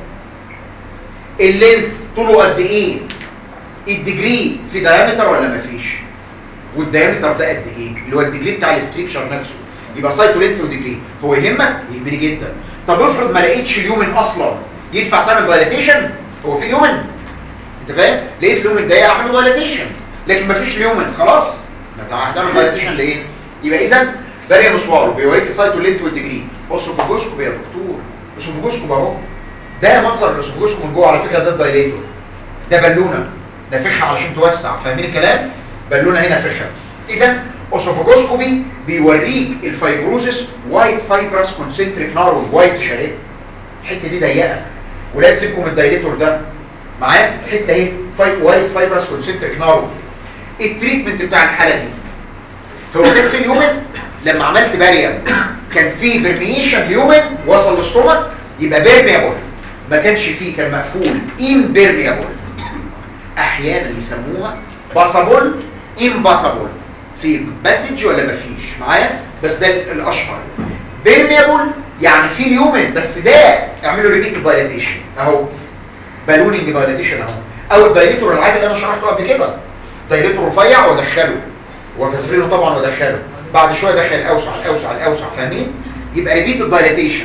اللينث طوله قد ايه الديجري في دايمتر ولا مفيش والدايمتر ده قد ايه اللي هو الديجري بتاع الاستريكشر نفسه يبقى سايتو لينث وديجري هو يهمك يهمني جدا طب افرض ما لقيتش اليومن اصلا ينفع تعمل دايلاتيشن هو في اليومن انت فاهم لقيت اليومن ده اعمل له دايلاتيشن لكن مفيش اليومن خلاص ما انت هتعمل دايلاتيشن لايه يبقى اذا باري مسوار بيوريك السايتو لينث والديجري اسوفوجوسكوب يا دكتور اسوفوجوسكوب اهو ده منظر الاسوفوجوسكوب من جوه على فكره ده الدايليتور ده بالونه ده فخه علشان توسع فاهمين الكلام بالونه هنا فخه اذا اسوفوجوسكوبي بيوريك الفايبروزس وايت فايبرس كونسنتريك نارو وايت شريط الحته دي ضيقه ولا تسيبكم الدايليتور ده معايا الحته اهي فاي وايت فايبرس كونسنتريك نارو التريتمنت بتاع الحاله دي هو كان في اليومن لما عملت باريم كان في برميشن اليومن وصل للستومك يبقى بيرميابل ما كانش فيه كان مقفول امبيرميابل احيانا يسموها باسابل امباسابل في باسج ولا مفيش معايا بس ده الاشهر بيرميابل يعني في اليومن بس ده اعملوا ريبيت دايليتيشن اهو بالونينج دايليتيشن اهو او الدايليتور العادي اللي انا شرحته قبل كده دايليتور رفيع وادخله وفازلينه طبعا وادخله بعد شويه دخل الاوسع الاوسع الاوسع فاهمين يبقى ريبيت دايليتيشن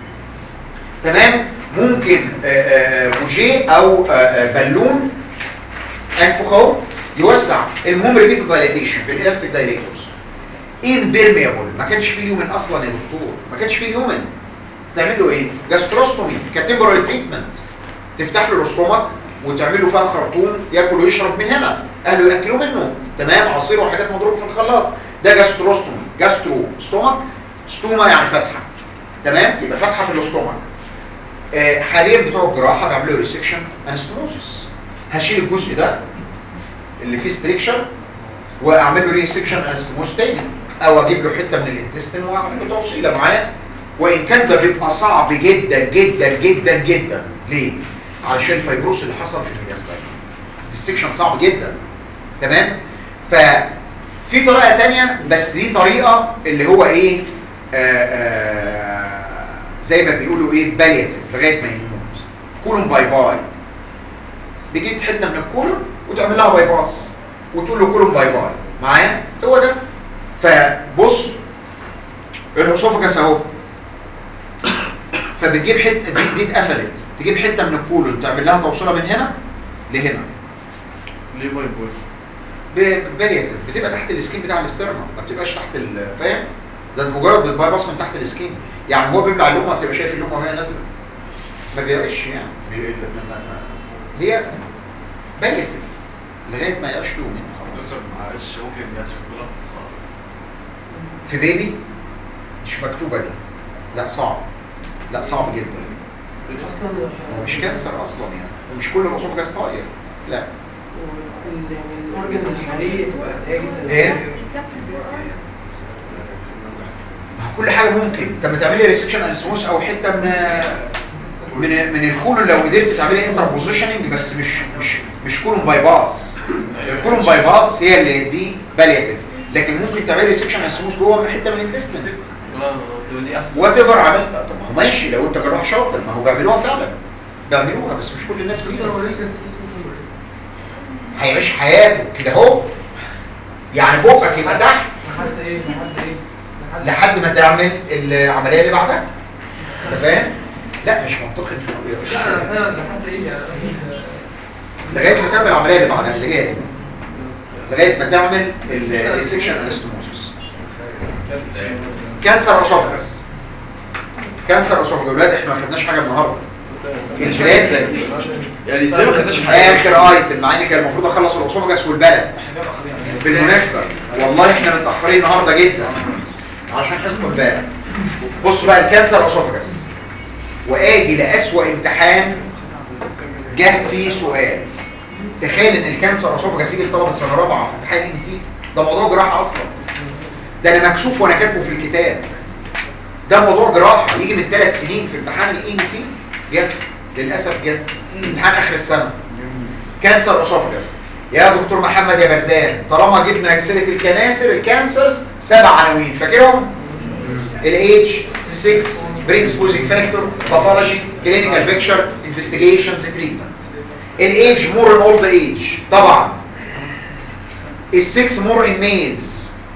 تمام ممكن آه، آه، بوجيه او آه، آه، بالون انفخ اهو يوسع المهم ريبيت دايليتيشن بالالاستيك دايليتورز امبيرميبل ما كانش فيه اليومن اصلا يا دكتور ما كانش فيه اليومن تعمل له ايه جاستروستومي كاتيجوري تريتمنت تفتح له الاستومك وتعمل له فيها خرطوم ياكل ويشرب من هنا اهله ياكلوا منه تمام عصير وحاجات مضروبه في الخلاط ده جاستروستومي جاسترو ستومك ستوما يعني فتحه تمام يبقى فتحه في الاستومك آه، حاليا بتوع الجراحه بيعملوا ريسكشن انستموزس هشيل الجزء ده اللي فيه ستريكشر واعمل له ريسكشن انستموز تاني او اجيب له حته من الانتستين واعمل له توصيله معاه وان كان ده بيبقى صعب جدا جدا جدا جدا ليه علشان الفيبروس اللي حصل في الميداستاين السكشن صعب جدا تمام ففي طريقه تانية بس دي طريقه اللي هو ايه آآ آآ زي ما بيقولوا ايه باليتيف لغايه ما يموت كولون باي باي بتجيب حته من الكولون وتعمل لها باي باس وتقول له كولون باي باي معايا هو ده فبص الاسوفجاس اهو فبتجيب حته دي دي اتقفلت تجيب حته من الكولون تعمل لها توصيله من هنا لهنا ليه باي باي باليتيف بتبقى تحت السكين بتاع الاسترنا ما بتبقاش تحت ال- فاهم ده مجرد بالباي باس من تحت السكين يعني هو بيبلع اللقمه بتبقى شايف اللقمه وهي نازله ما بيبقاش يعني بي- ال- ما- ما- هي باليتيف لغايه ما يبقاش له منه خلاص بس معلش ممكن الناس يقولوا في بيبي مش مكتوبه دي لا صعب لا صعب جدا اصلا هو مش كانسر اصلا يعني ومش كل الاسوفجاس طاير لا الاورجن الحالي ايه ما هو كل حاجه ممكن طب ما تعملي ريسكشن انسموس او حته من من من الكولون لو قدرت تعملي انتر بوزيشننج بس مش مش مش كولون باي باس الكولون باي باس هي اللي دي بالياتيف لكن ممكن تعملي ريسكشن انسموس جوه حته من الانتستين اه دي احسن وات ايفر عملت طب ما هو ماشي لو انت جراح شاطر ما هو بيعملوها فعلا بيعملوها بس مش كل الناس كده هيعيش حياته كده اهو يعني بقك يبقى تحت لحد ايه لحد ايه لحد ما تعمل العمليه اللي بعدها انت فاهم لا مش منطقي لا انا فعلا لحد ايه يعني لغايه ما تعمل العمليه اللي بعدها اللي هي دي لغايه ما تعمل السكشن انستموسس كانسر اسوفجس كانسر اسوفجس ولاد احنا ما خدناش حاجه النهارده البلاد يعني ازاي ما خدناش حاجه اخر ايتم مع اني كان المفروض اخلص الاسوفجس والبلد بالمناسبه والله احنا متاخرين النهارده جدا عشان حصه امبارح بصوا بقى الكانسر اسوفجس واجي لاسوأ امتحان جه فيه سؤال تخيل ان الكانسر اسوفجس يجي لطلبه سنه رابعه في امتحان ان تي ده موضوع جراحه اصلا ده انا مكسوف وانا كاتبه في الكتاب ده موضوع جراحه يجي من ثلاث سنين في امتحان الان تي جت للاسف جت امتحان اخر السنه كانسر اسوفجس يا دكتور محمد يا بردان طالما جبنا سيره الكناسر الكانسرز سبع عناوين فاكرهم الايدج 6 بريكسبوزنج فاكتور باثولوجي كلينيكال بيكتشر انفستيجيشنز تريتمنت الايدج مور ان اولد ايج طبعا السكس مور ان ميلز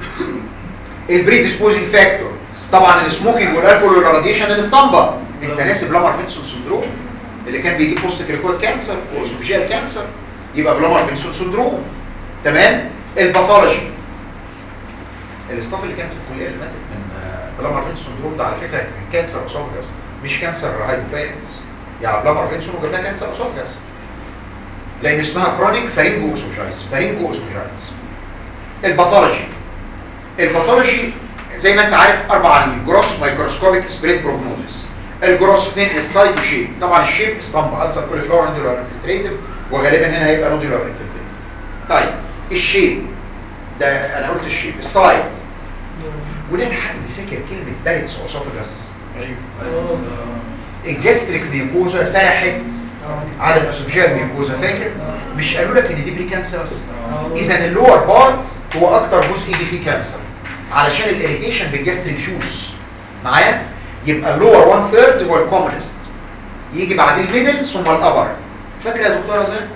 البريدسبوزنج فاكتور طبعا السموكينج والالكول والراديشن الاسطمبه انت ناسي بلامر فينسون سندروم اللي كان بيجيب بوست كريكويد كانسر واوسوفيجيال كانسر يبقى بلامر فينسون سندروم تمام الباثولوجي الاستاف اللي كانت في الكليه اللي ماتت من بلامر فينسون سندروم ده على فكره كان كانسر اسوفجس مش كانسر هايبوفاجس يعني بلامر فينسون وجاب لها كانسر اسوفجس لان اسمها كرونيك فارينجو اوسوفجايتس فارينجو اوسوفجايتس الباثولوجي الباثولوجي زي ما انت عارف اربع الجروس مايكروسكوبيك سبريد بروجنوزيس الجروس اثنين السايد وشيب طبعا الشيب اسطمبة ألسر كل فلور نودولار انفلتريتيف وغالبا هنا هيبقى نودولار انفلتريتيف طيب الشيب ده انا قلت الشيب السايد وليه حد فاكر كلمة بارتس اوسوفجاس ايوه الجاستريك ميوكوزا سرحت على الاسوفيال ميوكوزا فاكر مش قالوا لك ان دي بري كانسرس اذا اللور بارت هو اكتر جزء يجي فيه كانسر علشان الاريتيشن بالجاستريك شوز معايا يبقى اللور 1 ثيرد هو الكومنست يجي بعدين الميدل ثم الابر فاكر يا دكتوره زين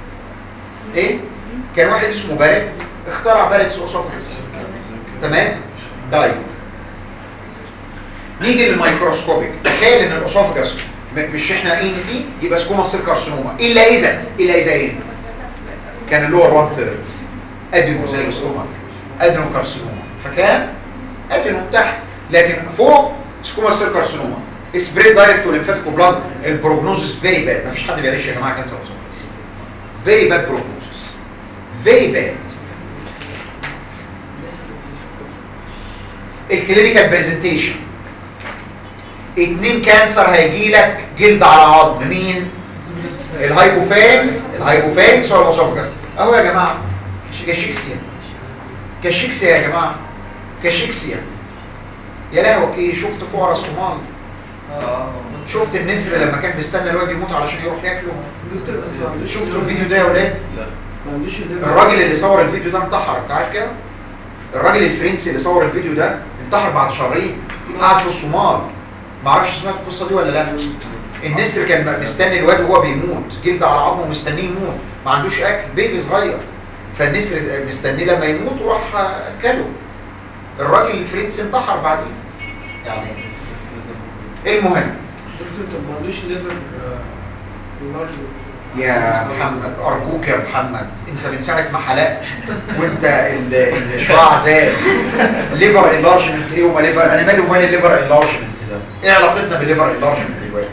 ايه كان واحد اسمه بارت اخترع بارتس اوسوفجس تمام طيب نيجي للميكروسكوبيك تخيل ان الاسوفجس م- مش احنا ان تي يبقى سكوما سيل كارسينوما الا اذا الا اذا ايه كان اللور 1 ثيرد ادينو زي الاستومك ادينو كارسينوما فكان ادينو تحت لكن فوق سكوما سيل كارسينوما سبريد دايركت وليمفاتيك بلاد البروجنوزس فيري باد مفيش حد بيعيش يا جماعه كانسر اسوفجس فيري باد بروجنوزس فيري باد الكلينيكال برزنتيشن اتنين كانسر هيجي لك جلد على عظم مين الهايبوفارينكس الهايبوفارينكس ولا الاسوفجس اهو يا جماعه كاشيكسيا كاشيكسيا يا جماعه كاشيكسيا يا لهوي شفت فقراء الصومال شفت النسر لما كان بيستنى الواد يموت علشان يروح ياكله دكتور بس ما عندوش شفتوا الفيديو ده يا ولاد لا ما عندوش الليفر. الراجل اللي صور الفيديو ده انتحر انت عارف كده الراجل الفرنسي اللي صور الفيديو ده انتحر بعد شهرين قعد في الصومال ما اعرفش سمعت القصه دي ولا لا النسر كان مستني الواد وهو بيموت جلد على عظمه مستنيه يموت ما عندوش اكل بيبي صغير فالنسر مستنيه لما يموت وراح اكله الراجل الفرنسي انتحر بعدين يعني المهم دكتور طب ما عندوش ليفر لارج يا محمد ارجوك يا محمد انت من ساعه ما حلقت وانت ال- الشعاع زاد ليفر انلارجمنت ايه وما ليفر انا مالي ومال الليفر انلارجمنت ده ايه علاقتنا بالليفر انلارجمنت دلوقتي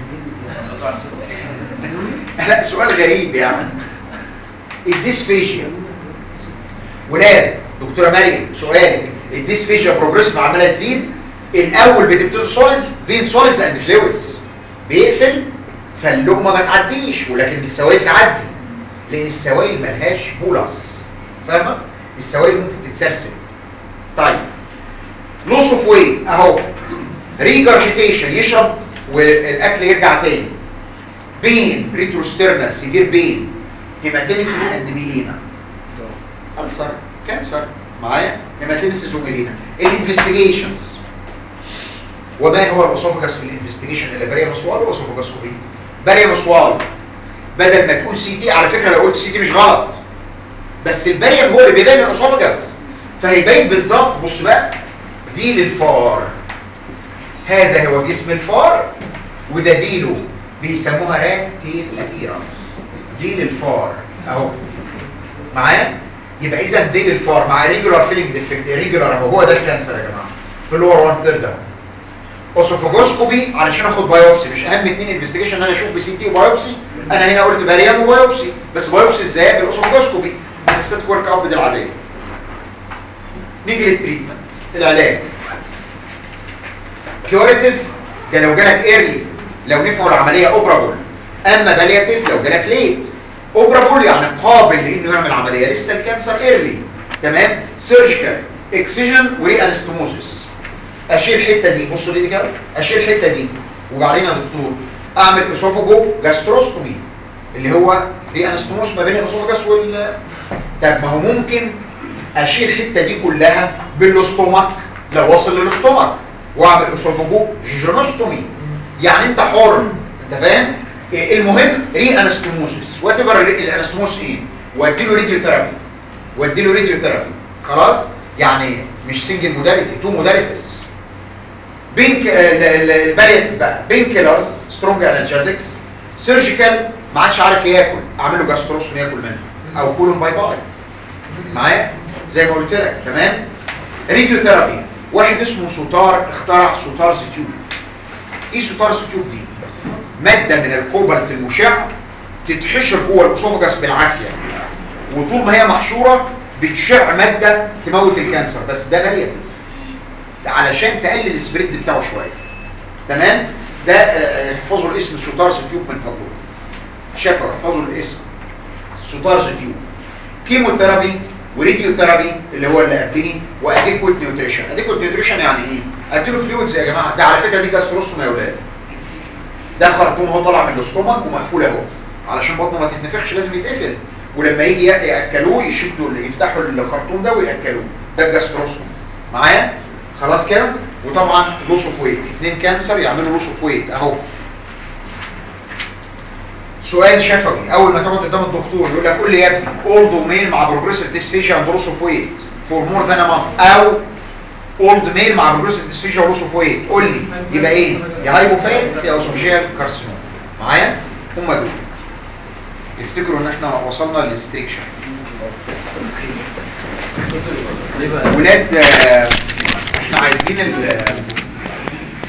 لا سؤال غريب يعني الديسفيجيا ولاد دكتوره مريم سؤالك الديسفيجيا بروجريس عماله تزيد الاول بتبتدي سوليدز ذين سوليدز اند فلويدز بيقفل فاللقمه ما تعديش ولكن السوائل تعدي لان السوائل ملهاش بولس فاهمه السوائل ممكن تتسرسل طيب لوس اوف ويت اهو ريجرجيتيشن يشرب والاكل يرجع تاني بين ريتروسترنال سيفير بين هيماتيميسيس اند ميلينا ألسر كانسر معايا هيماتيميسيس وميلينا الانفستيجيشنز وما هو الاسوفجاس في الانفستيجيشن اللي باريا مسوال واسوفجاسكوبي باريا مسوال بدل ما تقول سي تي على فكره لو قلت سي تي مش غلط بس الباريا هو اللي بيبين الاسوفجاس فهيبين بالظبط بص بقى دي للفار هذا هو جسم الفار وده ديله بيسموها راتيل ابيرانس دي للفار اهو معايا يبقى اذا دي للفار مع ريجولار فيلينج ديفكت ريجولار اهو هو ده الكانسر يا جماعه في اللور 1 ثيرد اهو اوسوفاجوسكوبي علشان اخد بايوبسي مش اهم اتنين انفستيجيشن ان انا اشوف بسي تي وبايوبسي انا هنا قلت باريام وبايوبسي بس بايوبسي ازاي بالاوسوفاجوسكوبي الست ورك اوت العاديه نيجي للتريتمنت العلاج كيوريتيف ده لو جالك ايرلي لو نفعوا العمليه اوبرابل اما بالياتيف لو جالك ليت اوبرابل يعني قابل لانه يعمل عمليه لسه الكانسر ايرلي تمام سيرجيكال اكسجن وري انستموزيس اشيل الحته دي بصوا لي كده اشيل الحته دي وبعدين يا دكتور اعمل اسوفاجو جاستروستومي اللي هو ري انستموس ما بين الاسوفاجاس وال طب ما هو ممكن اشيل الحته دي كلها بالاستومك لو وصل للاستومك واعمل اسوفاجو جيجونوستومي يعني انت حر انت فاهم إيه المهم ري انستموسيس وات ايفر الانستموس ايه واديله راديو ثيرابي واديله راديو ثيرابي خلاص يعني مش سنجل موداليتي تو موداليتيز بينك البالياتيف بقى بين كيلرز سترونج انالجيزكس سيرجيكال ما عادش عارف ياكل اعمل له جاستروستومي ياكل منه او كولون باي باي معايا زي ما قلت لك تمام راديو ثيرابي واحد اسمه سوتار اخترع سوتار تيوب ايه سوتار تيوب دي ماده من الكوبالت المشع تتحشر جوه الاسوفجاس بالعافيه وطول ما هي محشوره بتشع ماده تموت الكانسر بس ده بالياتيف ده علشان تقلل السبريد بتاعه شويه تمام ده آه، احفظوا الاسم سوتارز تيوب من فضلكم شافوا احفظوا الاسم سوتارز تيوب كيموثيرابي وراديو ثيرابي اللي هو اللي قبليه واديكوت نيوتريشن اديكوت نيوتريشن يعني ايه اديله فلويدز يا جماعه ده على فكره دي جاستروستوم يا اولاد ده خرطوم هو طالع من الاستومك ومقفول اهو علشان بطنه ما تتنفخش لازم يتقفل ولما يجي ياكلوه يشدوا يفتحوا الخرطوم ده وياكلوه ده الجاستروستوم معايا خلاص كده وطبعا لوس اوف ويت اثنين كانسر يعملوا لوس اوف ويت اهو سؤال شفوي اول ما تقعد قدام الدكتور يقول لك قول لي يا ابني اولد ميل مع بروجريسيف ديسفيجيا اند لوس اوف ويت فور مور ذان ا مانث او اولد ميل مع بروجريسيف ديسفيجيا ولوس اوف ويت قول لي يبقى ايه يا هايبوفيلكس يا اوسوفيجيال كارسينوم معايا هم دول افتكروا ان احنا وصلنا للستريكشن ليه بقى؟ ولاد آه، احنا عايزين ال